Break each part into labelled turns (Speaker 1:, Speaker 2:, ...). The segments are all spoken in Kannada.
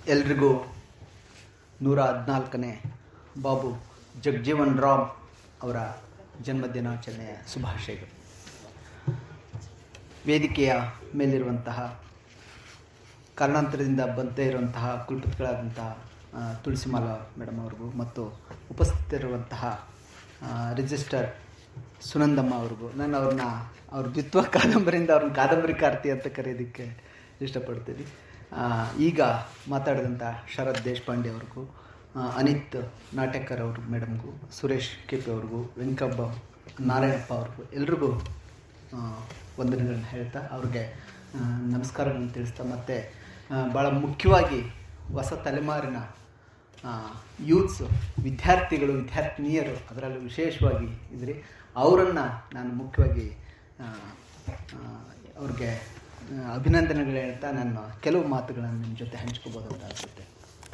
Speaker 1: ಎಲ್ರಿಗೂ ನೂರ ಹದಿನಾಲ್ಕನೇ ಬಾಬು ಜಗಜೀವನ್ ರಾಮ್ ಅವರ ಜನ್ಮದಿನಾಚರಣೆಯ ಶುಭಾಶಯಗಳು ವೇದಿಕೆಯ ಮೇಲಿರುವಂತಹ ಕಾರಣಾಂತರದಿಂದ ಬಂದೇ ಇರುವಂತಹ ಕುಲಪತಿಗಳಾದಂತಹ ಆ, ತುಳಸಿಮಾಲಾ ಮೇಡಮ್ ಅವ್ರಿಗೂ ಮತ್ತು ಉಪಸ್ಥಿತರಿರುವಂತಹ ಆ, ರಿಜಿಸ್ಟರ್ ಸುನಂದಮ್ಮ ಅವ್ರಿಗೂ ನಾನು ಅವ್ರನ್ನ ಅವ್ರ ದ್ವಿತ್ವ ಕಾದಂಬರಿಯಿಂದ ಅವ್ರನ್ನ ಕಾದಂಬರಿಕಾರ್ತಿ ಅಂತ ಕರೆಯೋದಕ್ಕೆ ಇಷ್ಟಪಡ್ತೀನಿ ಆ, ಈಗ ಮಾತಾಡಿದಂಥ ಶರತ್ ದೇಶಪಾಂಡೆ ಅವ್ರಿಗೂ ಆ, ಅನಿತ್ ನಾಟಕರ್ ಅವ್ರ ಮೇಡಮ್ಗೂ ಸುರೇಶ್ ಕೆ ಪಿ ಅವ್ರಿಗೂ ವೆಂಕಬ್ಬ ನಾರಾಯಣಪ್ಪ ಅವ್ರಿಗೂ ಎಲ್ರಿಗೂ ಆ, ವಂದನೆಗಳನ್ನ ಹೇಳ್ತಾ ಅವ್ರಿಗೆ ಆ, ನಮಸ್ಕಾರಗಳನ್ನು ತಿಳಿಸ್ತಾ ಮತ್ತು ಭಾಳ ಮುಖ್ಯವಾಗಿ ಹೊಸ ತಲೆಮಾರಿನ ಯೂತ್ಸು ವಿದ್ಯಾರ್ಥಿಗಳು ವಿದ್ಯಾರ್ಥಿನಿಯರು ಅದರಲ್ಲೂ ವಿಶೇಷವಾಗಿ ಇದ್ರಿ ಅವರನ್ನು ನಾನು ಮುಖ್ಯವಾಗಿ ಆ, ಆ, ಅವ್ರಿಗೆ ಆ, ಅಭಿನಂದನೆಗಳು ಹೇಳ್ತಾ ನಾನು ಕೆಲವು ಮಾತುಗಳನ್ನು ನಿಮ್ಮ ಜೊತೆ ಹಂಚ್ಕೋಬೋದು ಅಂತ ಅನಿಸುತ್ತೆ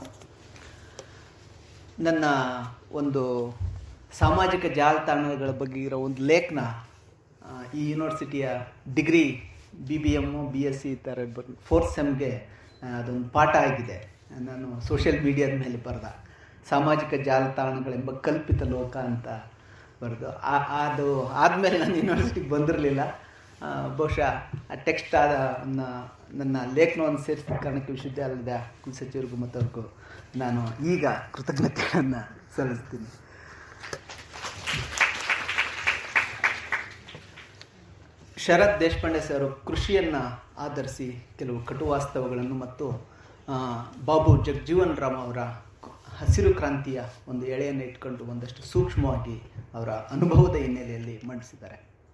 Speaker 1: ನನ್ನ ಒಂದು ಸಾಮಾಜಿಕ ಜಾಲತಾಣಗಳ ಬಗ್ಗೆ ಇರೋ ಒಂದು ಲೇಖನ ಆ, ಈ ಯೂನಿವರ್ಸಿಟಿಯ degree B B M B S C ಈ ಥರ ಫೋರ್ತ್ ಸೆಮ್ಗೆ ಅದೊಂದು ಪಾಠ ಆಗಿದೆ ನಾನು ಸೋಷಿಯಲ್ ಮೀಡಿಯಾದ ಮೇಲೆ ಬರೆದ ಸಾಮಾಜಿಕ ಜಾಲತಾಣಗಳೆಂಬ ಕಲ್ಪಿತ ಲೋಕ ಅಂತ ಬರೆದು ಆ- ಅದು ಆದಮೇಲೆ ನಾನು ಯೂನಿವರ್ಸಿಟಿಗೆ ಬಂದಿರಲಿಲ್ಲ ಬಹುಶಃ ಆ ಟೆಕ್ಸ್ಟ್ ಆದ ನ- ನನ್ನ ಲೇಖನವನ್ನು ಸೇರಿಸಿದ ಕಾರಣಕ್ಕೆ ವಿಶ್ವವಿದ್ಯಾಲಯದ ಕುಲಸಚಿವರಿಗೂ ಮತ್ತು ಅವ್ರಿಗೂ ನಾನು ಈಗ ಕೃತಜ್ಞತೆಗಳನ್ನು ಸಲ್ಲಿಸ್ತೀನಿ ಶರತ್ ದೇಶಪಾಂಡೆ ಸರ್ ಕೃಷಿಯನ್ನು ಆಧರಿಸಿ ಕೆಲವು ಕಟುವಾಸ್ತವಗಳನ್ನು ಮತ್ತು ಆ, ಬಾಬು ಜಗಜೀವನ್ ರಾಮ್ ಅವರ ಹಸಿರು ಕ್ರಾಂತಿಯ ಒಂದು ಎಳೆಯನ್ನು ಇಟ್ಕೊಂಡು ಒಂದಷ್ಟು ಸೂಕ್ಷ್ಮವಾಗಿ ಅವರ ಅನುಭವದ ಹಿನ್ನೆಲೆಯಲ್ಲಿ ಮಂಡಿಸಿದ್ದಾರೆ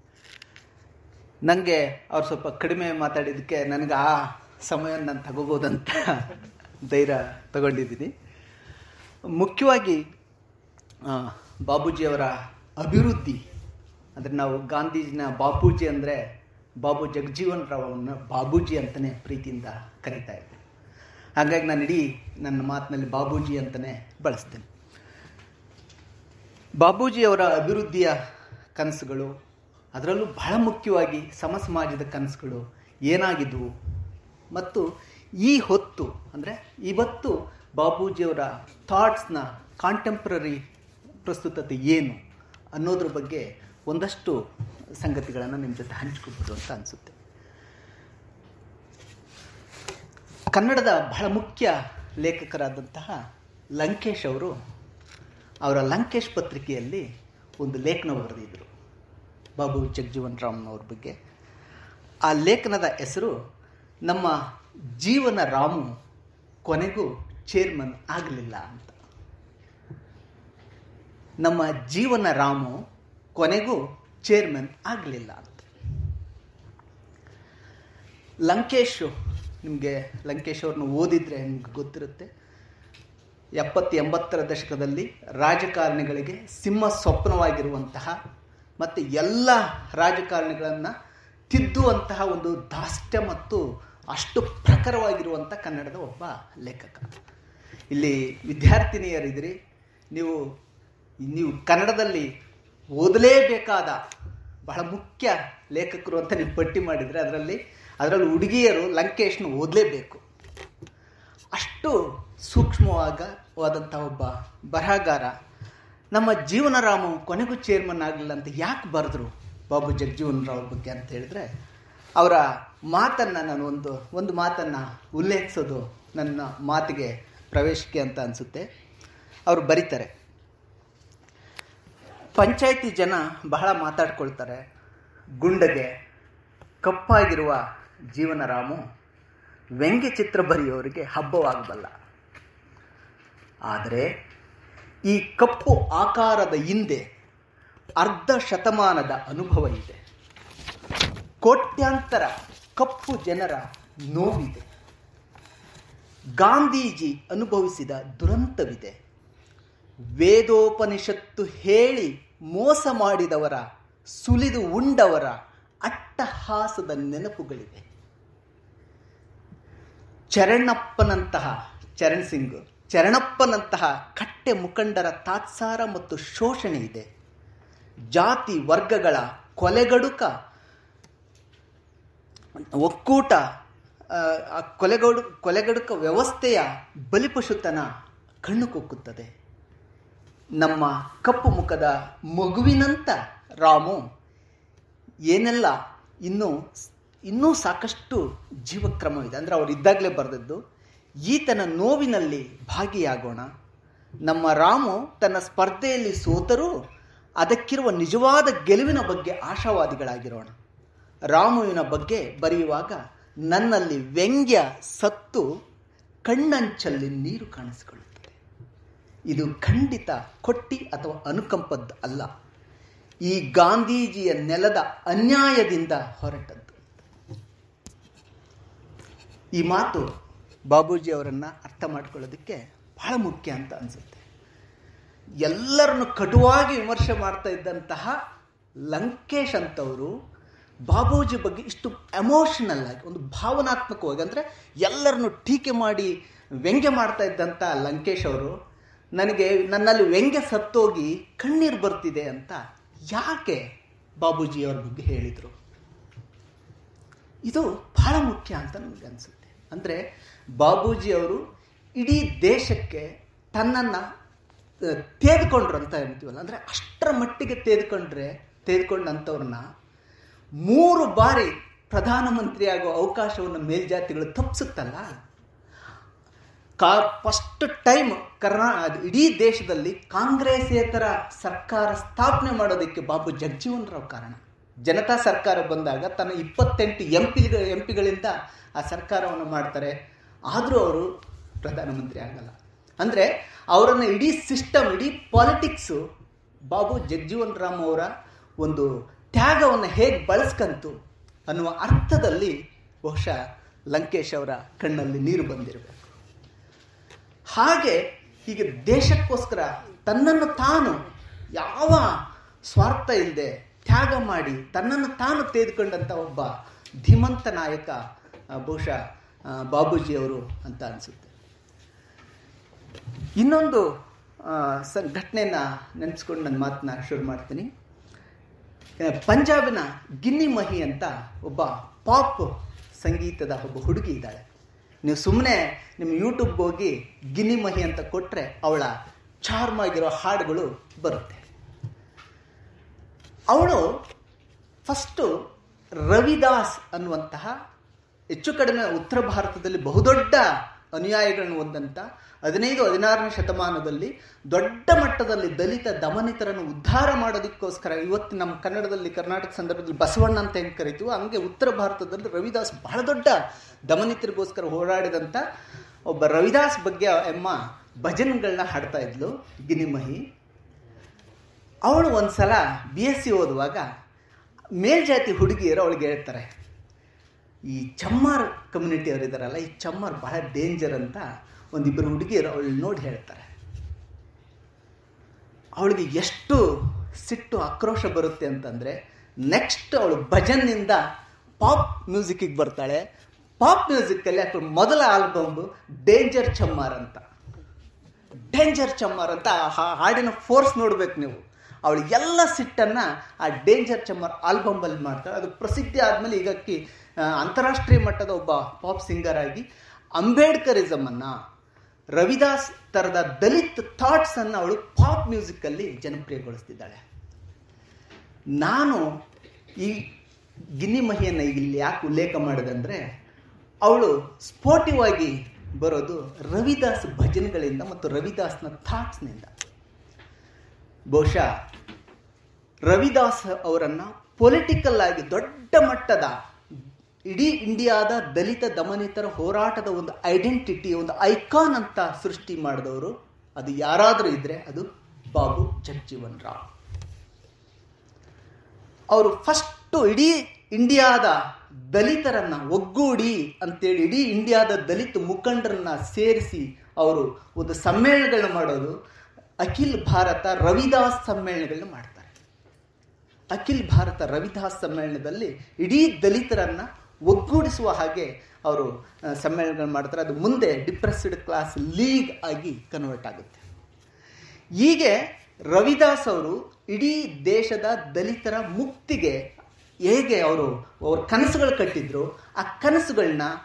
Speaker 1: ನನಗೆ ಅವ್ರು ಸ್ವಲ್ಪ ಕಡಿಮೆ ಮಾತಾಡಿದ್ದಕ್ಕೆ ನನಗೆ ಆ ಸಮಯ ನಾನು ತಗೋಬೋದಂತ ಧೈರ್ಯ ತಗೊಂಡಿದ್ದೀನಿ ಮುಖ್ಯವಾಗಿ ಆ, ಬಾಬೂಜಿಯವರ ಅಭಿವೃದ್ಧಿ ಅಂದರೆ ನಾವು ಗಾಂಧೀಜಿನ ಬಾಪೂಜಿ ಅಂದರೆ ಬಾಬು ಜಗಜೀವನ್ ರಾವ್ ಅವನ್ನ ಬಾಬೂಜಿ ಅಂತಲೇ ಪ್ರೀತಿಯಿಂದ ಕರೀತಾ ಇದ್ದೆ ಹಾಗಾಗಿ ನಾನು ಇಡೀ ನನ್ನ ಮಾತಿನಲ್ಲಿ ಬಾಬೂಜಿ ಅಂತಲೇ ಬಳಸ್ತೇನೆ ಬಾಬೂಜಿಯವರ ಅಭಿವೃದ್ಧಿಯ ಕನಸುಗಳು ಅದರಲ್ಲೂ ಬಹಳ ಮುಖ್ಯವಾಗಿ ಸಮ ಸಮಾಜದ ಕನಸುಗಳು ಏನಾಗಿದ್ವು ಮತ್ತು ಈ ಹೊತ್ತು ಅಂದರೆ ಇವತ್ತು ಬಾಬೂಜಿಯವರ ಥಾಟ್ಸ್ನ ಕಾಂಟೆಂಪ್ರರಿ ಪ್ರಸ್ತುತತೆ ಏನು ಅನ್ನೋದ್ರ ಬಗ್ಗೆ ಒಂದಷ್ಟು ಸಂಗತಿಗಳನ್ನು ನಿಮ್ಮ ಜೊತೆ ಹಂಚ್ಕೋಬೋದು ಅಂತ ಅನಿಸುತ್ತೆ ಕನ್ನಡದ ಬಹಳ ಮುಖ್ಯ ಲೇಖಕರಾದಂತಹ ಲಂಕೇಶ್ ಅವರು ಅವರ ಲಂಕೇಶ್ ಪತ್ರಿಕೆಯಲ್ಲಿ ಒಂದು ಲೇಖನ ಬರೆದಿದ್ದರು ಬಾಬು ಜಗಜೀವನ್ ರಾಮ್ನವ್ರ ಬಗ್ಗೆ ಆ ಲೇಖನದ ಹೆಸರು ನಮ್ಮ ಜೀವನ ರಾಮು ಕೊನೆಗೂ ಚೇರ್ಮನ್ ಆಗಲಿಲ್ಲ ಅಂತ ನಮ್ಮ ಜೀವನ ರಾಮು ಕೊನೆಗೂ ಚೇರ್ಮನ್ ಆಗಲಿಲ್ಲ ಅಂತ ಲಂಕೇಶ್ ನಿಮಗೆ ಲಂಕೇಶ್ ಅವ್ರನ್ನ ಓದಿದರೆ ನಿಮ್ಗೆ ಗೊತ್ತಿರುತ್ತೆ ಎಪ್ಪತ್ತು ಎಂಬತ್ತರ ದಶಕದಲ್ಲಿ ರಾಜಕಾರಣಿಗಳಿಗೆ ಸಿಂಹ ಸ್ವಪ್ನವಾಗಿರುವಂತಹ ಮತ್ತು ಎಲ್ಲ ರಾಜಕಾರಣಿಗಳನ್ನು ತಿದ್ದುವಂತಹ ಒಂದು ದಾಷ್ಟ್ಯ ಮತ್ತು ಅಷ್ಟು ಪ್ರಖರವಾಗಿರುವಂಥ ಕನ್ನಡದ ಒಬ್ಬ ಲೇಖಕ ಇಲ್ಲಿ ವಿದ್ಯಾರ್ಥಿನಿಯರಿದ್ದೀರಿ ನೀವು ನೀವು ಕನ್ನಡದಲ್ಲಿ ಓದಲೇಬೇಕಾದ ಬಹಳ ಮುಖ್ಯ ಲೇಖಕರು ಅಂತ ನೀವು ಪಟ್ಟಿ ಮಾಡಿದರೆ ಅದರಲ್ಲಿ ಅದರಲ್ಲಿ ಹುಡುಗಿಯರು ಲಂಕೇಶ್ನ ಓದಲೇಬೇಕು ಅಷ್ಟು ಸೂಕ್ಷ್ಮವಾಗವಾದಂಥ ಒಬ್ಬ ಬರಹಗಾರ ನಮ್ಮ ಜೀವನ ರಾಮು ಕೊನೆಗೂ ಚೇರ್ಮನ್ ಆಗಲಿಲ್ಲ ಅಂತ ಯಾಕೆ ಬರೆದ್ರು ಬಾಬು ಜಗಜೀವನ್ ರಾವ್ ಬಗ್ಗೆ ಅಂತ ಹೇಳಿದ್ರೆ ಅವರ ಮಾತನ್ನು ನಾನು ಒಂದು ಒಂದು ಮಾತನ್ನು ಉಲ್ಲೇಖಿಸೋದು ನನ್ನ ಮಾತಿಗೆ ಪ್ರವೇಶಿಕೆ ಅಂತ ಅನಿಸುತ್ತೆ ಅವರು ಬರೀತಾರೆ ಪಂಚಾಯಿತಿ ಜನ ಬಹಳ ಮಾತಾಡ್ಕೊಳ್ತಾರೆ ಗುಂಡಗೆ ಕಪ್ಪಾಗಿರುವ ಜೀವನ ರಾಮು ವ್ಯಂಗ್ಯ ಚಿತ್ರ ಬರೆಯೋರಿಗೆ ಹಬ್ಬವಾಗಬಲ್ಲ ಆದರೆ ಈ ಕಪ್ಪು ಆಕಾರದ ಹಿಂದೆ ಅರ್ಧ ಶತಮಾನದ ಅನುಭವ ಇದೆ ಕೋಟ್ಯಾಂತರ ಕಪ್ಪು ಜನರ ನೋವಿದೆ ಗಾಂಧೀಜಿ ಅನುಭವಿಸಿದ ದುರಂತವಿದೆ ವೇದೋಪನಿಷತ್ತು ಹೇಳಿ ಮೋಸ ಮಾಡಿದವರ ಸುಲಿದು ಉಂಡವರ ಅಟ್ಟಹಾಸದ ನೆನಪುಗಳಿವೆ ಚರಣಪ್ಪನಂತಹ ಚರಣ್ ಸಿಂಗ್ ಚರಣಪ್ಪನಂತಹ ಕಟ್ಟೆ ಮುಖಂಡರ ತಾತ್ಸಾರ ಮತ್ತು ಶೋಷಣೆ ಇದೆ ಜಾತಿ ವರ್ಗಗಳ ಕೊಲೆಗಡುಕ ಒಕ್ಕೂಟ ಆ, ಆ ಕೊಲೆಗಡು ಕೊಲೆಗಡುಕ ವ್ಯವಸ್ಥೆಯ ಬಲಿಪಶುತನ ಕಣ್ಣು ಕುಕ್ಕುತ್ತದೆ ನಮ್ಮ ಕಪ್ಪು ಮುಖದ ಮಗುವಿನಂತ ರಾಮು ಏನೆಲ್ಲ ಇನ್ನೂ ಇನ್ನೂ ಸಾಕಷ್ಟು ಜೀವಕ್ರಮವಿದೆ ಅಂದರೆ ಅವರು ಇದ್ದಾಗಲೇ ಬರೆದದ್ದು ಈತನ ನೋವಿನಲ್ಲಿ ಭಾಗಿಯಾಗೋಣ ನಮ್ಮ ರಾಮು ತನ್ನ ಸ್ಪರ್ಧೆಯಲ್ಲಿ ಸೋತರೂ ಅದಕ್ಕಿರುವ ನಿಜವಾದ ಗೆಲುವಿನ ಬಗ್ಗೆ ಆಶಾವಾದಿಗಳಾಗಿರೋಣ ರಾಮುವಿನ ಬಗ್ಗೆ ಬರೆಯುವಾಗ ನನ್ನಲ್ಲಿ ವ್ಯಂಗ್ಯ ಸತ್ತು ಕಣ್ಣಂಚಲ್ಲಿ ನೀರು ಕಾಣಿಸಿಕೊಳ್ಳುತ್ತದೆ ಇದು ಖಂಡಿತ ಕೊಟ್ಟಿ ಅಥವಾ ಅನುಕಂಪದ್ದು ಅಲ್ಲ ಈ ಗಾಂಧೀಜಿಯ ನೆಲದ ಅನ್ಯಾಯದಿಂದ ಹೊರಟದ್ದು ಈ ಮಾತು ಬಾಬೂಜಿ ಅವರನ್ನು ಅರ್ಥ ಮಾಡ್ಕೊಳ್ಳೋದಕ್ಕೆ ಬಹಳ ಮುಖ್ಯ ಅಂತ ಅನಿಸುತ್ತೆ ಎಲ್ಲರನ್ನು ಕಟುವಾಗಿ ವಿಮರ್ಶೆ ಮಾಡ್ತಾ ಇದ್ದಂತಹ ಲಂಕೇಶ್ ಅಂತವರು ಬಾಬೂಜಿ ಬಗ್ಗೆ ಇಷ್ಟು ಎಮೋಷನಲ್ ಆಗಿ ಒಂದು ಭಾವನಾತ್ಮಕವಾಗಿ ಅಂದರೆ ಎಲ್ಲರನ್ನು ಟೀಕೆ ಮಾಡಿ ವ್ಯಂಗ್ಯ ಮಾಡ್ತಾ ಇದ್ದಂಥ ಲಂಕೇಶ್ ಅವರು ನನಗೆ ನನ್ನಲ್ಲಿ ವ್ಯಂಗ್ಯ ಸತ್ತೋಗಿ ಕಣ್ಣೀರು ಬರ್ತಿದೆ ಅಂತ ಯಾಕೆ ಬಾಬೂಜಿ ಅವ್ರ ಬಗ್ಗೆ ಹೇಳಿದರು ಇದು ಬಹಳ ಮುಖ್ಯ ಅಂತ ನನಗೆ ಅನಿಸುತ್ತೆ ಅಂದರೆ ಬಾಬೂಜಿ ಅವರು ಇಡೀ ದೇಶಕ್ಕೆ ತನ್ನನ್ನು ತೆಗೆದುಕೊಂಡ್ರು ಅಂತ ಅಂತೀವಲ್ಲ ಅಂದರೆ ಅಷ್ಟರ ಮಟ್ಟಿಗೆ ತೆಗೆದುಕೊಂಡ್ರೆ ತೆಗೆದುಕೊಂಡಂಥವ್ರನ್ನ ಮೂರು ಬಾರಿ ಪ್ರಧಾನಮಂತ್ರಿ ಆಗೋ ಅವಕಾಶವನ್ನು ಮೇಲ್ಜಾತಿಗಳು ತಪ್ಪಿಸುತ್ತಲ್ಲ ಕಾ ಫಸ್ಟ್ ಟೈಮ್ ಕರ್ನಾ ಇಡೀ ದೇಶದಲ್ಲಿ ಕಾಂಗ್ರೆಸ್ಸೇತರ ಸರ್ಕಾರ ಸ್ಥಾಪನೆ ಮಾಡೋದಕ್ಕೆ ಬಾಬು ಜಗಜೀವನ್ ರಾವ್ ಕಾರಣ ಜನತಾ ಸರ್ಕಾರ ಬಂದಾಗ ತನ್ನ ಇಪ್ಪತ್ತೆಂಟು ಎಂ ಪಿ ಎಂ ಪಿಗಳಿಂದ ಆ ಸರ್ಕಾರವನ್ನು ಮಾಡ್ತಾರೆ ಆದರೂ ಅವರು ಪ್ರಧಾನಮಂತ್ರಿ ಆಗಲ್ಲ ಅಂದರೆ ಅವರನ್ನು ಇಡೀ ಸಿಸ್ಟಮ್ ಇಡೀ ಪಾಲಿಟಿಕ್ಸು ಬಾಬು ಜಗಜೀವನ್ ರಾಮ್ ಅವರ ಒಂದು ತ್ಯಾಗವನ್ನು ಹೇಗೆ ಬಳಸ್ಕಂತು ಅನ್ನುವ ಅರ್ಥದಲ್ಲಿ ಬಹುಶಃ ಲಂಕೇಶ್ ಅವರ ಕಣ್ಣಲ್ಲಿ ನೀರು ಬಂದಿರಬೇಕು ಹಾಗೆ ಹೀಗೆ ದೇಶಕ್ಕೋಸ್ಕರ ತನ್ನನ್ನು ತಾನು ಯಾವ ಸ್ವಾರ್ಥ ಇಲ್ಲದೆ ತ್ಯಾಗ ಮಾಡಿ ತನ್ನನ್ನು ತಾನು ತೆಗೆದುಕೊಂಡಂಥ ಒಬ್ಬ ಧೀಮಂತ ನಾಯಕ ಆ, ಬಹುಶಃ ಆ, ಬಾಬೂಜಿಯವರು ಅಂತ ಅನಿಸುತ್ತೆ ಇನ್ನೊಂದು ಆ, ಸ ಘಟನೆನ ನೆನೆಸ್ಕೊಂಡು ನನ್ನ ಮಾತನ್ನ ಶುರು ಮಾಡ್ತೀನಿ ಆ, ಪಂಜಾಬಿನ ಗಿನ್ನಿ ಮಹಿ ಅಂತ ಒಬ್ಬ ಪಾಪ್ ಸಂಗೀತದ ಒಬ್ಬ ಹುಡುಗಿ ಇದ್ದಾಳೆ ನೀವು ಸುಮ್ಮನೆ ನಿಮ್ಮ ಯೂಟ್ಯೂಬ್ಗೆ ಹೋಗಿ ಗಿನ್ನಿ ಮಹಿ ಅಂತ ಕೊಟ್ಟರೆ ಅವಳ ಚಾರ್ಮ್ ಆಗಿರೋ ಹಾಡುಗಳು ಬರುತ್ತೆ ಅವಳು ಫಸ್ಟು ರವಿದಾಸ್ ಅನ್ನುವಂತಹ ಹೆಚ್ಚು ಕಡಿಮೆ ಉತ್ತರ ಭಾರತದಲ್ಲಿ ಬಹುದೊಡ್ಡ ಅನುಯಾಯಿಗಳನ್ನು ಹೊಂದಂತ ಹದಿನೈದು ಹದಿನಾರನೇ ಶತಮಾನದಲ್ಲಿ ದೊಡ್ಡ ಮಟ್ಟದಲ್ಲಿ ದಲಿತ ದಮನಿತರನ್ನು ಉದ್ಧಾರ ಮಾಡೋದಕ್ಕೋಸ್ಕರ ಇವತ್ತು ನಮ್ಮ ಕನ್ನಡದಲ್ಲಿ ಕರ್ನಾಟಕ ಸಂದರ್ಭದಲ್ಲಿ ಬಸವಣ್ಣ ಅಂತ ಹೆಂಗೆ ಕರಿತೀವೋ ಹಂಗೆ ಉತ್ತರ ಭಾರತದಲ್ಲಿ ರವಿದಾಸ್ ಬಹಳ ದೊಡ್ಡ ದಮನಿತರಿಗೋಸ್ಕರ ಹೋರಾಡಿದಂಥ ಒಬ್ಬ ರವಿದಾಸ್ ಬಗ್ಗೆ ಎಮ್ಮ ಭಜನ್ಗಳನ್ನ ಹಾಡ್ತಾ ಇದ್ಲು ಗಿನಿಮಹಿ ಅವಳು ಒಂದ್ಸಲ ಬಿ ಎಸ್ ಸಿ ಓದುವಾಗ ಮೇಲ್ಜಾತಿ ಹುಡುಗಿಯರು ಅವಳಿಗೆ ಹೇಳ್ತಾರೆ ಈ ಚಮ್ಮಾರ್ ಕಮ್ಯುನಿಟಿ ಅವರು ಇದ್ದಾರಲ್ಲ ಈ ಚಮ್ಮಾರ್ ಬಹಳ ಡೇಂಜರ್ ಅಂತ ಒಂದಿಬ್ಬರು ಹುಡುಗಿಯರು ಅವಳು ನೋಡಿ ಹೇಳ್ತಾರೆ ಅವಳಿಗೆ ಎಷ್ಟು ಸಿಟ್ಟು ಆಕ್ರೋಶ ಬರುತ್ತೆ ಅಂತಂದರೆ ನೆಕ್ಸ್ಟ್ ಅವಳು ಭಜನ್ನಿಂದ ಪಾಪ್ ಮ್ಯೂಸಿಕ್ಕಿಗೆ ಬರ್ತಾಳೆ ಪಾಪ್ ಮ್ಯೂಸಿಕ್ಕಲ್ಲಿ ಅವಳ ಮೊದಲ ಆಲ್ಬಮ್ ಡೇಂಜರ್ ಚಮ್ಮಾರ್ ಅಂತ ಡೇಂಜರ್ ಚಮ್ಮರ್ ಅಂತ ಆ ಹಾ- ಹಾಡಿನ ಫೋರ್ಸ್ ನೋಡ್ಬೇಕು ನೀವು ಅವಳು ಎಲ್ಲ ಸಿಟ್ಟನ್ನು ಆ ಡೇಂಜರ್ ಚಮ್ಮರ್ ಆಲ್ಬಮಲ್ಲಿ ಮಾಡ್ತಾಳೆ ಅದು ಪ್ರಸಿದ್ಧಿ ಆದಮೇಲೆ ಈಗ ಆಕಿ, ಆ, ಅಂತಾರಾಷ್ಟ್ರೀಯ ಮಟ್ಟದ ಒಬ್ಬ ಪಾಪ್ ಸಿಂಗರ್ ಆಗಿ ಅಂಬೇಡ್ಕರಿಸಮನ್ನು ರವಿದಾಸ್ ಥರದ ದಲಿತ್ ಥಾಟ್ಸನ್ನು ಅವಳು ಪಾಪ್ ಮ್ಯೂಸಿಕ್ಕಲ್ಲಿ ಜನಪ್ರಿಯಗೊಳಿಸ್ತಿದ್ದಾಳೆ ನಾನು ಈ ಗಿನ್ನಿ ಮಹಿಯನ್ನು ಇಲ್ಲಿ ಯಾಕೆ ಉಲ್ಲೇಖ ಮಾಡಿದಂದರೆ ಅವಳು ಸ್ಪೋರ್ಟಿವ್ ಆಗಿ ಬರೋದು ರವಿದಾಸ್ ಭಜನೆಗಳಿಂದ ಮತ್ತು ರವಿದಾಸ್ನ ಥಾಟ್ಸ್ನಿಂದ ಬಹುಶಃ ರವಿದಾಸ್ ಅವರನ್ನು ಪೊಲಿಟಿಕಲ್ ಆಗಿ ದೊಡ್ಡ ಮಟ್ಟದ ಇಡೀ ಇಂಡಿಯಾದ ದಲಿತ ದಮನಿತರ ಹೋರಾಟದ ಒಂದು ಐಡೆಂಟಿಟಿ ಒಂದು ಐಕಾನ್ ಅಂತ ಸೃಷ್ಟಿ ಮಾಡಿದವರು ಅದು ಯಾರಾದರೂ ಇದ್ರೆ ಅದು ಬಾಬು ಜಗಜೀವನ್ ರಾವ್ ಅವರು ಫಸ್ಟು ಇಡೀ ಇಂಡಿಯಾದ ದಲಿತರನ್ನ ಒಗ್ಗೂಡಿ ಅಂತೇಳಿ ಇಡೀ ಇಂಡಿಯಾದ ದಲಿತ ಮುಖಂಡರನ್ನ ಸೇರಿಸಿ ಅವರು ಒಂದು ಸಮ್ಮೇಳನಗಳನ್ನ ಮಾಡೋದು ಅಖಿಲ್ ಭಾರತ ರವಿದಾಸ್ ಸಮ್ಮೇಳನಗಳನ್ನ ಮಾಡ್ತಾರೆ ಅಖಿಲ್ ಭಾರತ ರವಿದಾಸ್ ಸಮ್ಮೇಳನದಲ್ಲಿ ಇಡೀ ದಲಿತರನ್ನ ಒಗ್ಗೂಡಿಸುವ ಹಾಗೆ ಅವರು ಆ, ಸಮ್ಮೇಳನಗಳು ಮಾಡ್ತಾರೆ ಅದು ಮುಂದೆ ಡಿಪ್ರೆಸ್ಡ್ ಕ್ಲಾಸ್ ಲೀಗ್ ಆಗಿ ಕನ್ವರ್ಟ್ ಆಗುತ್ತೆ ಹೀಗೆ ರವಿದಾಸ್ ಅವರು ಇಡೀ ದೇಶದ ದಲಿತರ ಮುಕ್ತಿಗೆ ಹೇಗೆ ಅವರು ಅವ್ರ ಕನಸುಗಳು ಕಟ್ಟಿದ್ರು ಆ ಕನಸುಗಳನ್ನ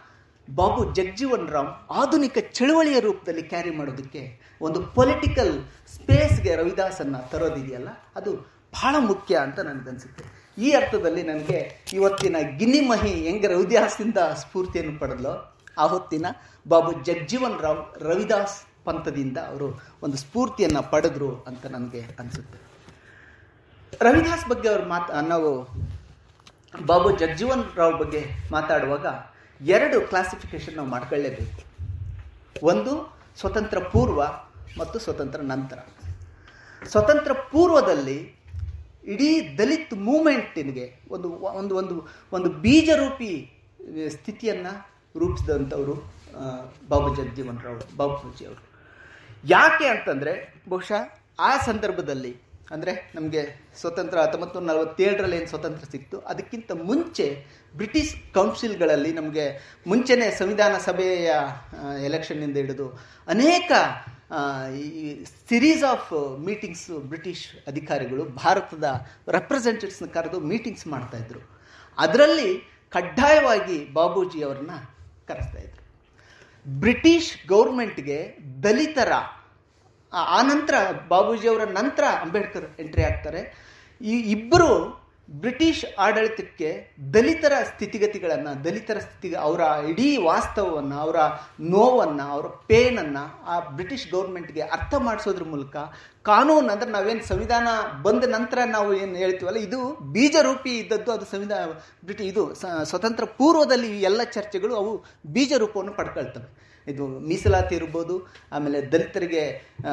Speaker 1: ಬಾಬು ಜಗಜೀವನ್ ರಾಮ್ ಆಧುನಿಕ ಚಳುವಳಿಯ ರೂಪದಲ್ಲಿ ಕ್ಯಾರಿ ಮಾಡೋದಕ್ಕೆ ಒಂದು ಪೊಲಿಟಿಕಲ್ ಸ್ಪೇಸ್ಗೆ ರವಿದಾಸನ್ನ ತರೋದಿದೆಯಲ್ಲ ಅದು ಬಹಳ ಮುಖ್ಯ ಅಂತ ನನಗನ್ಸುತ್ತೆ ಈ ಅರ್ಥದಲ್ಲಿ ನನಗೆ ಇವತ್ತಿನ ಗಿನ್ನಿಮಹಿ ಹೆಂಗೆ ರವಿದಾಸದಿಂದ ಸ್ಫೂರ್ತಿಯನ್ನು ಪಡೆದ್ಲೋ ಆ ಹೊತ್ತಿನ ಬಾಬು ಜಗಜೀವನ್ ರಾವ್ ರವಿದಾಸ್ ಪಂಥದಿಂದ ಅವರು ಒಂದು ಸ್ಫೂರ್ತಿಯನ್ನು ಪಡೆದ್ರು ಅಂತ ನನಗೆ ಅನಿಸುತ್ತೆ ರವಿದಾಸ್ ಬಗ್ಗೆ ಅವ್ರು ಮಾತು ನಾವು ಬಾಬು ಜಗಜೀವನ್ ರಾವ್ ಬಗ್ಗೆ ಮಾತಾಡುವಾಗ ಎರಡು ಕ್ಲಾಸಿಫಿಕೇಶನ್ ನಾವು ಮಾಡ್ಕೊಳ್ಳೇಬೇಕು ಒಂದು ಸ್ವತಂತ್ರ ಪೂರ್ವ ಮತ್ತು ಸ್ವತಂತ್ರ ನಂತರ ಸ್ವತಂತ್ರ ಪೂರ್ವದಲ್ಲಿ ಇಡೀ ದಲಿತ್ ಮೂಮೆಂಟಿನಿಗೆ ಒಂದು ಒಂದು ಒಂದು ಒಂದು ಬೀಜರೂಪಿ ಸ್ಥಿತಿಯನ್ನು ರೂಪಿಸಿದಂಥವರು ಬಾಬು ಜಗಜೀವನ್ ರಾವ್ ಬಾಬುಜಿ ಅವರು ಯಾಕೆ ಅಂತಂದರೆ ಬಹುಶಃ ಆ ಸಂದರ್ಭದಲ್ಲಿ ಅಂದರೆ ನಮಗೆ ಸ್ವತಂತ್ರ ಹತ್ತೊಂಬತ್ತು ನೂರ ನಲವತ್ತೇಳರಲ್ಲಿ ಏನು ಸ್ವತಂತ್ರ ಸಿಕ್ತು ಅದಕ್ಕಿಂತ ಮುಂಚೆ ಬ್ರಿಟಿಷ್ ಕೌನ್ಸಿಲ್ಗಳಲ್ಲಿ ನಮಗೆ ಮುಂಚೆನೇ ಸಂವಿಧಾನ ಸಭೆಯ ಎಲೆಕ್ಷನ್ನಿಂದ ಹಿಡಿದು ಅನೇಕ ಈ ಸಿರೀಸ್ ಆಫ್ ಮೀಟಿಂಗ್ಸು ಬ್ರಿಟಿಷ್ ಅಧಿಕಾರಿಗಳು ಭಾರತದ ರೆಪ್ರೆಸೆಂಟೇಟಿವ್ಸ್ನ ಕರೆದು ಮೀಟಿಂಗ್ಸ್ ಮಾಡ್ತಾಯಿದ್ರು ಅದರಲ್ಲಿ ಕಡ್ಡಾಯವಾಗಿ ಬಾಬೂಜಿ ಅವರನ್ನ ಕರೆಸ್ತಾ ಇದ್ರು ಬ್ರಿಟಿಷ್ ಗೌರ್ಮೆಂಟ್ಗೆ ದಲಿತರ ಆನಂತರ ಬಾಬೂಜಿಯವರ ನಂತರ ಅಂಬೇಡ್ಕರ್ ಎಂಟ್ರಿ ಆಗ್ತಾರೆ ಈ ಇಬ್ಬರು ಬ್ರಿಟಿಷ್ ಆಡಳಿತಕ್ಕೆ ದಲಿತರ ಸ್ಥಿತಿಗತಿಗಳನ್ನು ದಲಿತರ ಸ್ಥಿತಿ ಅವರ ಇಡೀ ವಾಸ್ತವವನ್ನು ಅವರ ನೋವನ್ನು ಅವರ ಪೇನನ್ನು ಆ ಬ್ರಿಟಿಷ್ ಗೌರ್ಮೆಂಟ್ಗೆ ಅರ್ಥ ಮಾಡಿಸೋದ್ರ ಮೂಲಕ ಕಾನೂನು ಅಂದರೆ ನಾವೇನು ಸಂವಿಧಾನ ಬಂದ ನಂತರ ನಾವು ಏನು ಹೇಳ್ತೀವಲ್ಲ ಇದು ಬೀಜರೂಪಿ ಇದ್ದದ್ದು ಅದು ಸಂವಿಧಾನ ಬ್ರಿಟಿ ಇದು ಸ್ವತಂತ್ರ ಪೂರ್ವದಲ್ಲಿ ಈ ಎಲ್ಲ ಚರ್ಚೆಗಳು ಅವು ಬೀಜ ರೂಪವನ್ನು ಪಡ್ಕೊಳ್ತವೆ ಇದು ಮೀಸಲಾತಿ ಇರ್ಬೋದು ಆಮೇಲೆ ದಲಿತರಿಗೆ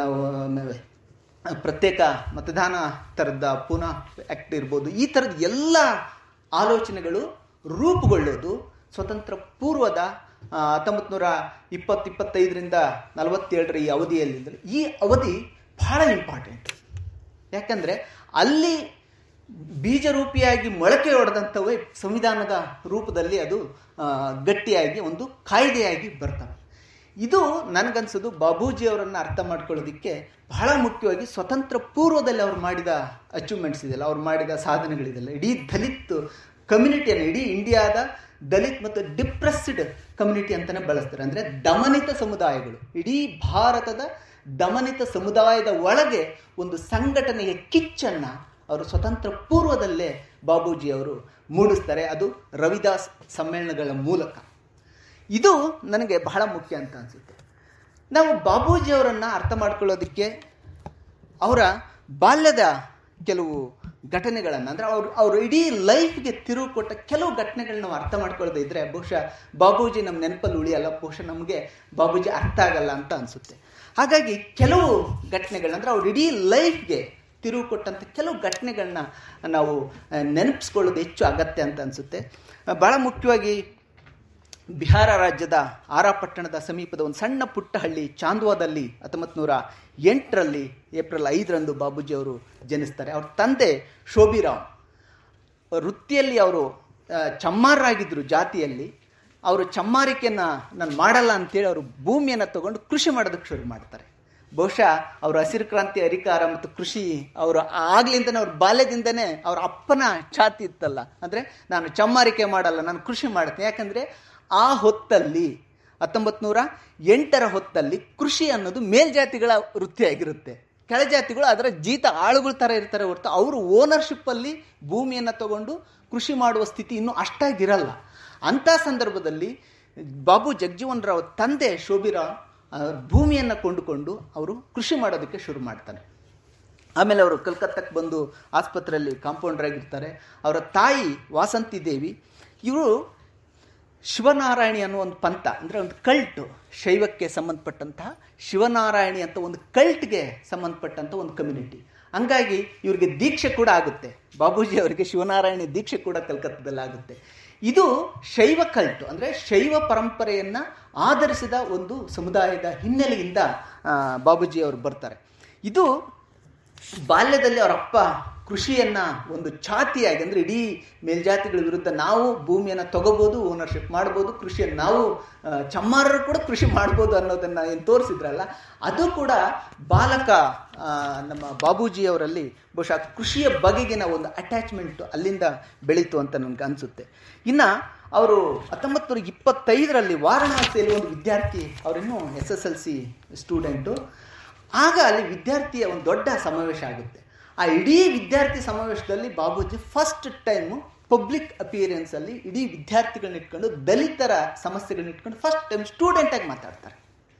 Speaker 1: ಪ್ರತ್ಯೇಕ ಮತದಾನ ಥರದ ಪುನಃ ಆ್ಯಕ್ಟ್ ಇರ್ಬೋದು ಈ ಥರದ ಎಲ್ಲ ಆಲೋಚನೆಗಳು ರೂಪುಗೊಳ್ಳೋದು ಸ್ವತಂತ್ರ ಪೂರ್ವದ ಹತ್ತೊಂಬತ್ತು ನೂರ ಇಪ್ಪತ್ತು ಇಪ್ಪತ್ತೈದರಿಂದ ನಲವತ್ತೇಳರ ಈ ಅವಧಿಯಲ್ಲಿ ಈ ಅವಧಿ ಬಹಳ ಇಂಪಾರ್ಟೆಂಟ್ ಯಾಕಂದರೆ ಅಲ್ಲಿ ಬೀಜರೂಪಿಯಾಗಿ ಮೊಳಕೆ ಹೊಡೆದಂಥವೇ ಸಂವಿಧಾನದ ರೂಪದಲ್ಲಿ ಅದು ಗಟ್ಟಿಯಾಗಿ ಒಂದು ಕಾಯ್ದೆಯಾಗಿ ಬರ್ತವೆ ಇದು ನನಗನ್ಸೋದು ಬಾಬೂಜಿ ಅವರನ್ನು ಅರ್ಥ ಮಾಡ್ಕೊಳ್ಳೋದಕ್ಕೆ ಬಹಳ ಮುಖ್ಯವಾಗಿ ಸ್ವತಂತ್ರ ಪೂರ್ವದಲ್ಲಿ ಅವ್ರು ಮಾಡಿದ ಅಚೀವ್ಮೆಂಟ್ಸ್ ಇದೆಯಲ್ಲ ಅವ್ರು ಮಾಡಿದ ಸಾಧನೆಗಳಿದೆಯಲ್ಲ ಇಡೀ ದಲಿತ್ ಕಮ್ಯುನಿಟಿಯನ್ನು ಇಡೀ ಇಂಡಿಯಾದ ದಲಿತ್ ಮತ್ತು ಡಿಪ್ರೆಸ್ಡ್ ಕಮ್ಯುನಿಟಿ ಅಂತಲೇ ಬಳಸ್ತಾರೆ ಅಂದರೆ ದಮನಿತ ಸಮುದಾಯಗಳು ಇಡೀ ಭಾರತದ ದಮನಿತ ಸಮುದಾಯದ ಒಳಗೆ ಒಂದು ಸಂಘಟನೆಯ ಕಿಚ್ಚನ್ನು ಅವರು ಸ್ವತಂತ್ರ ಪೂರ್ವದಲ್ಲೇ ಬಾಬೂಜಿ ಅವರು ಮೂಡಿಸ್ತಾರೆ ಅದು ರವಿದಾಸ್ ಸಮ್ಮೇಳನಗಳ ಮೂಲಕ ಇದು ನನಗೆ ಬಹಳ ಮುಖ್ಯ ಅಂತ ಅನಿಸುತ್ತೆ ನಾವು ಬಾಬೂಜಿ ಅವರನ್ನು ಅರ್ಥ ಮಾಡ್ಕೊಳ್ಳೋದಕ್ಕೆ ಅವರ ಬಾಲ್ಯದ ಕೆಲವು ಘಟನೆಗಳನ್ನು ಅಂದರೆ ಅವರು ಅವರು ಇಡೀ ಲೈಫ್ಗೆ ತಿರುವು ಕೊಟ್ಟ ಕೆಲವು ಘಟನೆಗಳನ್ನ ನಾವು ಅರ್ಥ ಮಾಡ್ಕೊಳ್ಳೋದೇ ಇದ್ದರೆ ಬಹುಶಃ ಬಾಬೂಜಿ ನಮ್ಮ ನೆನಪಲ್ಲಿ ಉಳಿಯಲ್ಲ ಬಹುಶಃ ನಮಗೆ ಬಾಬೂಜಿ ಅರ್ಥ ಆಗಲ್ಲ ಅಂತ ಅನಿಸುತ್ತೆ ಹಾಗಾಗಿ ಕೆಲವು ಘಟನೆಗಳನ್ನ ಅಂದರೆ ಅವ್ರು ಇಡೀ ಲೈಫ್ಗೆ ತಿರುವು ಕೊಟ್ಟಂಥ ಕೆಲವು ಘಟನೆಗಳನ್ನ ನಾವು ನೆನಪಿಸ್ಕೊಳ್ಳೋದು ಹೆಚ್ಚು ಅಗತ್ಯ ಅಂತ ಅನಿಸುತ್ತೆ ಭಾಳ ಮುಖ್ಯವಾಗಿ ಬಿಹಾರ ರಾಜ್ಯದ ಆರಾಪಟ್ಟಣದ ಸಮೀಪದ ಒಂದು ಸಣ್ಣ ಪುಟ್ಟ ಹಳ್ಳಿ ಚಾಂದ್ವಾದಲ್ಲಿ ಹತ್ತೊಂಬತ್ತು ನೂರ ಎಂಟರಲ್ಲಿ ಏಪ್ರಿಲ್ ಐದರಂದು ಬಾಬೂಜಿ ಅವರು ಜನಿಸ್ತಾರೆ ಅವ್ರ ತಂದೆ ಶೋಭಿರಾವ್ ವೃತ್ತಿಯಲ್ಲಿ ಅವರು ಚಮ್ಮಾರರಾಗಿದ್ದರು ಜಾತಿಯಲ್ಲಿ ಅವರು ಚಮ್ಮಾರಿಕೆಯನ್ನು ನಾನು ಮಾಡಲ್ಲ ಅಂತೇಳಿ ಅವರು ಭೂಮಿಯನ್ನು ತಗೊಂಡು ಕೃಷಿ ಮಾಡೋದಕ್ಕೆ ಶುರು ಮಾಡ್ತಾರೆ ಬಹುಶಃ ಅವರು ಹಸಿರು ಕ್ರಾಂತಿ ಅಧಿಕಾರ ಮತ್ತು ಕೃಷಿ ಅವರು ಆಗ್ಲಿಂದನೇ ಅವ್ರ ಬಾಲ್ಯದಿಂದನೇ ಅವ್ರ ಅಪ್ಪನ ಛಾತಿ ಇತ್ತಲ್ಲ ಅಂದರೆ ನಾನು ಚಮ್ಮಾರಿಕೆ ಮಾಡಲ್ಲ ನಾನು ಕೃಷಿ ಮಾಡ್ತೇನೆ ಯಾಕಂದರೆ ಆ ಹೊತ್ತಲ್ಲಿ ಹತ್ತೊಂಬತ್ತು ನೂರ ಎಂಟರ ಹೊತ್ತಲ್ಲಿ ಕೃಷಿ ಅನ್ನೋದು ಮೇಲ್ಜಾತಿಗಳ ವೃತ್ತಿಯಾಗಿರುತ್ತೆ ಕೆಳಜಾತಿಗಳು ಅದರ ಜೀತ ಆಳುಗಳ ಥರ ಇರ್ತಾರೆ ಹೊರತು ಅವರು ಓನರ್ಶಿಪ್ಪಲ್ಲಿ ಭೂಮಿಯನ್ನು ತಗೊಂಡು ಕೃಷಿ ಮಾಡುವ ಸ್ಥಿತಿ ಇನ್ನೂ ಅಷ್ಟಾಗಿರಲ್ಲ ಅಂಥ ಸಂದರ್ಭದಲ್ಲಿ ಬಾಬು ಜಗಜೀವನ್ ರಾವ್ ತಂದೆ ಶೋಭಿರಾವ್ ಭೂಮಿಯನ್ನು ಕೊಂಡುಕೊಂಡು ಅವರು ಕೃಷಿ ಮಾಡೋದಕ್ಕೆ ಶುರು ಮಾಡ್ತಾರೆ ಆಮೇಲೆ ಅವರು ಕಲ್ಕತ್ತಕ್ಕೆ ಬಂದು ಆಸ್ಪತ್ರೆಯಲ್ಲಿ ಕಾಂಪೌಂಡರ್ ಆಗಿರ್ತಾರೆ ಅವರ ತಾಯಿ ವಾಸಂತಿ ದೇವಿ ಇವರು ಶಿವನಾರಾಯಣಿ ಅನ್ನೋ ಒಂದು ಪಂಥ ಅಂದರೆ ಒಂದು ಕಲ್ಟು ಶೈವಕ್ಕೆ ಸಂಬಂಧಪಟ್ಟಂತಹ ಶಿವನಾರಾಯಣಿ ಅಂತ ಒಂದು ಕಲ್ಟ್ಗೆ ಸಂಬಂಧಪಟ್ಟಂಥ ಒಂದು ಕಮ್ಯುನಿಟಿ ಹಂಗಾಗಿ ಇವರಿಗೆ ದೀಕ್ಷೆ ಕೂಡ ಆಗುತ್ತೆ ಬಾಬೂಜಿ ಅವರಿಗೆ ಶಿವನಾರಾಯಣಿ ದೀಕ್ಷೆ ಕೂಡ ಕಲ್ಕತ್ತದಲ್ಲಿ ಆಗುತ್ತೆ ಇದು ಶೈವ ಕಲ್ಟು ಅಂದರೆ ಶೈವ ಪರಂಪರೆಯನ್ನು ಆಧರಿಸಿದ ಒಂದು ಸಮುದಾಯದ ಹಿನ್ನೆಲೆಯಿಂದ ಬಾಬೂಜಿ ಅವರು ಬರ್ತಾರೆ ಇದು ಬಾಲ್ಯದಲ್ಲಿ ಅವರ ಅಪ್ಪ ಕೃಷಿಯನ್ನು ಒಂದು ಛಾತಿಯಾಗಿ ಅಂದರೆ ಇಡೀ ಮೇಲ್ಜಾತಿಗಳ ವಿರುದ್ಧ ನಾವು ಭೂಮಿಯನ್ನು ತಗೋಬೋದು ಓನರ್ಶಿಪ್ ಮಾಡ್ಬೋದು ಕೃಷಿಯನ್ನು ನಾವು ಚಮ್ಮಾರರು ಕೂಡ ಕೃಷಿ ಮಾಡ್ಬೋದು ಅನ್ನೋದನ್ನು ಏನು ತೋರಿಸಿದ್ರಲ್ಲ ಅದು ಕೂಡ ಬಾಲಕ ನಮ್ಮ ಬಾಬೂಜಿಯವರಲ್ಲಿ ಬಹುಶಃ ಕೃಷಿಯ ಬಗೆಗಿನ ಒಂದು ಅಟ್ಯಾಚ್ಮೆಂಟು ಅಲ್ಲಿಂದ ಬೆಳೀತು ಅಂತ ನನಗೆ ಅನಿಸುತ್ತೆ ಇನ್ನು ಅವರು ಹತ್ತೊಂಬತ್ತು ನೂರ ಇಪ್ಪತ್ತೈದರಲ್ಲಿ ವಾರಣಾಸಿಯಲ್ಲಿ ಒಂದು ವಿದ್ಯಾರ್ಥಿ ಅವರಿನ್ನೂ S S L C student ಆಗ ಅಲ್ಲಿ ವಿದ್ಯಾರ್ಥಿಯ ಒಂದು ದೊಡ್ಡ ಸಮಾವೇಶ ಆಗುತ್ತೆ ಆ ಇಡೀ ವಿದ್ಯಾರ್ಥಿ ಸಮಾವೇಶದಲ್ಲಿ ಬಾಬೂಜಿ ಫಸ್ಟ್ ಟೈಮು ಪಬ್ಲಿಕ್ ಅಪಿಯರೆನ್ಸಲ್ಲಿ ಇಡೀ ವಿದ್ಯಾರ್ಥಿಗಳನ್ನ ಇಟ್ಕೊಂಡು ದಲಿತರ ಸಮಸ್ಯೆಗಳನ್ನ ಇಟ್ಕೊಂಡು ಫಸ್ಟ್ ಟೈಮ್ ಸ್ಟೂಡೆಂಟಾಗಿ ಮಾತಾಡ್ತಾರೆ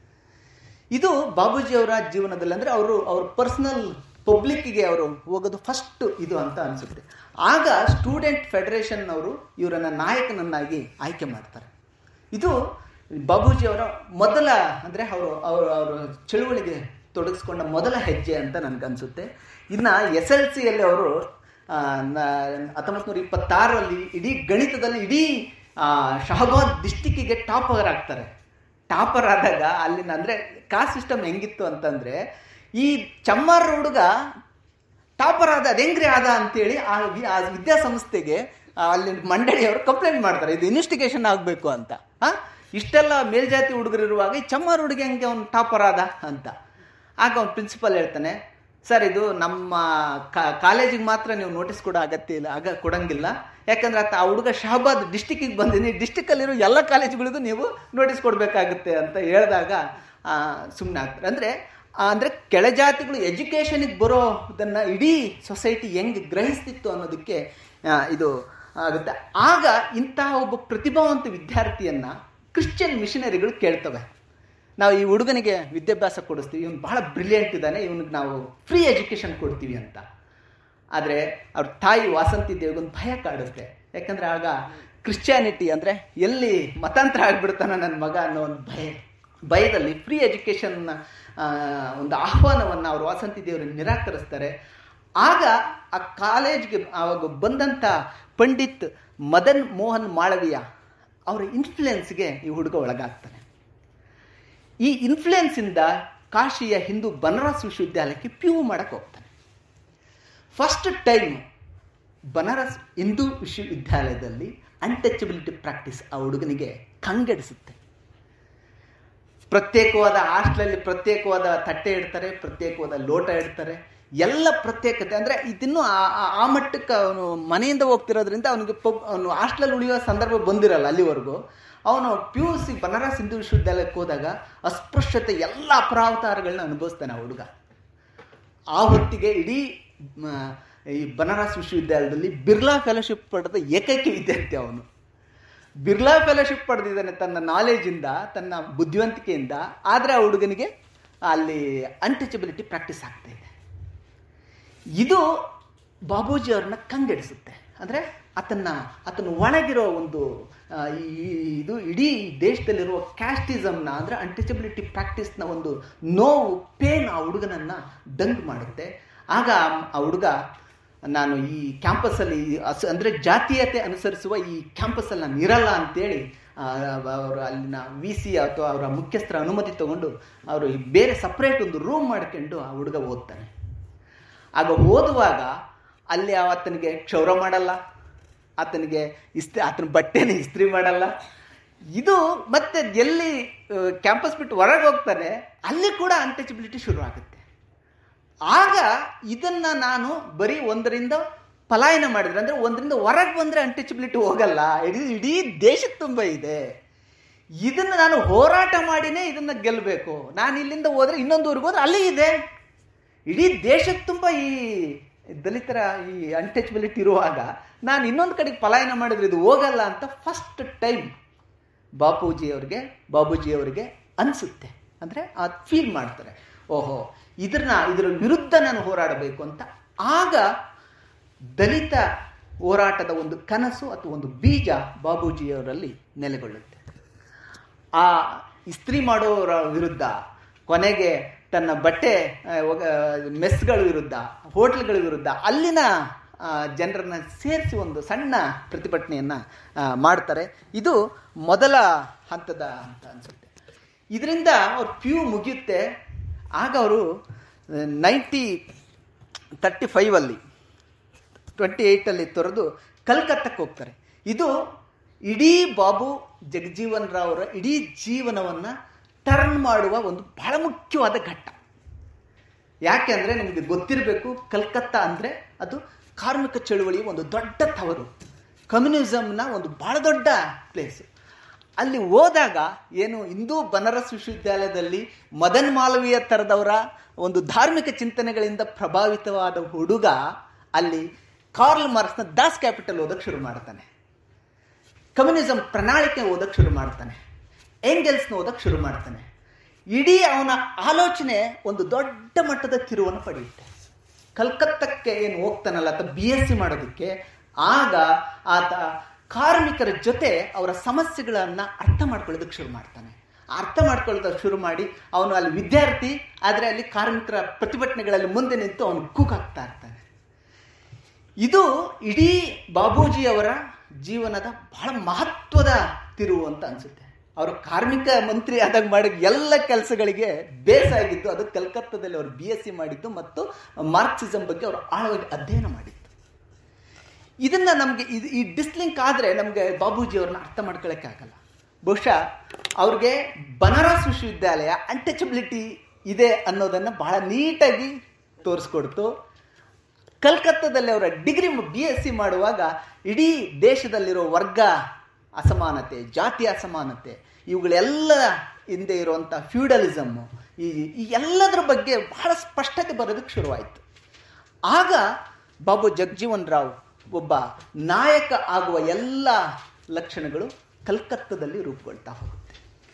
Speaker 1: ಇದು ಬಾಬೂಜಿಯವರ ಜೀವನದಲ್ಲಿ ಅಂದರೆ ಅವರು ಅವ್ರ ಪರ್ಸನಲ್ ಪಬ್ಲಿಕ್ಕಿಗೆ ಅವರು ಹೋಗೋದು ಫಸ್ಟ್ ಇದು ಅಂತ ಅನಿಸುತ್ತೆ ಆಗ ಸ್ಟೂಡೆಂಟ್ ಫೆಡರೇಷನ್ ಅವರು ಇವರನ್ನು ನಾಯಕನನ್ನಾಗಿ ಆಯ್ಕೆ ಮಾಡ್ತಾರೆ ಇದು ಬಾಬೂಜಿಯವರ ಮೊದಲ ಅಂದರೆ ಅವರು ಅವರು ಅವರು ಚಳುವಳಿಗೆ ತೊಡಗಿಸ್ಕೊಂಡ ಮೊದಲ ಹೆಜ್ಜೆ ಅಂತ ನನಗನ್ಸುತ್ತೆ ಇನ್ನು ಎಸ್ ಎಲ್ ಸಿಯಲ್ಲಿ ಅವರು ಹತ್ತೊಂಬತ್ತು ನೂರ ಇಪ್ಪತ್ತಾರರಲ್ಲಿ ಇಡೀ ಗಣಿತದಲ್ಲಿ ಇಡೀ ಶಹಬಾದ್ ಡಿಸ್ಟಿಕ್ಕಿಗೆ ಟಾಪರ್ ಆಗ್ತಾರೆ ಟಾಪರ್ ಆದಾಗ ಅಲ್ಲಿನ ಅಂದರೆ ಕಾಸ್ಟ್ ಸಿಸ್ಟಮ್ ಹೆಂಗಿತ್ತು ಅಂತಂದರೆ ಈ ಚಮ್ಮಾರ ಹುಡುಗ ಟಾಪರ್ ಆದ ಅದು ಹೆಂಗ್ರಿ ಆದ ಅಂತೇಳಿ ಆ ವಿ- ಆ ವಿದ್ಯಾಸಂಸ್ಥೆಗೆ ಆ, ಅಲ್ಲಿ ಮಂಡಳಿಯವರು ಕಂಪ್ಲೇಂಟ್ ಮಾಡ್ತಾರೆ ಇದು ಇನ್ವೆಸ್ಟಿಗೇಷನ್ ಆಗಬೇಕು ಅಂತ ಹಾಂ ಇಷ್ಟೆಲ್ಲ ಮೇಲ್ಜಾತಿ ಹುಡುಗರಿರುವಾಗ ಈ ಚಮ್ಮಾರ ಹುಡುಗ ಹೆಂಗೆ ಅವ್ನು ಟಾಪರ್ ಆದ ಅಂತ ಆಗ ಅವ್ನು ಪ್ರಿನ್ಸಿಪಲ್ ಹೇಳ್ತಾನೆ ಸರ್ ಇದು ನಮ್ಮ ಕಾಲೇಜಿಗೆ ಮಾತ್ರ ನೀವು ನೋಟಿಸ್ ಕೊಡೋ ಅಗತ್ಯ ಇಲ್ಲ ಆಗ ಕೊಡಂಗಿಲ್ಲ ಯಾಕಂದ್ರೆ ಆತ ಆ ಹುಡುಗ ಶಹಬಾದ್ ಡಿಸ್ಟಿಕ್ಕಿಗೆ ಬಂದಿನಿ ಡಿಸ್ಟಿಕ್ಕಲ್ಲಿರೋ ಎಲ್ಲ ಕಾಲೇಜುಗಳಿಗೂ ನೀವು ನೋಟಿಸ್ ಕೊಡಬೇಕಾಗುತ್ತೆ ಅಂತ ಹೇಳಿದಾಗ ಸುಮ್ಮನೆ ಆಗ್ತಾರೆ ಅಂದರೆ ಅಂದರೆ ಕೆಳಜಾತಿಗಳು ಎಜುಕೇಷನಿಗೆ ಬರೋದನ್ನು ಇಡೀ ಸೊಸೈಟಿ ಹೆಂಗೆ ಗ್ರಹಿಸ್ತಿತ್ತು ಅನ್ನೋದಕ್ಕೆ ಆ, ಇದು ಆಗುತ್ತೆ ಆಗ ಇಂತಹ ಒಬ್ಬ ಪ್ರತಿಭಾವಂತ ವಿದ್ಯಾರ್ಥಿಯನ್ನು ಕ್ರಿಶ್ಚಿಯನ್ ಮಿಷನರಿಗಳು ಕೇಳ್ತವೆ ನಾವು ಈ ಹುಡುಗನಿಗೆ ವಿದ್ಯಾಭ್ಯಾಸ ಕೊಡಿಸ್ತೀವಿ ಇವನು ಬಹಳ ಬ್ರಿಲಿಯಂಟ್ ಇದ್ದಾನೆ ಇವನಿಗೆ ನಾವು ಫ್ರೀ ಎಜುಕೇಷನ್ ಕೊಡ್ತೀವಿ ಅಂತ ಆದರೆ ಅವ್ರ ತಾಯಿ ವಾಸಂತಿ ದೇವಿಗೊಂದು ಭಯ ಕಾಡುತ್ತೆ ಯಾಕಂದರೆ ಆಗ ಕ್ರಿಶ್ಚಿಯಾನಿಟಿ ಅಂದರೆ ಎಲ್ಲಿ ಮತಾಂತರ ಆಗ್ಬಿಡ್ತಾನ ನನ್ನ ಮಗ ಅನ್ನೋ ಒಂದು ಭಯ ಭಯದಲ್ಲಿ ಫ್ರೀ ಎಜುಕೇಷನ್ ಒಂದು ಆಹ್ವಾನವನ್ನು ಅವರು ವಾಸಂತಿ ದೇವರು ನಿರಾಕರಿಸ್ತಾರೆ ಆಗ ಆ ಕಾಲೇಜ್ಗೆ ಆವಾಗ ಬಂದಂಥ ಪಂಡಿತ್ ಮದನ್ ಮೋಹನ್ ಮಾಳವಿಯ ಅವರ ಇನ್ಫ್ಲುಯೆನ್ಸ್ಗೆ ಈ ಹುಡುಗ ಒಳಗಾಗ್ತಾನೆ ಈ ಇನ್ಫ್ಲುಯೆನ್ಸಿಂದ ಕಾಶಿಯ ಹಿಂದೂ ಬನಾರಸ್ ವಿಶ್ವವಿದ್ಯಾಲಯಕ್ಕೆ ಪಿ ಯು ಮಾಡಕ್ಕೆ ಹೋಗ್ತಾನೆ ಫಸ್ಟ್ ಟೈಮ್ ಬನಾರಸ್ ಹಿಂದೂ ವಿಶ್ವವಿದ್ಯಾಲಯದಲ್ಲಿ ಅನ್ಟಚಬಿಲಿಟಿ ಪ್ರಾಕ್ಟೀಸ್ ಆ ಹುಡುಗನಿಗೆ ಕಂಗೆಡಿಸುತ್ತೆ ಪ್ರತ್ಯೇಕವಾದ ಹಾಸ್ಟ್ಲಲ್ಲಿ ಪ್ರತ್ಯೇಕವಾದ ತಟ್ಟೆ ಇಡ್ತಾರೆ ಪ್ರತ್ಯೇಕವಾದ ಲೋಟ ಇಡ್ತಾರೆ ಎಲ್ಲ ಪ್ರತ್ಯೇಕತೆ ಅಂದರೆ ಇದನ್ನು ಆ- ಆ- ಆ ಮಟ್ಟಕ್ಕೆ ಅವನು ಮನೆಯಿಂದ ಹೋಗ್ತಿರೋದ್ರಿಂದ ಅವನಿಗೆ ಪಬ್ ಅವನು ಹಾಸ್ಟ್ಲಲ್ಲಿ ಉಳಿಯೋ ಸಂದರ್ಭ ಬಂದಿರಲ್ಲ ಅಲ್ಲಿವರೆಗೂ ಅವನು P U C Banaras Hindu ವಿಶ್ವವಿದ್ಯಾಲಯಕ್ಕೆ ಹೋದಾಗ ಅಸ್ಪೃಶ್ಯತೆ ಎಲ್ಲ ಅಪರಾವತಾರಗಳನ್ನ ಅನುಭವಿಸ್ತಾನೆ ಆ ಹುಡುಗ ಆ ಹೊತ್ತಿಗೆ ಇಡೀ ಮ, ಈ ಬನಾರಸ್ ವಿಶ್ವವಿದ್ಯಾಲಯದಲ್ಲಿ ಬಿರ್ಲಾ ಫೆಲೋಶಿಪ್ ಪಡೆದ ಏಕೈಕ ವಿದ್ಯಾರ್ಥಿ ಅವನು ಬಿರ್ಲಾ ಫೆಲೋಶಿಪ್ ಪಡೆದಿದ್ದಾನೆ ತನ್ನ ನಾಲೆಜಿಂದ ತನ್ನ ಬುದ್ಧಿವಂತಿಕೆಯಿಂದ ಆದರೆ ಆ ಹುಡುಗನಿಗೆ ಅಲ್ಲಿ ಅನ್ಟಚಬಿಲಿಟಿ ಪ್ರಾಕ್ಟೀಸ್ ಆಗ್ತಾ ಇದೆ ಇದು ಬಾಬೂಜಿ ಅವ್ರನ್ನ ಕಂಗೆಡಿಸುತ್ತೆ ಅಂದರೆ ಆತನ್ನ ಆತನ ಒಳಗಿರೋ ಒಂದು ಆ, ಈ ಇದು ಇಡೀ ದೇಶದಲ್ಲಿರುವ ಕ್ಯಾಸ್ಟಿಸಮ್ನ ಅಂದರೆ ಅನ್ಟಚಬಿಲಿಟಿ ಪ್ರಾಕ್ಟೀಸ್ನ ಒಂದು ನೋವು ಪೇನ್ ಆ ಹುಡುಗನನ್ನು ದಂಗ್ ಮಾಡುತ್ತೆ ಆಗ ಆ- ಆ ಹುಡುಗ ನಾನು ಈ ಕ್ಯಾಂಪಸ್ಸಲ್ಲಿ ಅಸ್ ಅಂದರೆ ಜಾತೀಯತೆ ಅನುಸರಿಸುವ ಈ ಕ್ಯಾಂಪಸ್ಸಲ್ಲಿ ನಾನು ಇರಲ್ಲ ಅಂತೇಳಿ ಆ, ಅವರು ಅಲ್ಲಿನ ವಿ ಸಿ ಅಥವಾ ಅವರ ಮುಖ್ಯಸ್ಥರ ಅನುಮತಿ ತಗೊಂಡು ಅವರು ಈ ಬೇರೆ ಸಪ್ರೇಟ್ ಒಂದು ರೂಮ್ ಮಾಡ್ಕೊಂಡು ಆ ಹುಡುಗ ಓದ್ತಾನೆ ಆಗ ಓದುವಾಗ ಅಲ್ಲಿ ಆತನಿಗೆ ಕ್ಷೌರ ಮಾಡಲ್ಲ ಆತನಿಗೆ ಇಸ್ತ್ರಿ ಆತನ ಬಟ್ಟೆನ ಇಸ್ತ್ರಿ ಮಾಡಲ್ಲ ಇದು ಮತ್ತೆ ಎಲ್ಲಿ ಕ್ಯಾಂಪಸ್ ಬಿಟ್ಟು ಹೊರಗೆ ಹೋಗ್ತಾನೆ ಅಲ್ಲಿ ಕೂಡ ಅನ್ಟಚಬಿಲಿಟಿ ಶುರು ಆಗುತ್ತೆ ಆಗ ಇದನ್ನ ನಾನು ಬರೀ ಒಂದರಿಂದ ಪಲಾಯನ ಮಾಡಿದ್ರೆ ಅಂದ್ರೆ ಒಂದರಿಂದ ಹೊರಗೆ ಬಂದ್ರೆ ಅನ್ಟಚಬಿಲಿಟಿ ಹೋಗಲ್ಲ ಇಡೀ ಇಡೀ ದೇಶಕ್ಕೆ ತುಂಬ ಇದೆ ಇದನ್ನ ನಾನು ಹೋರಾಟ ಮಾಡಿನೇ ಇದನ್ನ ಗೆಲ್ಲಬೇಕು ನಾನು ಇಲ್ಲಿಂದ ಹೋದ್ರೆ ಇನ್ನೊಂದು ಊರಿಗೆ ಹೋದ್ರೆ ಅಲ್ಲಿ ಇದೆ ಇಡೀ ದೇಶಕ್ಕೆ ತುಂಬ ಈ ದಲಿತರ ಈ ಅನ್ಟಚಬಿಲಿಟಿ ಇರುವಾಗ ನಾನು ಇನ್ನೊಂದು ಕಡೆಗೆ ಪಲಾಯನ ಮಾಡಿದ್ರೆ ಇದು ಹೋಗಲ್ಲ ಅಂತ ಫಸ್ಟ್ ಟೈಮ್ ಬಾಪೂಜಿ ಅವ್ರಿಗೆ ಬಾಬೂಜಿ ಅವರಿಗೆ ಅನಿಸುತ್ತೆ ಅಂದರೆ ಅದು ಫೀಲ್ ಮಾಡ್ತಾರೆ ಓಹೋ ಇದ್ರನ್ನ ಇದರ ವಿರುದ್ಧ ನಾನು ಹೋರಾಡಬೇಕು ಅಂತ ಆಗ ದಲಿತ ಹೋರಾಟದ ಒಂದು ಕನಸು ಅಥವಾ ಒಂದು ಬೀಜ ಬಾಬೂಜಿಯವರಲ್ಲಿ ನೆಲೆಗೊಳ್ಳುತ್ತೆ ಆ ಇಸ್ತ್ರಿ ಮಾಡೋರ ವಿರುದ್ಧ ಕೊನೆಗೆ ತನ್ನ ಬಟ್ಟೆ ಆ, ಒಗ- ಮೆಸ್ಗಳ ವಿರುದ್ಧ ಹೋಟ್ಲ್ಗಳ ವಿರುದ್ಧ ಅಲ್ಲಿನ ಆ, ಜನರನ್ನ ಸೇರಿಸಿ ಒಂದು ಸಣ್ಣ ಪ್ರತಿಭಟನೆಯನ್ನು ಮಾಡ್ತಾರೆ ಇದು ಮೊದಲ ಹಂತದ ಅಂತ ಅನಿಸುತ್ತೆ ಇದರಿಂದ ಅವ್ರ ಪಿ ಯು ಮುಗಿಯುತ್ತೆ ಆಗ ಅವರು ನೈಂಟಿ ತರ್ಟಿ ಫೈವಲ್ಲಿ ಟ್ವೆಂಟಿ ಏಯ್ಟಲ್ಲಿ ತೊರೆದು ಕಲ್ಕತ್ತಕ್ಕೆ ಹೋಗ್ತಾರೆ ಇದು ಇಡೀ ಬಾಬು ಜಗಜೀವನ್ ರಾವ್ ಅವರ ಇಡೀ ಜೀವನವನ್ನು ಟರ್ನ್ ಮಾಡುವ ಒಂದು ಬಹಳ ಮುಖ್ಯವಾದ ಘಟ್ಟ ಯಾಕೆ ಅಂದರೆ ನಿಮಗೆ ಗೊತ್ತಿರಬೇಕು ಕಲ್ಕತ್ತಾ ಅಂದರೆ ಅದು ಕಾರ್ಮಿಕ ಚಳುವಳಿಯ ಒಂದು ದೊಡ್ಡ ತವರು ಕಮ್ಯುನಿಸಮ್ನ ಒಂದು ಬಹಳ ದೊಡ್ಡ ಪ್ಲೇಸ್ ಅಲ್ಲಿ ಹೋದಾಗ ಏನು ಹಿಂದೂ ಬನಾರಸ್ ವಿಶ್ವವಿದ್ಯಾಲಯದಲ್ಲಿ ಮದನ್ ಮಾಲವೀಯ ಥರದವರ ಒಂದು ಧಾರ್ಮಿಕ ಚಿಂತನೆಗಳಿಂದ ಪ್ರಭಾವಿತವಾದ ಹುಡುಗ ಅಲ್ಲಿ ಕಾರ್ಲ್ ಮಾರ್ಕ್ಸ್ನ ದಾಸ್ ಕ್ಯಾಪಿಟಲ್ ಓದಕ್ಕೆ ಶುರು ಮಾಡ್ತಾನೆ ಕಮ್ಯುನಿಸಂ ಪ್ರಣಾಳಿಕೆ ಓದಕ್ಕೆ ಶುರು ಮಾಡ್ತಾನೆ ಏಂಗೆಲ್ಸ್ನ ಓದಕ್ಕೆ ಶುರು ಮಾಡ್ತಾನೆ ಇಡೀ ಅವನ ಆಲೋಚನೆ ಒಂದು ದೊಡ್ಡ ಮಟ್ಟದ ತಿರುವನ್ನು ಪಡೆಯುತ್ತೆ ಕಲ್ಕತ್ತಕ್ಕೆ ಏನು ಹೋಗ್ತಾನಲ್ಲ ಆತ ಬಿ ಎಸ್ ಸಿ ಮಾಡೋದಕ್ಕೆ ಆಗ ಆತ ಕಾರ್ಮಿಕರ ಜೊತೆ ಅವರ ಸಮಸ್ಯೆಗಳನ್ನು ಅರ್ಥ ಮಾಡ್ಕೊಳ್ಳೋದಕ್ಕೆ ಶುರು ಮಾಡ್ತಾನೆ ಅರ್ಥ ಮಾಡ್ಕೊಳ್ಳೋದಕ್ಕೆ ಶುರು ಮಾಡಿ ಅವನು ಅಲ್ಲಿ ವಿದ್ಯಾರ್ಥಿ ಆದರೆ ಅಲ್ಲಿ ಕಾರ್ಮಿಕರ ಪ್ರತಿಭಟನೆಗಳಲ್ಲಿ ಮುಂದೆ ನಿಂತು ಅವನು ಕೂಗಾಗ್ತಾ ಇರ್ತಾನೆ ಇದು ಇಡೀ ಬಾಬೂಜಿಯವರ ಜೀವನದ ಬಹಳ ಮಹತ್ವದ ತಿರುವು ಅಂತ ಅನ್ಸುತ್ತೆ ಅವರು ಕಾರ್ಮಿಕ ಮಂತ್ರಿ ಆದಾಗ ಮಾಡಿದ ಎಲ್ಲ ಕೆಲಸಗಳಿಗೆ ಬೇಸ್ ಆಗಿದ್ದು ಅದು ಕಲ್ಕತ್ತಾದಲ್ಲಿ ಅವರು ಬಿ ಎಸ್ ಸಿ ಮಾಡಿದ್ದು ಮತ್ತು ಮಾರ್ಕ್ಸಿಸಂ ಬಗ್ಗೆ ಅವರು ಆಳವಾಗಿ ಅಧ್ಯಯನ ಮಾಡಿದ್ದು ಇದನ್ನ ನಮಗೆ ಇದು ಈ ಡಿಸ್ಲಿಂಕ್ ಆದರೆ ನಮಗೆ ಬಾಬೂಜಿ ಅವ್ರನ್ನ ಅರ್ಥ ಮಾಡ್ಕೊಳ್ಳೋಕ್ಕೆ ಆಗಲ್ಲ ಬಹುಶಃ ಅವ್ರಿಗೆ ಬನಾರಸ್ ವಿಶ್ವವಿದ್ಯಾಲಯ ಅನ್ಟಚಬಿಲಿಟಿ ಇದೆ ಅನ್ನೋದನ್ನು ಬಹಳ ನೀಟಾಗಿ ತೋರಿಸ್ಕೊಡ್ತು ಕಲ್ಕತ್ತಾದಲ್ಲಿ ಅವರ ಡಿಗ್ರಿ ಬಿ ಎಸ್ ಸಿ ಮಾಡುವಾಗ ಇಡೀ ದೇಶದಲ್ಲಿರೋ ವರ್ಗ ಅಸಮಾನತೆ ಜಾತಿ ಅಸಮಾನತೆ ಇವುಗಳೆಲ್ಲ ಹಿಂದೆ ಇರುವಂಥ ಫ್ಯೂಡಲಿಸಮ್ಮು ಈ ಈ ಎಲ್ಲದರ ಬಗ್ಗೆ ಬಹಳ ಸ್ಪಷ್ಟತೆ ಬರೋದಕ್ಕೆ ಶುರುವಾಯಿತು ಆಗ ಬಾಬು ಜಗಜೀವನ್ ರಾವ್ ಒಬ್ಬ ನಾಯಕ ಆಗುವ ಎಲ್ಲ ಲಕ್ಷಣಗಳು ಕಲ್ಕತ್ತಾದಲ್ಲಿ ರೂಪುಗೊಳ್ತಾ ಹೋಗುತ್ತೆ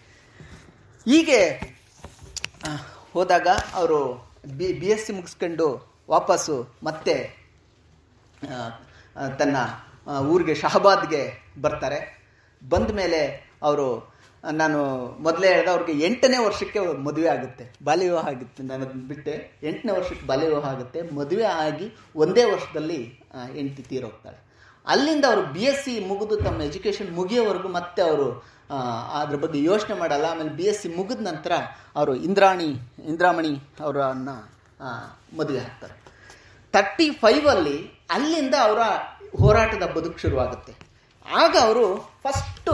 Speaker 1: ಹೀಗೆ ಆ, ಹೋದಾಗ ಅವರು ಬಿ ಬಿ ಎಸ್ ಸಿ ಮುಗಿಸ್ಕೊಂಡು ವಾಪಸ್ಸು ಮತ್ತೆ ಆ, ಆ, ತನ್ನ ಆ, ಊರಿಗೆ ಶಹಬಾದ್ಗೆ ಬರ್ತಾರೆ ಬಂದ ಮೇಲೆ ಅವರು ನಾನು ಮೊದಲೇ ಹೇಳಿದ ಅವ್ರಿಗೆ ಎಂಟನೇ ವರ್ಷಕ್ಕೆ ಮದುವೆ ಆಗುತ್ತೆ ಬಾಲ್ಯ ವಿವಾಹ ಆಗುತ್ತೆ ನಾನು ಅದನ್ನ ಬಿಟ್ಟೆ ಎಂಟನೇ ವರ್ಷಕ್ಕೆ ಬಾಲ್ಯ ವಿವಾಹ ಆಗುತ್ತೆ ಮದುವೆ ಆಗಿ ಒಂದೇ ವರ್ಷದಲ್ಲಿ ಆ, ಹೆಂಡತಿ ತೀರೋಗ್ತಾಳೆ ಅಲ್ಲಿಂದ ಅವರು ಬಿ ಎಸ್ ಸಿ ಮುಗಿದು ತಮ್ಮ ಎಜುಕೇಷನ್ ಮುಗಿಯೋವರೆಗೂ ಮತ್ತೆ ಅವರು ಆ, ಅದ್ರ ಬಗ್ಗೆ ಯೋಚನೆ ಮಾಡಲ್ಲ ಆಮೇಲೆ ಬಿ ಎಸ್ ಸಿ ಮುಗಿದ ನಂತರ ಅವರು ಇಂದ್ರಾಣಿ ಇಂದ್ರಾಮಣಿ ಅವರನ್ನ ಮದುವೆ ಆಗ್ತಾರೆ ತರ್ಟಿ ಫೈವಲ್ಲಿ ಅಲ್ಲಿಂದ ಅವರ ಹೋರಾಟದ ಬದುಕು ಶುರುವಾಗುತ್ತೆ ಆಗ ಅವರು ಫಸ್ಟು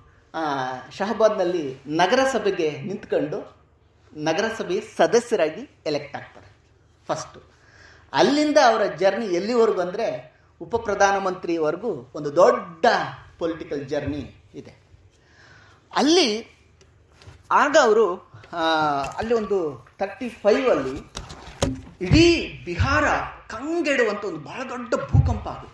Speaker 1: ಶಹಬಾದ್ನಲ್ಲಿ ನಗರಸಭೆಗೆ ನಿಂತ್ಕೊಂಡು ನಗರಸಭೆಯ ಸದಸ್ಯರಾಗಿ ಎಲೆಕ್ಟ್ ಆಗ್ತಾರೆ ಫಸ್ಟು ಅಲ್ಲಿಂದ ಅವರ ಜರ್ನಿ ಎಲ್ಲಿವರೆಗೂ ಅಂದರೆ ಉಪ ಪ್ರಧಾನಮಂತ್ರಿವರೆಗೂ ಒಂದು ದೊಡ್ಡ ಪೊಲಿಟಿಕಲ್ ಜರ್ನಿ ಇದೆ ಅಲ್ಲಿ ಆಗ ಅವರು ಅಲ್ಲಿ ಒಂದು ತರ್ಟಿ ಫೈವಲ್ಲಿ ಇಡೀ ಬಿಹಾರ ಕಂಗೆಡುವಂಥ ಒಂದು ಬಹಳ ದೊಡ್ಡ ಭೂಕಂಪ ಆಗುತ್ತೆ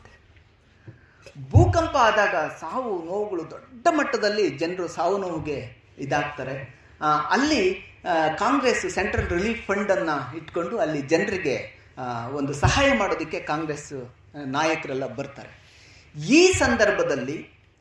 Speaker 1: ಭೂಕಂಪ ಆದಾಗ ಸಾವು ನೋವುಗಳು ದೊಡ್ಡ ಮಟ್ಟದಲ್ಲಿ ಜನರು ಸಾವು ನೋವಿಗೆ ಇದಾಗ್ತಾರೆ ಆ, ಅಲ್ಲಿ ಆ, ಕಾಂಗ್ರೆಸ್ ಸೆಂಟ್ರಲ್ ರಿಲೀಫ್ ಫಂಡನ್ನು ಇಟ್ಕೊಂಡು ಅಲ್ಲಿ ಜನರಿಗೆ ಆ, ಒಂದು ಸಹಾಯ ಮಾಡೋದಕ್ಕೆ ಕಾಂಗ್ರೆಸ್ ಆ, ನಾಯಕರೆಲ್ಲ ಬರ್ತಾರೆ ಈ ಸಂದರ್ಭದಲ್ಲಿ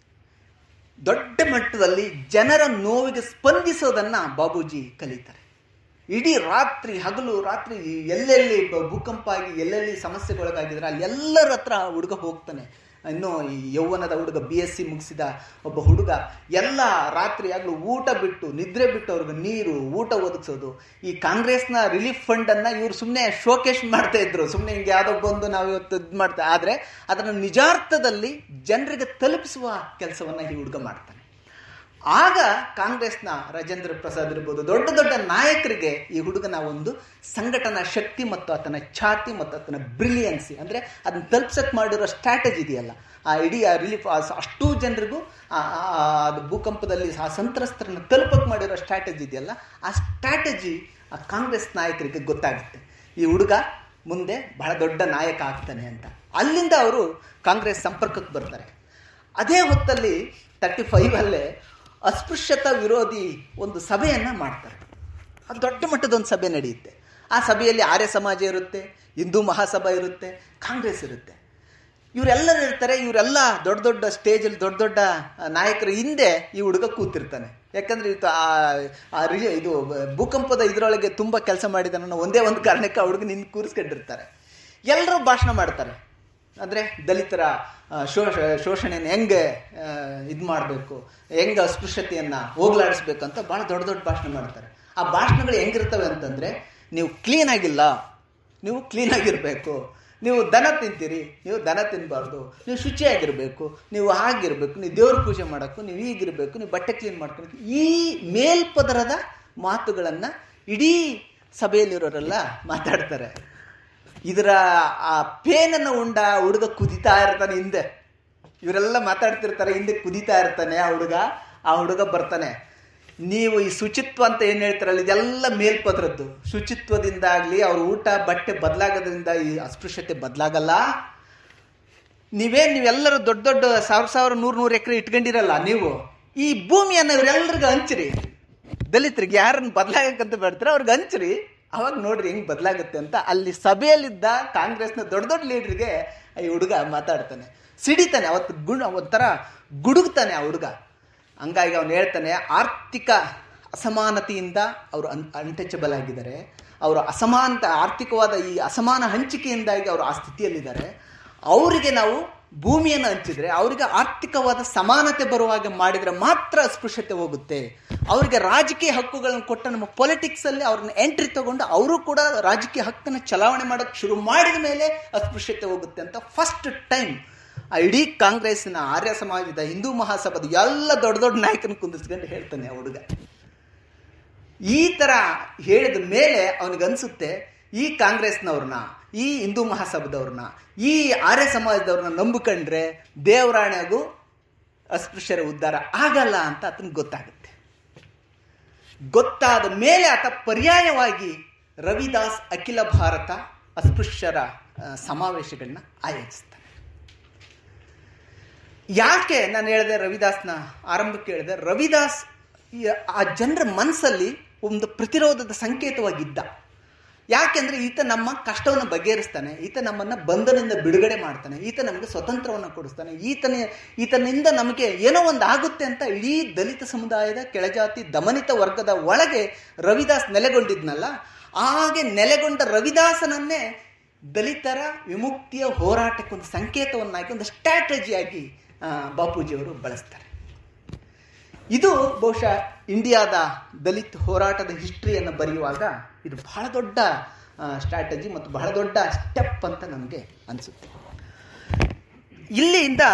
Speaker 1: ದೊಡ್ಡ ಮಟ್ಟದಲ್ಲಿ ಜನರ ನೋವಿಗೆ ಸ್ಪಂದಿಸೋದನ್ನ ಬಾಬೂಜಿ ಕಲಿತಾರೆ ಇಡೀ ರಾತ್ರಿ ಹಗಲು ರಾತ್ರಿ ಎಲ್ಲೆಲ್ಲಿ ಬ- ಭೂಕಂಪ ಆಗಿ ಎಲ್ಲೆಲ್ಲಿ ಸಮಸ್ಯೆಗೊಳಗಾಗಿದ್ರೆ ಅಲ್ಲಿ ಎಲ್ಲರ ಹತ್ರ ಆ ಹುಡುಗ ಹೋಗ್ತಾನೆ ಇನ್ನು ಈ ಯೌವನದ ಹುಡುಗ ಬಿ ಎಸ್ ಸಿ ಮುಗಿಸಿದ ಒಬ್ಬ ಹುಡುಗ ಎಲ್ಲ ರಾತ್ರಿ ಆಗಲೂ ಊಟ ಬಿಟ್ಟು ನಿದ್ರೆ ಬಿಟ್ಟು ಅವ್ರಿಗೆ ನೀರು ಊಟ ಒದಗಿಸೋದು ಈ ಕಾಂಗ್ರೆಸ್ನ ರಿಲೀಫ್ ಫಂಡನ್ನು ಇವರು ಸುಮ್ಮನೆ ಶೋಕೇಶ್ ಮಾಡ್ತಾ ಇದ್ರು ಸುಮ್ಮನೆ ಹಿಂಗೆ ಯಾವುದೋ ಬಂದು ನಾವು ಇವತ್ತು ಇದು ಮಾಡ್ತಾ ಆದರೆ ಅದನ್ನು ನಿಜಾರ್ಥದಲ್ಲಿ ಜನರಿಗೆ ತಲುಪಿಸುವ ಕೆಲಸವನ್ನು ಈ ಹುಡುಗ ಮಾಡ್ತಾನೆ ಆಗ ಕಾಂಗ್ರೆಸ್ನ ರಾಜೇಂದ್ರ ಪ್ರಸಾದ್ ಇರ್ಬೋದು ದೊಡ್ಡ ದೊಡ್ಡ ನಾಯಕರಿಗೆ ಈ ಹುಡುಗನ ಒಂದು ಸಂಘಟನಾ ಶಕ್ತಿ ಮತ್ತು ಆತನ ಛಾತಿ ಮತ್ತು ಆತನ ಬ್ರಿಲಿಯನ್ಸಿ ಅಂದರೆ ಅದನ್ನ ತಲುಪ್ಸಕ್ಕೆ ಮಾಡಿರೋ ಸ್ಟ್ರಾಟಜಿ ಇದೆಯಲ್ಲ ಆ ಇಡೀ ಆ ರಿಲೀಫ್ ಅಷ್ಟೂ ಜನರಿಗೂ ಆ ಆ- ಆ ಅದು ಭೂಕಂಪದಲ್ಲಿ ಆ ಸಂತ್ರಸ್ತರನ್ನು ತಲುಪಕ್ಕೆ ಮಾಡಿರೋ ಸ್ಟ್ರಾಟಜಿ ಇದೆಯಲ್ಲ ಆ ಸ್ಟ್ರಾಟಜಿ ಆ ಕಾಂಗ್ರೆಸ್ ನಾಯಕರಿಗೆ ಗೊತ್ತಾಗುತ್ತೆ ಈ ಹುಡುಗ ಮುಂದೆ ಬಹಳ ದೊಡ್ಡ ನಾಯಕ ಆಗ್ತಾನೆ ಅಂತ ಅಲ್ಲಿಂದ ಅವರು ಕಾಂಗ್ರೆಸ್ ಸಂಪರ್ಕಕ್ಕೆ ಬರ್ತಾರೆ ಅದೇ ಹೊತ್ತಲ್ಲಿ ತರ್ಟಿ ಫೈವಲ್ಲೇ ಅಸ್ಪೃಶ್ಯತಾ ವಿರೋಧಿ ಒಂದು ಸಭೆಯನ್ನು ಮಾಡ್ತಾರೆ ಅದು ದೊಡ್ಡ ಮಟ್ಟದ ಒಂದು ಸಭೆ ನಡೆಯುತ್ತೆ ಆ ಸಭೆಯಲ್ಲಿ ಆರ್ಯ ಸಮಾಜ ಇರುತ್ತೆ ಹಿಂದೂ ಮಹಾಸಭಾ ಇರುತ್ತೆ ಕಾಂಗ್ರೆಸ್ ಇರುತ್ತೆ ಇವರೆಲ್ಲರೂ ಇರ್ತಾರೆ ಇವರೆಲ್ಲ ದೊಡ್ಡ ದೊಡ್ಡ ಸ್ಟೇಜಲ್ಲಿ ದೊಡ್ಡ ದೊಡ್ಡ ನಾಯಕರ ಹಿಂದೆ ಈ ಹುಡುಗ ಕೂತಿರ್ತಾನೆ ಯಾಕಂದ್ರೆ ಇದು ಆ ಆ ರಿ- ಇದು ಭೂಕಂಪದ ಇದರೊಳಗೆ ತುಂಬ ಕೆಲಸ ಮಾಡಿದ ಅನ್ನೋ ಒಂದೇ ಒಂದು ಕಾರಣಕ್ಕೆ ಆ ಹುಡುಗ ನಿನ್ನ ಕೂರಿಸ್ಕೊಂಡಿರ್ತಾರೆ ಎಲ್ಲರೂ ಭಾಷಣ ಮಾಡ್ತಾರೆ ಅಂದರೆ ದಲಿತರ ಆ, ಶೋಷ ಶೋಷಣೆಯನ್ನು ಹೆಂಗೆ ಇದು ಮಾಡಬೇಕು ಹೆಂಗೆ ಅಸ್ಪೃಶ್ಯತೆಯನ್ನು ಹೋಗ್ಲಾಡಿಸ್ಬೇಕು ಅಂತ ಭಾಳ ದೊಡ್ಡ ದೊಡ್ಡ ಭಾಷಣ ಮಾಡ್ತಾರೆ ಆ ಭಾಷಣಗಳು ಹೆಂಗಿರ್ತವೆ ಅಂತಂದರೆ ನೀವು ಕ್ಲೀನ್ ಆಗಿಲ್ಲ ನೀವು ಕ್ಲೀನ್ ಆಗಿರಬೇಕು ನೀವು ದನ ತಿಂತೀರಿ ನೀವು ದನ ತಿನ್ನಬಾರ್ದು ನೀವು ಶುಚಿಯಾಗಿರಬೇಕು ನೀವು ಹಾಗಿರಬೇಕು ನೀವು ದೇವ್ರ ಪೂಜೆ ಮಾಡೋಕ್ಕೂ ನೀವು ಹೀಗಿರಬೇಕು ನೀವು ಬಟ್ಟೆ ಕ್ಲೀನ್ ಮಾಡ್ಕೊಬೇಕು ಈ ಮೇಲ್ಪದರದ ಮಾತುಗಳನ್ನು ಇಡೀ ಸಭೆಯಲ್ಲಿರೋರೆಲ್ಲ ಮಾತಾಡ್ತಾರೆ ಇದರ ಆ ಪೇನನ್ನು ಉಂಡ ಹುಡುಗ ಕುದಿತಾ ಇರ್ತಾನೆ ಹಿಂದೆ ಇವರೆಲ್ಲ ಮಾತಾಡ್ತಿರ್ತಾರೆ ಹಿಂದೆ ಕುದಿತಾ ಇರ್ತಾನೆ ಆ ಹುಡುಗ ಆ ಹುಡುಗ ಬರ್ತಾನೆ ನೀವು ಈ ಶುಚಿತ್ವ ಅಂತ ಏನು ಹೇಳ್ತಾರಲ್ಲ ಇದೆಲ್ಲ ಮೇಲ್ಪದ್ರದ್ದು ಶುಚಿತ್ವದಿಂದಾಗ್ಲಿ ಅವ್ರ ಊಟ ಬಟ್ಟೆ ಬದಲಾಗೋದ್ರಿಂದ ಈ ಅಸ್ಪೃಶ್ಯತೆ ಬದಲಾಗಲ್ಲ ನೀವೇನ್ ನೀವೆಲ್ಲರೂ ದೊಡ್ಡ ದೊಡ್ಡ ಸಾವಿರ ಸಾವಿರ ನೂರು ನೂರು ಎಕರೆ ಇಟ್ಕೊಂಡಿರಲ್ಲ ನೀವು ಈ ಭೂಮಿಯನ್ನು ಇವರೆಲ್ಲರಿಗೂ ಹಂಚ್ರಿ ದಲಿತರಿಗೆ ಯಾರನ್ನ ಬದಲಾಗಕ್ಕಂತ ಬೇಡ್ತಾರೆ ಅವ್ರಿಗೆ ಹಂಚ್ರಿ ಅವಾಗ ನೋಡ್ರಿ ಹೆಂಗ್ ಬದಲಾಗುತ್ತೆ ಅಂತ ಅಲ್ಲಿ ಸಭೆಯಲ್ಲಿದ್ದ ಕಾಂಗ್ರೆಸ್ನ ದೊಡ್ಡ ದೊಡ್ಡ ಲೀಡ್ರಿಗೆ ಈ ಹುಡುಗ ಮಾತಾಡ್ತಾನೆ ಸಿಡಿತಾನೆ ಅವತ್ತು ಗುಣ ಒಂಥರ ಗುಡುಗ್ತಾನೆ ಆ ಹುಡುಗ ಹಂಗಾಗಿ ಅವನು ಹೇಳ್ತಾನೆ ಆರ್ಥಿಕ ಅಸಮಾನತೆಯಿಂದ ಅವರು ಅನ್ ಅನ್ಟಚಬಲ್ ಆಗಿದ್ದಾರೆ ಅವರು ಅಸಮಾನತ ಆರ್ಥಿಕವಾದ ಈ ಅಸಮಾನ ಹಂಚಿಕೆಯಿಂದಾಗಿ ಅವರು ಆ ಸ್ಥಿತಿಯಲ್ಲಿದ್ದಾರೆ ಅವರಿಗೆ ನಾವು ಭೂಮಿಯನ್ನು ಹಂಚಿದ್ರೆ ಅವರಿಗೆ ಆರ್ಥಿಕವಾದ ಸಮಾನತೆ ಬರುವಾಗ ಮಾಡಿದರೆ ಮಾತ್ರ ಅಸ್ಪೃಶ್ಯತೆ ಹೋಗುತ್ತೆ ಅವರಿಗೆ ರಾಜಕೀಯ ಹಕ್ಕುಗಳನ್ನು ಕೊಟ್ಟ ನಮ್ಮ ಪೊಲಿಟಿಕ್ಸಲ್ಲಿ ಅವ್ರನ್ನ ಎಂಟ್ರಿ ತಗೊಂಡು ಅವರು ಕೂಡ ರಾಜಕೀಯ ಹಕ್ಕನ್ನು ಚಲಾವಣೆ ಮಾಡೋಕ್ಕೆ ಶುರು ಮಾಡಿದ ಮೇಲೆ ಅಸ್ಪೃಶ್ಯತೆ ಹೋಗುತ್ತೆ ಅಂತ ಫಸ್ಟ್ ಟೈಮ್ ಆ ಇಡೀ ಕಾಂಗ್ರೆಸ್ಸಿನ ಆರ್ಯ ಸಮಾಜದ ಹಿಂದೂ ಮಹಾಸಭಾದ ಎಲ್ಲ ದೊಡ್ಡ ದೊಡ್ಡ ನಾಯಕನ ಕುಂದಿಸ್ಕೊಂಡು ಹೇಳ್ತಾನೆ ಆ ಹುಡುಗ ಈ ತರ ಹೇಳಿದ ಮೇಲೆ ಅವನಿಗನ್ಸುತ್ತೆ ಈ ಕಾಂಗ್ರೆಸ್ನವ್ರನ್ನ ಈ ಹಿಂದೂ ಮಹಾಸಭಾದವ್ರನ್ನ ಈ ಆರ್ಯ ಸಮಾಜದವ್ರನ್ನ ನಂಬಿಕೊಂಡ್ರೆ ದೇವರಾಣೆಗೂ ಅಸ್ಪೃಶ್ಯರ ಉದ್ಧಾರ ಆಗಲ್ಲ ಅಂತ ಆತನಿಗೆ ಗೊತ್ತಾಗುತ್ತೆ ಗೊತ್ತಾದ ಮೇಲೆ ಆತ ಪರ್ಯಾಯವಾಗಿ ರವಿದಾಸ್ ಅಖಿಲ ಭಾರತ ಅಸ್ಪೃಶ್ಯರ ಆ, ಸಮಾವೇಶಗಳನ್ನ ಆಯೋಜಿಸ್ತಾನೆ ಯಾಕೆ ನಾನು ಹೇಳಿದೆ ರವಿದಾಸ್ನ ಆರಂಭಕ್ಕೆ ಹೇಳಿದೆ ರವಿದಾಸ್ ಈ- ಆ ಜನರ ಮನಸ್ಸಲ್ಲಿ ಒಂದು ಪ್ರತಿರೋಧದ ಸಂಕೇತವಾಗಿದ್ದ ಯಾಕೆಂದ್ರೆ ಈತ ನಮ್ಮ ಕಷ್ಟವನ್ನು ಬಗೆಹರಿಸ್ತಾನೆ ಈತ ನಮ್ಮನ್ನ ಬಂಧನದಿಂದ ಬಿಡುಗಡೆ ಮಾಡ್ತಾನೆ ಈತ ನಮಗೆ ಸ್ವತಂತ್ರವನ್ನು ಕೊಡಿಸ್ತಾನೆ ಈತನ ಈತನಿಂದ ನಮಗೆ ಏನೋ ಒಂದು ಆಗುತ್ತೆ ಅಂತ ಇಡೀ ದಲಿತ ಸಮುದಾಯದ ಕೆಳಜಾತಿ ದಮನಿತ ವರ್ಗದ ಒಳಗೆ ರವಿದಾಸ್ ನೆಲೆಗೊಂಡಿದ್ನಲ್ಲ ಹಾಗೆ ನೆಲೆಗೊಂಡ ರವಿದಾಸನನ್ನೇ ದಲಿತರ ವಿಮುಕ್ತಿಯ ಹೋರಾಟಕ್ಕೆ ಒಂದು ಸಂಕೇತವನ್ನಾಗಿ ಒಂದು ಸ್ಟ್ರಾಟಜಿಯಾಗಿ ಆ, ಬಾಪೂಜಿಯವರು ಬಳಸ್ತಾರೆ ಇದು ಬಹುಶಃ ಇಂಡಿಯಾದ ದಲಿತ್ ಹೋರಾಟದ ಹಿಸ್ಟ್ರಿಯನ್ನು ಬರೆಯುವಾಗ ಇದು ಬಹಳ ದೊಡ್ಡ ಸ್ಟ್ರಾಟಜಿ ಮತ್ತು ಬಹಳ ದೊಡ್ಡ ಸ್ಟೆಪ್ ಅಂತ ನಮಗೆ ಅನಿಸುತ್ತೆ ಇಲ್ಲಿಂದ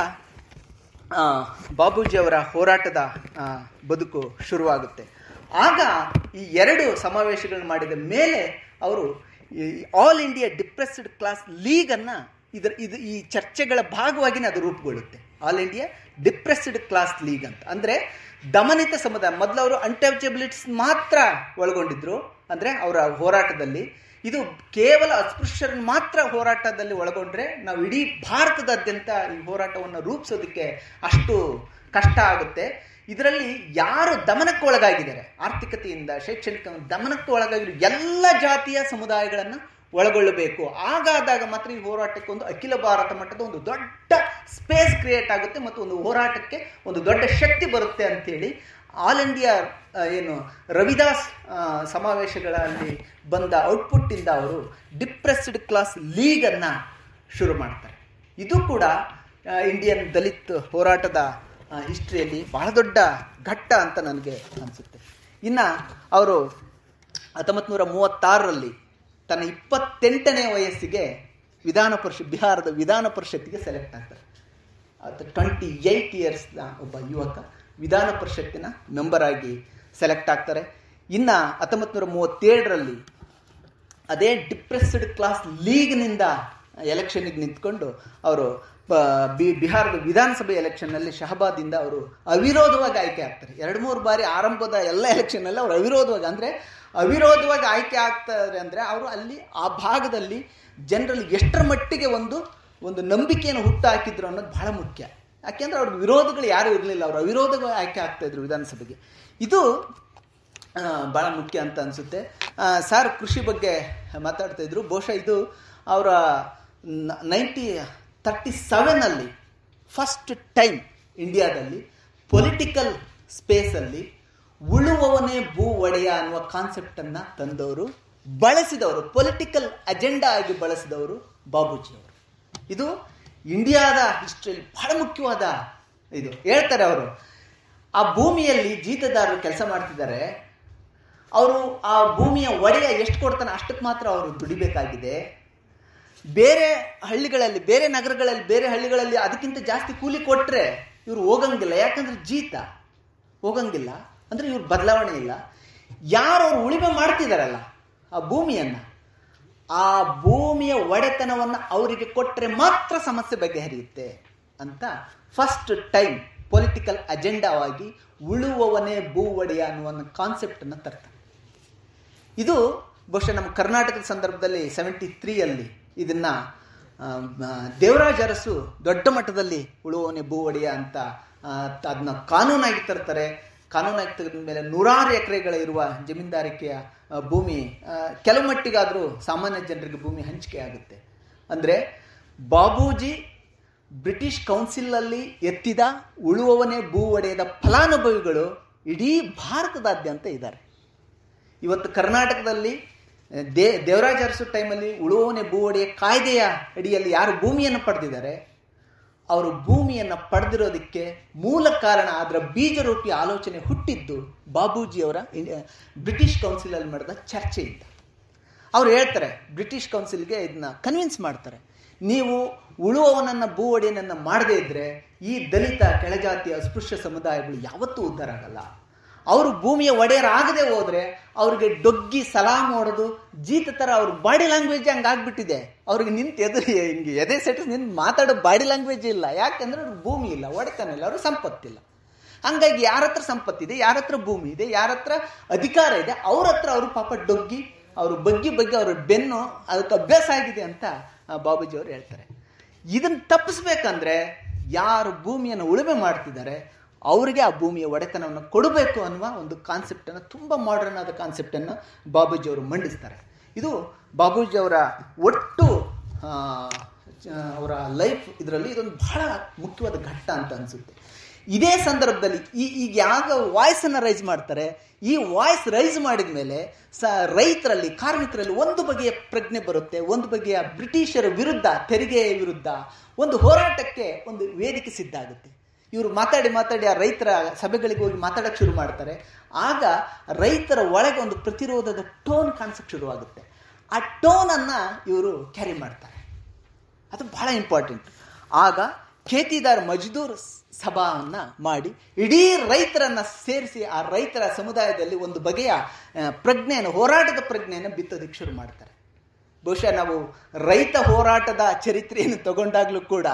Speaker 1: ಆ, ಬಾಬೂಜಿಯವರ ಹೋರಾಟದ ಆ, ಬದುಕು ಶುರುವಾಗುತ್ತೆ ಆಗ ಈ ಎರಡು ಸಮಾವೇಶಗಳನ್ನು ಮಾಡಿದ ಮೇಲೆ ಅವರು ಆಲ್ ಇಂಡಿಯಾ ಡಿಪ್ರೆಸ್ಡ್ ಕ್ಲಾಸ್ ಲೀಗನ್ನು ಇದರ ಇದು ಈ ಚರ್ಚೆಗಳ ಭಾಗವಾಗಿನೇ ಅದು ರೂಪುಗೊಳ್ಳುತ್ತೆ all India depressed class league ಅಂತ ಅಂದರೆ ದಮನಿತ ಸಮುದಾಯ ಮೊದಲು ಅವರು ಅನ್ಟಚಬಿಲಿಟೀಸ್ ಮಾತ್ರ ಒಳಗೊಂಡಿದ್ರು ಅಂದರೆ ಅವರ ಹೋರಾಟದಲ್ಲಿ ಇದು ಕೇವಲ ಅಸ್ಪೃಶ್ಯರನ್ನು ಮಾತ್ರ ಹೋರಾಟದಲ್ಲಿ ಒಳಗೊಂಡ್ರೆ ನಾವು ಇಡೀ ಭಾರತದಾದ್ಯಂತ ಈ ಹೋರಾಟವನ್ನು ರೂಪಿಸೋದಕ್ಕೆ ಅಷ್ಟು ಕಷ್ಟ ಆಗುತ್ತೆ ಇದರಲ್ಲಿ ಯಾರು ದಮನಕ್ಕೆ ಒಳಗಾಗಿದ್ದಾರೆ ಆರ್ಥಿಕತೆಯಿಂದ ಶೈಕ್ಷಣಿಕ ದಮನಕ್ಕೆ ಒಳಗಾಗಿರೋ ಎಲ್ಲ ಜಾತಿಯ ಸಮುದಾಯಗಳನ್ನು ಒಳಗೊಳ್ಳಬೇಕು ಆಗಾದಾಗ ಮಾತ್ರ ಈ ಹೋರಾಟಕ್ಕೆ ಒಂದು ಅಖಿಲ ಭಾರತ ಮಟ್ಟದ ಒಂದು ದೊಡ್ಡ ಸ್ಪೇಸ್ ಕ್ರಿಯೇಟ್ ಆಗುತ್ತೆ ಮತ್ತು ಒಂದು ಹೋರಾಟಕ್ಕೆ ಒಂದು ದೊಡ್ಡ ಶಕ್ತಿ ಬರುತ್ತೆ ಅಂತೇಳಿ ಆಲ್ ಇಂಡಿಯಾ ಆ, ಏನು ರವಿದಾಸ್ ಆ, ಸಮಾವೇಶಗಳಲ್ಲಿ ಬಂದ ಔಟ್ಪುಟ್ಟಿಂದ ಅವರು ಡಿಪ್ರೆಸ್ಡ್ ಕ್ಲಾಸ್ ಲೀಗನ್ನು ಶುರು ಮಾಡ್ತಾರೆ ಇದು ಕೂಡ ಆ, ಇಂಡಿಯನ್ ದಲಿತ್ ಹೋರಾಟದ ಹಿಸ್ಟ್ರಿಯಲ್ಲಿ ಬಹಳ ದೊಡ್ಡ ಘಟ್ಟ ಅಂತ ನನಗೆ ಅನಿಸುತ್ತೆ ಇನ್ನು ಅವರು ಹತ್ತೊಂಬತ್ತು ನೂರ ಮೂವತ್ತಾರರಲ್ಲಿ ತನ್ನ ಇಪ್ಪತ್ತೆಂಟನೇ ವಯಸ್ಸಿಗೆ ವಿಧಾನ ಪರಿಷತ್ ಬಿಹಾರದ ವಿಧಾನ ಪರಿಷತ್ತಿಗೆ ಸೆಲೆಕ್ಟ್ ಆಗ್ತಾರೆ ಆತ ಟ್ವೆಂಟಿ ಏಯ್ಟ್ ಇಯರ್ಸ್ನ ಒಬ್ಬ ಯುವಕ ವಿಧಾನ ಪರಿಷತ್ತಿನ ಮೆಂಬರ್ ಆಗಿ ಸೆಲೆಕ್ಟ್ ಆಗ್ತಾರೆ ಇನ್ನು ಹತ್ತೊಂಬತ್ತು ನೂರ ಮೂವತ್ತೇಳರಲ್ಲಿ ಅದೇ ಡಿಪ್ರೆಸ್ಡ್ ಕ್ಲಾಸ್ ಲೀಗ್ನಿಂದ ಎಲೆಕ್ಷನ್ಗೆ ನಿಂತ್ಕೊಂಡು ಅವರು ಬಿ- ಬಿಹಾರದ ವಿಧಾನಸಭೆ ಎಲೆಕ್ಷನ್ನಲ್ಲಿ ಶಹಬಾದಿಂದ ಅವರು ಅವಿರೋಧವಾಗಿ ಆಯ್ಕೆ ಆಗ್ತಾರೆ ಎರಡು ಮೂರು ಬಾರಿ ಆರಂಭದ ಎಲ್ಲ ಎಲೆಕ್ಷನ್ನಲ್ಲಿ ಅವರು ಅವಿರೋಧವಾಗಿ ಅಂದರೆ ಅವಿರೋಧವಾಗಿ ಆಯ್ಕೆ ಆಗ್ತಾರೆ ಅಂದರೆ ಅವರು ಅಲ್ಲಿ ಆ ಭಾಗದಲ್ಲಿ ಜನರಲ್ಲಿ ಎಷ್ಟರ ಮಟ್ಟಿಗೆ ಒಂದು ಒಂದು ನಂಬಿಕೆಯನ್ನು ಹುಟ್ಟು ಹಾಕಿದ್ರು ಅನ್ನೋದು ಬಹಳ ಮುಖ್ಯ ಯಾಕೆಂದ್ರೆ ಅವ್ರಿಗೆ ವಿರೋಧಗಳು ಯಾರೂ ಇರಲಿಲ್ಲ ಅವರು ಅವಿರೋಧವಾಗಿ ಆಯ್ಕೆ ಆಗ್ತಾ ಇದ್ರು ವಿಧಾನಸಭೆಗೆ ಇದು ಆ, ಬಹಳ ಮುಖ್ಯ ಅಂತ ಅನಿಸುತ್ತೆ ಸರ್ ಕೃಷಿ ಬಗ್ಗೆ ಮಾತಾಡ್ತಾ ಇದ್ರು ಬಹುಶಃ ಇದು ಅವರ ನೈಂಟಿ ತರ್ಟಿ ಸೆವೆನಲ್ಲಿ ಫಸ್ಟ್ ಟೈಮ್ ಇಂಡಿಯಾದಲ್ಲಿ ಪೊಲಿಟಿಕಲ್ ಸ್ಪೇಸಲ್ಲಿ ಉಳುವವನೇ ಭೂ ಒಡೆಯ ಅನ್ನುವ ಕಾನ್ಸೆಪ್ಟನ್ನು ತಂದವರು ಬಳಸಿದವರು ಪೊಲಿಟಿಕಲ್ ಅಜೆಂಡಾ ಆಗಿ ಬಳಸಿದವರು ಬಾಬೂಜಿಯವರು ಇದು ಇಂಡಿಯಾದ ಹಿಸ್ಟ್ರಿಯಲ್ಲಿ ಬಹಳ ಮುಖ್ಯವಾದ ಇದು ಹೇಳ್ತಾರೆ ಅವರು ಆ ಭೂಮಿಯಲ್ಲಿ ಜೀತದಾರರು ಕೆಲಸ ಮಾಡ್ತಿದ್ದಾರೆ ಅವರು ಆ ಭೂಮಿಯ ಒಡೆಯ ಎಷ್ಟು ಕೊಡ್ತಾನೆ ಅಷ್ಟಕ್ಕೆ ಮಾತ್ರ ಅವರು ದುಡಿಬೇಕಾಗಿದೆ ಬೇರೆ ಹಳ್ಳಿಗಳಲ್ಲಿ ಬೇರೆ ನಗರಗಳಲ್ಲಿ ಬೇರೆ ಹಳ್ಳಿಗಳಲ್ಲಿ ಅದಕ್ಕಿಂತ ಜಾಸ್ತಿ ಕೂಲಿ ಕೊಟ್ಟರೆ ಇವರು ಹೋಗಂಗಿಲ್ಲ ಯಾಕಂದ್ರೆ ಜೀತ ಹೋಗಂಗಿಲ್ಲ ಅಂದರೆ ಇವ್ರ ಬದಲಾವಣೆ ಇಲ್ಲ ಯಾರು ಅವ್ರು ಉಳಿಮೆ ಮಾಡ್ತಿದಾರಲ್ಲ ಆ ಭೂಮಿಯನ್ನು ಆ ಭೂಮಿಯ ಒಡೆತನವನ್ನು ಅವರಿಗೆ ಕೊಟ್ಟರೆ ಮಾತ್ರ ಸಮಸ್ಯೆ ಬಗೆಹರಿಯುತ್ತೆ ಅಂತ ಫಸ್ಟ್ ಟೈಮ್ ಪೊಲಿಟಿಕಲ್ ಅಜೆಂಡಾವಾಗಿ ಉಳುವವನೇ ಭೂ ಒಡೆಯ ಅನ್ನುವ ಒಂದು ಕಾನ್ಸೆಪ್ಟನ್ನು ತರ್ತಾರೆ ಇದು ಬಹುಶಃ ನಮ್ಮ ಕರ್ನಾಟಕದ ಸಂದರ್ಭದಲ್ಲಿ ಸೆವೆಂಟಿ ತ್ರೀಯಲ್ಲಿ ಇದನ್ನ ಆ, ಆ, ದೇವರಾಜ ಅರಸು ದೊಡ್ಡ ಮಟ್ಟದಲ್ಲಿ ಉಳುವವನೇ ಭೂ ಒಡೆಯ ಅಂತ ಅದನ್ನ ಕಾನೂನಾಗಿ ತರ್ತಾರೆ ಕಾನೂನಾಗಿ ತೆಗೆದ ಮೇಲೆ ನೂರಾರು ಎಕರೆಗಳ ಇರುವ ಜಮೀನ್ದಾರಿಕೆಯ ಆ, ಭೂಮಿ ಆ, ಕೆಲವು ಮಟ್ಟಿಗಾದರೂ ಸಾಮಾನ್ಯ ಜನರಿಗೆ ಭೂಮಿ ಹಂಚಿಕೆ ಆಗುತ್ತೆ ಅಂದರೆ ಬಾಬೂಜಿ ಬ್ರಿಟಿಷ್ ಕೌನ್ಸಿಲಲ್ಲಿ ಎತ್ತಿದ ಉಳುವವನೇ ಭೂ ಒಡೆಯದ ಫಲಾನುಭವಿಗಳು ಇಡೀ ಭಾರತದಾದ್ಯಂತ ಇದ್ದಾರೆ ಇವತ್ತು ಕರ್ನಾಟಕದಲ್ಲಿ ದೇ ದೇವರಾಜ ಅರಸು ಟೈಮಲ್ಲಿ ಉಳುವವನೇ ಭೂ ಒಡೆಯ ಕಾಯ್ದೆಯ ಅಡಿಯಲ್ಲಿ ಯಾರು ಭೂಮಿಯನ್ನು ಪಡೆದಿದ್ದಾರೆ ಅವರು ಭೂಮಿಯನ್ನು ಪಡೆದಿರೋದಕ್ಕೆ ಮೂಲ ಕಾರಣ ಅದರ ಬೀಜರೂಪಿ ಆಲೋಚನೆ ಹುಟ್ಟಿದ್ದು ಬಾಬೂಜಿಯವರ ಇಂಡಿಯಾ- ಬ್ರಿಟಿಷ್ ಕೌನ್ಸಿಲಲ್ಲಿ ಮಾಡಿದ ಚರ್ಚೆಯಿಂದ ಅವ್ರು ಹೇಳ್ತಾರೆ ಬ್ರಿಟಿಷ್ ಕೌನ್ಸಿಲ್ಗೆ ಇದನ್ನ ಕನ್ವಿನ್ಸ್ ಮಾಡ್ತಾರೆ ನೀವು ಉಳುವವನನ್ನ ಭೂ ಒಡೆಯನನ್ನ ಮಾಡದೇ ಇದ್ರೆ ಈ ದಲಿತ ಕೆಳಜಾತಿಯ ಅಸ್ಪೃಶ್ಯ ಸಮುದಾಯಗಳು ಯಾವತ್ತೂ ಉದ್ಧಾರ ಆಗಲ್ಲ ಅವರು ಭೂಮಿಯ ಒಡೆಯರಾಗದೆ ಹೋದ್ರೆ ಅವ್ರಿಗೆ ಡೊಗ್ಗಿ ಸಲಾಮ್ ಹೊಡೆದು ಜೀತ ತರ ಅವ್ರ ಬಾಡಿ ಲ್ಯಾಂಗ್ವೇಜ್ ಹಂಗೆ ಆಗ್ಬಿಟ್ಟಿದೆ ಅವ್ರಿಗೆ ನಿಂತು ಎದುರು ಹಿಂಗೆ ಎದೆ ಸೆಟ್ಸ್ ನಿಂತು ಮಾತಾಡೋ ಬಾಡಿ ಲ್ಯಾಂಗ್ವೇಜ್ ಇಲ್ಲ ಯಾಕಂದ್ರೆ ಅವ್ರಿಗೆ ಭೂಮಿ ಇಲ್ಲ ಒಡೆತನ ಇಲ್ಲ ಅವ್ರಿಗೆ ಸಂಪತ್ತಿಲ್ಲ ಹಂಗಾಗಿ ಯಾರ ಹತ್ರ ಸಂಪತ್ತಿದೆ ಯಾರ ಹತ್ರ ಭೂಮಿ ಇದೆ ಯಾರ ಹತ್ರ ಅಧಿಕಾರ ಇದೆ ಅವ್ರ ಹತ್ರ ಅವರು ಪಾಪ ಡೊಗ್ಗಿ ಅವರು ಬಗ್ಗಿ ಬಗ್ಗಿ ಅವ್ರ ಬೆನ್ನು ಅದಕ್ಕೆ ಅಭ್ಯಾಸ ಆಗಿದೆ ಅಂತ ಆ, ಬಾಬೂಜಿ ಅವರು ಹೇಳ್ತಾರೆ ಇದನ್ನು ತಪ್ಪಿಸ್ಬೇಕಂದ್ರೆ ಯಾರು ಭೂಮಿಯನ್ನು ಉಳುಮೆ ಮಾಡ್ತಿದ್ದಾರೆ ಅವರಿಗೆ ಆ ಭೂಮಿಯ ಒಡೆತನವನ್ನು ಕೊಡಬೇಕು ಅನ್ನುವ ಒಂದು ಕಾನ್ಸೆಪ್ಟನ್ನು ತುಂಬ ಮಾಡರ್ನ್ ಆದ ಕಾನ್ಸೆಪ್ಟನ್ನು ಬಾಬೂಜಿ ಅವರು ಮಂಡಿಸ್ತಾರೆ ಇದು ಬಾಬೂಜಿ ಅವರ ಒಟ್ಟು ಆ, ಚ- ಅವರ ಲೈಫ್ ಇದರಲ್ಲಿ ಇದೊಂದು ಬಹಳ ಮುಖ್ಯವಾದ ಘಟ್ಟ ಅಂತ ಅನಿಸುತ್ತೆ ಇದೇ ಸಂದರ್ಭದಲ್ಲಿ ಈ ಈಗ ಯಾಗ ವಾಯ್ಸನ್ನು ರೈಸ್ ಮಾಡ್ತಾರೆ ಈ ವಾಯ್ಸ್ ರೈಸ್ ಮಾಡಿದ ಮೇಲೆ ಸ ರೈತರಲ್ಲಿ ಕಾರ್ಮಿಕರಲ್ಲಿ ಒಂದು ಬಗೆಯ ಪ್ರಜ್ಞೆ ಬರುತ್ತೆ ಒಂದು ಬಗೆಯ ಬ್ರಿಟಿಷರ ವಿರುದ್ಧ ತೆರಿಗೆಯ ವಿರುದ್ಧ ಒಂದು ಹೋರಾಟಕ್ಕೆ ಒಂದು ವೇದಿಕೆ ಸಿದ್ಧ ಆಗುತ್ತೆ ಇವರು ಮಾತಾಡಿ ಮಾತಾಡಿ ಆ ರೈತರ ಸಭೆಗಳಿಗೆ ಹೋಗಿ ಮಾತಾಡಕ್ಕೆ ಶುರು ಮಾಡ್ತಾರೆ ಆಗ ರೈತರ ಒಳಗೆ ಒಂದು ಪ್ರತಿರೋಧದ ಟೋನ್ ಕಾಣಿಸಕ್ಕೆ ಶುರುವಾಗುತ್ತೆ ಆ ಟೋನನ್ನು ಇವರು ಕ್ಯಾರಿ ಮಾಡ್ತಾರೆ ಅದು ಬಹಳ ಇಂಪಾರ್ಟೆಂಟ್ ಆಗ ಖೇತಿದಾರ್ ಮಜ್ದೂರ್ ಸಭಾವನ್ನ ಮಾಡಿ ಇಡೀ ರೈತರನ್ನ ಸೇರಿಸಿ ಆ ರೈತರ ಸಮುದಾಯದಲ್ಲಿ ಒಂದು ಬಗೆಯ ಆ, ಪ್ರಜ್ಞೆಯನ್ನು ಹೋರಾಟದ ಪ್ರಜ್ಞೆಯನ್ನು ಬಿತ್ತೋದಕ್ಕೆ ಶುರು ಮಾಡ್ತಾರೆ ಬಹುಶಃ ನಾವು ರೈತ ಹೋರಾಟದ ಚರಿತ್ರೆಯನ್ನು ತಗೊಂಡಾಗ್ಲೂ ಕೂಡ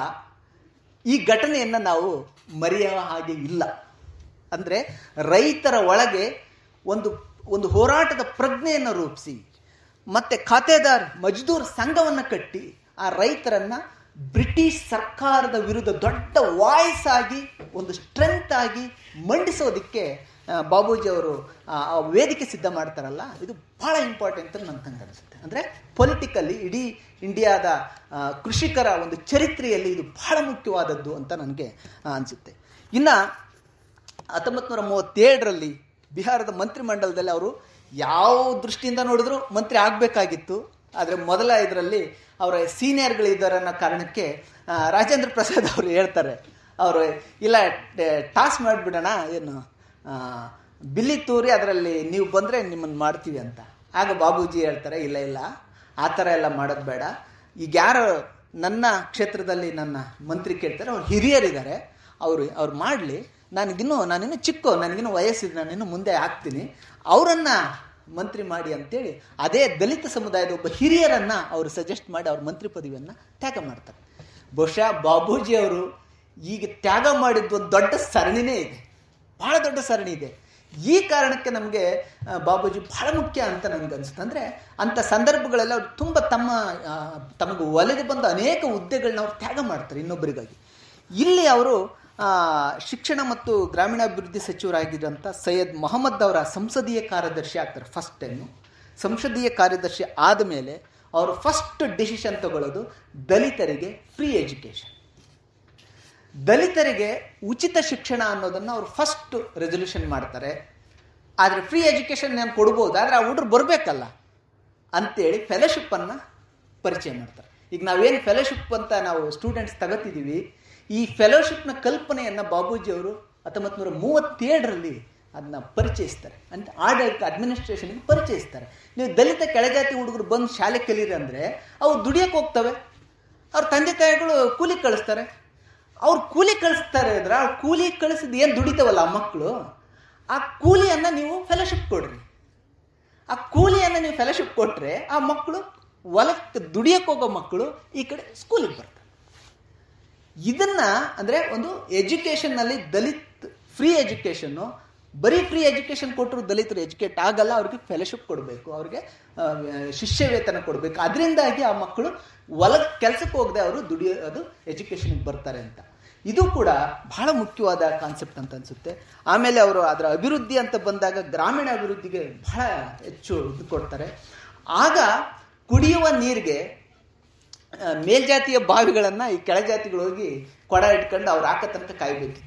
Speaker 1: ಈ ಘಟನೆಯನ್ನು ನಾವು ಮರೆಯುವ ಹಾಗೆ ಇಲ್ಲ ಅಂದರೆ ರೈತರ ಒಳಗೆ ಒಂದು ಒಂದು ಹೋರಾಟದ ಪ್ರಜ್ಞೆಯನ್ನು ರೂಪಿಸಿ ಮತ್ತೆ ಖಾತೆದಾರ್ ಮಜ್ದೂರ್ ಸಂಘವನ್ನು ಕಟ್ಟಿ ಆ ರೈತರನ್ನ ಬ್ರಿಟಿಷ್ ಸರ್ಕಾರದ ವಿರುದ್ಧ ದೊಡ್ಡ ವಾಯ್ಸ್ ಆಗಿ ಒಂದು ಸ್ಟ್ರೆಂತ್ ಆಗಿ ಮಂಡಿಸೋದಕ್ಕೆ ಆ, ಬಾಬೂಜಿ ಅವರು ಆ, ಆ ವೇದಿಕೆ ಸಿದ್ಧ ಮಾಡ್ತಾರಲ್ಲ ಇದು ಬಹಳ ಇಂಪಾರ್ಟೆಂಟ್ ಅಂತ ನನ್ಗೆ ಅನಿಸುತ್ತೆ ಅಂದರೆ ಪೊಲಿಟಿಕಲ್ಲಿ ಇಡೀ ಇಂಡಿಯಾದ ಆ, ಕೃಷಿಕರ ಒಂದು ಚರಿತ್ರೆಯಲ್ಲಿ ಇದು ಬಹಳ ಮುಖ್ಯವಾದದ್ದು ಅಂತ ನನಗೆ ಅನಿಸುತ್ತೆ ಇನ್ನು ಹತ್ತೊಂಬತ್ತು ನೂರ ಮೂವತ್ತೇಳರಲ್ಲಿ ಬಿಹಾರದ ಮಂತ್ರಿಮಂಡಲದಲ್ಲಿ ಅವರು ಯಾವ ದೃಷ್ಟಿಯಿಂದ ನೋಡಿದ್ರು ಮಂತ್ರಿ ಆಗಬೇಕಾಗಿತ್ತು ಆದರೆ ಮೊದಲ ಇದರಲ್ಲಿ ಅವರ ಸೀನಿಯರ್ಗಳಿದ್ದಾರೆ ಅನ್ನೋ ಕಾರಣಕ್ಕೆ ಆ, ರಾಜೇಂದ್ರ ಪ್ರಸಾದ್ ಅವರು ಹೇಳ್ತಾರೆ ಅವರು ಇಲ್ಲ ಟಾಸ್ ಮಾಡಿಬಿಡೋಣ ಏನು ಆ, ಬಿಲ್ಲಿ ತೂರಿ ಅದರಲ್ಲಿ ನೀವು ಬಂದರೆ ನಿಮ್ಮನ್ನು ಮಾಡ್ತೀವಿ ಅಂತ ಆಗ ಬಾಬೂಜಿ ಹೇಳ್ತಾರೆ ಇಲ್ಲ ಇಲ್ಲ ಆ ಥರ ಎಲ್ಲ ಮಾಡೋದು ಬೇಡ ಈಗ ಯಾರು ನನ್ನ ಕ್ಷೇತ್ರದಲ್ಲಿ ನನ್ನ ಮಂತ್ರಿ ಕೇಳ್ತಾರೆ ಅವ್ರು ಹಿರಿಯರಿದ್ದಾರೆ ಅವರು ಅವ್ರು ಮಾಡಲಿ ನನಗಿನ್ನೂ ನಾನಿನ್ನೂ ಚಿಕ್ಕ ನನಗಿನ್ನೂ ವಯಸ್ಸಿದೆ ನಾನಿನ್ನೂ ಮುಂದೆ ಆಗ್ತೀನಿ ಅವರನ್ನು ಮಂತ್ರಿ ಮಾಡಿ ಅಂತೇಳಿ ಅದೇ ದಲಿತ ಸಮುದಾಯದ ಒಬ್ಬ ಹಿರಿಯರನ್ನ ಅವರು ಸಜೆಸ್ಟ್ ಮಾಡಿ ಅವ್ರ ಮಂತ್ರಿ ಪದವಿಯನ್ನು ತ್ಯಾಗ ಮಾಡ್ತಾರೆ ಬಹುಶಃ ಬಾಬೂಜಿ ಅವರು ಈಗ ತ್ಯಾಗ ಮಾಡಿದ್ದು ಒಂದು ದೊಡ್ಡ ಸರಣಿನೇ ಇದೆ ಬಹಳ ದೊಡ್ಡ ಸರಣಿ ಇದೆ ಈ ಕಾರಣಕ್ಕೆ ನಮಗೆ ಆ, ಬಾಬೂಜಿ ಬಹಳ ಮುಖ್ಯ ಅಂತ ನನಗೆ ಅನಿಸುತ್ತೆ ಅಂದರೆ ಅಂಥ ಸಂದರ್ಭಗಳೆಲ್ಲ ಅವ್ರು ತುಂಬ ತಮ್ಮ ಆ, ತಮಗೆ ಒಲೆದು ಬಂದ ಅನೇಕ ಹುದ್ದೆಗಳನ್ನ ಅವ್ರು ತ್ಯಾಗ ಮಾಡ್ತಾರೆ ಇನ್ನೊಬ್ಬರಿಗಾಗಿ ಇಲ್ಲಿ ಅವರು ಆ, ಶಿಕ್ಷಣ ಮತ್ತು ಗ್ರಾಮೀಣಾಭಿವೃದ್ಧಿ ಸಚಿವರಾಗಿದ್ದಂಥ ಸೈಯದ್ ಮೊಹಮ್ಮದ್ ಅವರ ಸಂಸದೀಯ ಕಾರ್ಯದರ್ಶಿ ಆಗ್ತಾರೆ ಫಸ್ಟ್ ಟೈಮು ಸಂಸದೀಯ ಕಾರ್ಯದರ್ಶಿ ಆದಮೇಲೆ ಅವರು ಫಸ್ಟ್ ಡಿಸಿಷನ್ ತಗೊಳ್ಳೋದು ದಲಿತರಿಗೆ ಫ್ರೀ ಎಜುಕೇಷನ್ ದಲಿತರಿಗೆ ಉಚಿತ ಶಿಕ್ಷಣ ಅನ್ನೋದನ್ನು ಅವರು ಫಸ್ಟ್ ರೆಸೊಲ್ಯೂಷನ್ ಮಾಡ್ತಾರೆ ಆದರೆ ಫ್ರೀ ಎಜುಕೇಷನ್ ನಾನು ಕೊಡ್ಬೋದು ಆದರೆ ಆ ಹುಡ್ರು ಬರಬೇಕಲ್ಲ ಅಂತೇಳಿ ಫೆಲೋಶಿಪ್ಪನ್ನು ಪರಿಚಯ ಮಾಡ್ತಾರೆ ಈಗ ನಾವೇನು ಫೆಲೋಶಿಪ್ ಅಂತ ನಾವು ಸ್ಟೂಡೆಂಟ್ಸ್ ತಗೋತಿದ್ದೀವಿ ಈ ಫೆಲೋಶಿಪ್ನ ಕಲ್ಪನೆಯನ್ನು ಬಾಬೂಜಿ ಅವರು ಹತ್ತೊಂಬತ್ತು ನೂರ ಮೂವತ್ತೇಳರಲ್ಲಿ ಅದನ್ನ ಪರಿಚಯಿಸ್ತಾರೆ ಅಂತ ಆಡಳಿತ ಅಡ್ಮಿನಿಸ್ಟ್ರೇಷನ್ಗೆ ಪರಿಚಯಿಸ್ತಾರೆ ನೀವು ದಲಿತ ಕೆಳಜಾತಿ ಹುಡುಗರು ಬಂದು ಶಾಲೆ ಕಲೀರಿ ಅಂದರೆ ಅವು ದುಡಿಯೋಕೆ ಹೋಗ್ತವೆ ಅವ್ರ ತಂದೆ ತಾಯಿಗಳು ಕೂಲಿ ಕಳಿಸ್ತಾರೆ ಅವ್ರು ಕೂಲಿ ಕಳಿಸ್ತಾರೆ ಅಂದ್ರೆ ಆ ಕೂಲಿ ಕಳಿಸಿದ ಏನು ದುಡಿತಾವಲ್ಲ ಆ ಮಕ್ಕಳು ಆ ಕೂಲಿಯನ್ನು ನೀವು ಫೆಲೋಶಿಪ್ ಕೊಡ್ರಿ ಆ ಕೂಲಿಯನ್ನು ನೀವು ಫೆಲೋಶಿಪ್ ಕೊಟ್ಟರೆ ಆ ಮಕ್ಕಳು ಹೊಲಕ್ಕೆ ದುಡಿಯಕ್ಕೆ ಹೋಗೋ ಮಕ್ಕಳು ಈ ಕಡೆ ಸ್ಕೂಲಿಗೆ ಬರ್ತಾರೆ ಇದನ್ನ ಅಂದ್ರೆ ಒಂದು ಎಜುಕೇಶನ್ನಲ್ಲಿ ದಲಿತ್ ಫ್ರೀ ಎಜುಕೇಶನ್ನು ಬರೀ ಫ್ರೀ ಎಜುಕೇಶನ್ ಕೊಟ್ಟರು ದಲಿತರು ಎಜುಕೇಟ್ ಆಗಲ್ಲ ಅವ್ರಿಗೆ ಫೆಲೋಶಿಪ್ ಕೊಡಬೇಕು ಅವ್ರಿಗೆ ಆ, ಶಿಷ್ಯ ವೇತನ ಕೊಡಬೇಕು ಅದರಿಂದಾಗಿ ಆ ಮಕ್ಕಳು ಹೊಲ ಕೆಲಸಕ್ಕೆ ಹೋಗದೆ ಅವರು ದುಡಿಯೋದು ಎಜುಕೇಶನ್ಗೆ ಬರ್ತಾರೆ ಅಂತ ಇದು ಕೂಡ ಬಹಳ ಮುಖ್ಯವಾದ ಕಾನ್ಸೆಪ್ಟ್ ಅಂತ ಅನ್ಸುತ್ತೆ ಆಮೇಲೆ ಅವರು ಅದರ ಅಭಿವೃದ್ಧಿ ಅಂತ ಬಂದಾಗ ಗ್ರಾಮೀಣ ಅಭಿವೃದ್ಧಿಗೆ ಬಹಳ ಹೆಚ್ಚು ಇದು ಕೊಡ್ತಾರೆ ಆಗ ಕುಡಿಯುವ ನೀರಿಗೆ ಆ, ಮೇಲ್ಜಾತಿಯ ಬಾವಿಗಳನ್ನ ಈ ಕೆಳಜಾತಿಗಳು ಹೋಗಿ ಕೊಡ ಇಟ್ಕೊಂಡು ಅವ್ರು ಹಾಕೋ ತನಕ ಕಾಯ್ಬೇಕಿತ್ತು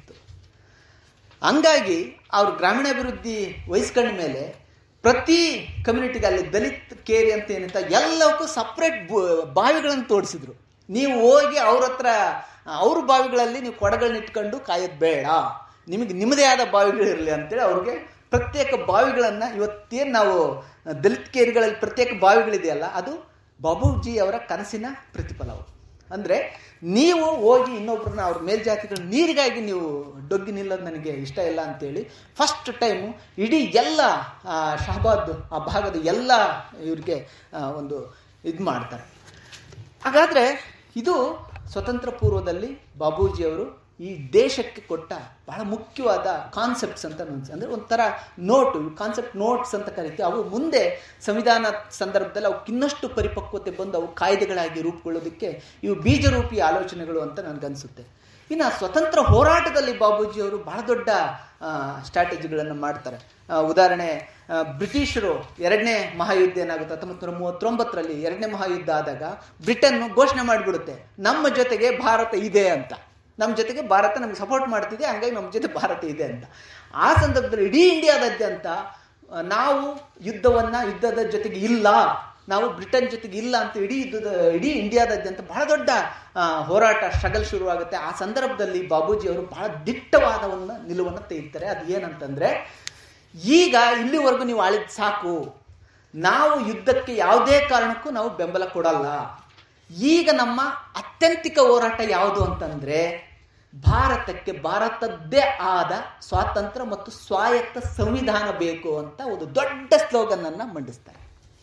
Speaker 1: ಹಂಗಾಗಿ ಅವ್ರು ಗ್ರಾಮೀಣಾಭಿವೃದ್ಧಿ ವಹಿಸ್ಕೊಂಡ ಮೇಲೆ ಪ್ರತಿ ಕಮ್ಯುನಿಟಿಗೆ ಅಲ್ಲಿ ದಲಿತ್ ಕೇರಿ ಅಂತ ಏನಂತ ಎಲ್ಲವಕ್ಕೂ ಸಪ್ರೇಟ್ ಬಾವಿಗಳನ್ನು ತೋಡಿಸಿದ್ರು ನೀವು ಹೋಗಿ ಅವ್ರ ಹತ್ರ ಅವ್ರ ಬಾವಿಗಳಲ್ಲಿ ನೀವು ಕೊಡಗಳನ್ನ ಇಟ್ಕೊಂಡು ಕಾಯೋದು ಬೇಡ ನಿಮಗೆ ನಿಮ್ಮದೇ ಆದ ಬಾವಿಗಳಿರಲಿ ಅಂತೇಳಿ ಅವ್ರಿಗೆ ಪ್ರತ್ಯೇಕ ಬಾವಿಗಳನ್ನು ಇವತ್ತೇನು ನಾವು ದಲಿತ್ ಕೇರಿಗಳಲ್ಲಿ ಪ್ರತ್ಯೇಕ ಬಾವಿಗಳಿದೆಯಲ್ಲ ಅದು ಬಾಬೂಜಿ ಅವರ ಕನಸಿನ ಪ್ರತಿಫಲವು ಅಂದರೆ ನೀವು ಹೋಗಿ ಇನ್ನೊಬ್ರನ್ನ ಅವ್ರ ಮೇಲ್ಜಾತಿಗಳ ನೀರಿಗಾಗಿ ನೀವು ಡೊಗ್ಗಿ ನಿಲ್ಲೋದು ನನಗೆ ಇಷ್ಟ ಇಲ್ಲ ಅಂತೇಳಿ ಫಸ್ಟ್ ಟೈಮು ಇಡೀ ಎಲ್ಲ ಆ, ಶಹಬಾದ್ ಆ ಭಾಗದ ಎಲ್ಲ ಇವ್ರಿಗೆ ಆ, ಒಂದು ಇದು ಮಾಡ್ತಾರೆ ಹಾಗಾದರೆ ಇದು ಸ್ವತಂತ್ರ ಪೂರ್ವದಲ್ಲಿ ಬಾಬೂಜಿಯವರು ಈ ದೇಶಕ್ಕೆ ಕೊಟ್ಟ ಬಹಳ ಮುಖ್ಯವಾದ ಕಾನ್ಸೆಪ್ಟ್ಸ್ ಅಂತ ಅನ್ಸ್- ಅಂದ್ರೆ ಒಂಥರ ನೋಟು ಕಾನ್ಸೆಪ್ಟ್ ನೋಟ್ಸ್ ಅಂತ ಕರಿತೀವಿ ಅವು ಮುಂದೆ ಸಂವಿಧಾನ ಸಂದರ್ಭದಲ್ಲಿ ಅವಕ್ಕೆ ಇನ್ನಷ್ಟು ಪರಿಪಕ್ವತೆ ಬಂದು ಅವು ಕಾಯ್ದೆಗಳಾಗಿ ರೂಪುಗೊಳ್ಳೋದಕ್ಕೆ ಇವು ಬೀಜರೂಪಿ ಆಲೋಚನೆಗಳು ಅಂತ ನನಗನ್ಸುತ್ತೆ ಇನ್ನು ಸ್ವತಂತ್ರ ಹೋರಾಟದಲ್ಲಿ ಬಾಬೂಜಿಯವರು ಬಹಳ ದೊಡ್ಡ ಸ್ಟ್ರಾಟಜಿಗಳನ್ನು ಮಾಡ್ತಾರೆ ಆ, ಉದಾಹರಣೆ ಆ, ಬ್ರಿಟಿಷರು ಎರಡನೇ ಮಹಾಯುದ್ಧ ಏನಾಗುತ್ತೆ ಹತ್ತೊಂಬತ್ತು ನೂರ ಮೂವತ್ತೊಂಬತ್ತರಲ್ಲಿ ಎರಡನೇ ಮಹಾಯುದ್ಧ ಆದಾಗ ಬ್ರಿಟನ್ ಘೋಷಣೆ ಮಾಡಿಬಿಡುತ್ತೆ ನಮ್ಮ ಜೊತೆಗೆ ಭಾರತ ಇದೆ ಅಂತ ನಮ್ಮ ಜೊತೆಗೆ ಭಾರತ ನಮ್ಗೆ ಸಪೋರ್ಟ್ ಮಾಡ್ತಿದೆ ಹಂಗಾಗಿ ನಮ್ಮ ಜೊತೆ ಭಾರತ ಇದೆ ಅಂತ ಆ ಸಂದರ್ಭದಲ್ಲಿ ಇಡೀ ಇಂಡಿಯಾದಾದ್ಯಂತ ಆ, ನಾವು ಯುದ್ಧವನ್ನ ಯುದ್ಧದ ಜೊತೆಗೆ ಇಲ್ಲ ನಾವು ಬ್ರಿಟನ್ ಜೊತೆಗೆ ಇಲ್ಲ ಅಂತ ಇಡೀ ಯುದ್ಧದ ಇಡೀ ಇಂಡಿಯಾದಾದ್ಯಂತ ಬಹಳ ದೊಡ್ಡ ಆ, ಹೋರಾಟ ಸ್ಟ್ರಗಲ್ ಶುರುವಾಗುತ್ತೆ ಆ ಸಂದರ್ಭದಲ್ಲಿ ಬಾಬೂಜಿ ಅವರು ಬಹಳ ದಿಟ್ಟವಾದ ಒಂದು ನಿಲುವನ್ನು ತೆಗಿತಾರೆ ಅದು ಏನಂತಂದ್ರೆ ಈಗ ಇಲ್ಲಿವರೆಗೂ ನೀವು ಆಳಿದ್ ಸಾಕು ನಾವು ಯುದ್ಧಕ್ಕೆ ಯಾವುದೇ ಕಾರಣಕ್ಕೂ ನಾವು ಬೆಂಬಲ ಕೊಡಲ್ಲ ಈಗ ನಮ್ಮ ಅತ್ಯಂತಿಕ ಹೋರಾಟ ಯಾವುದು ಅಂತಂದ್ರೆ ಭಾರತಕ್ಕೆ ಭಾರತದ್ದೇ ಆದ ಸ್ವಾತಂತ್ರ್ಯ ಮತ್ತು ಸ್ವಾಯತ್ತ ಸಂವಿಧಾನ ಬೇಕು ಅಂತ ಒಂದು ದೊಡ್ಡ ಸ್ಲೋಗನ್ ಅನ್ನ ಮಂಡಿಸ್ತಾರೆ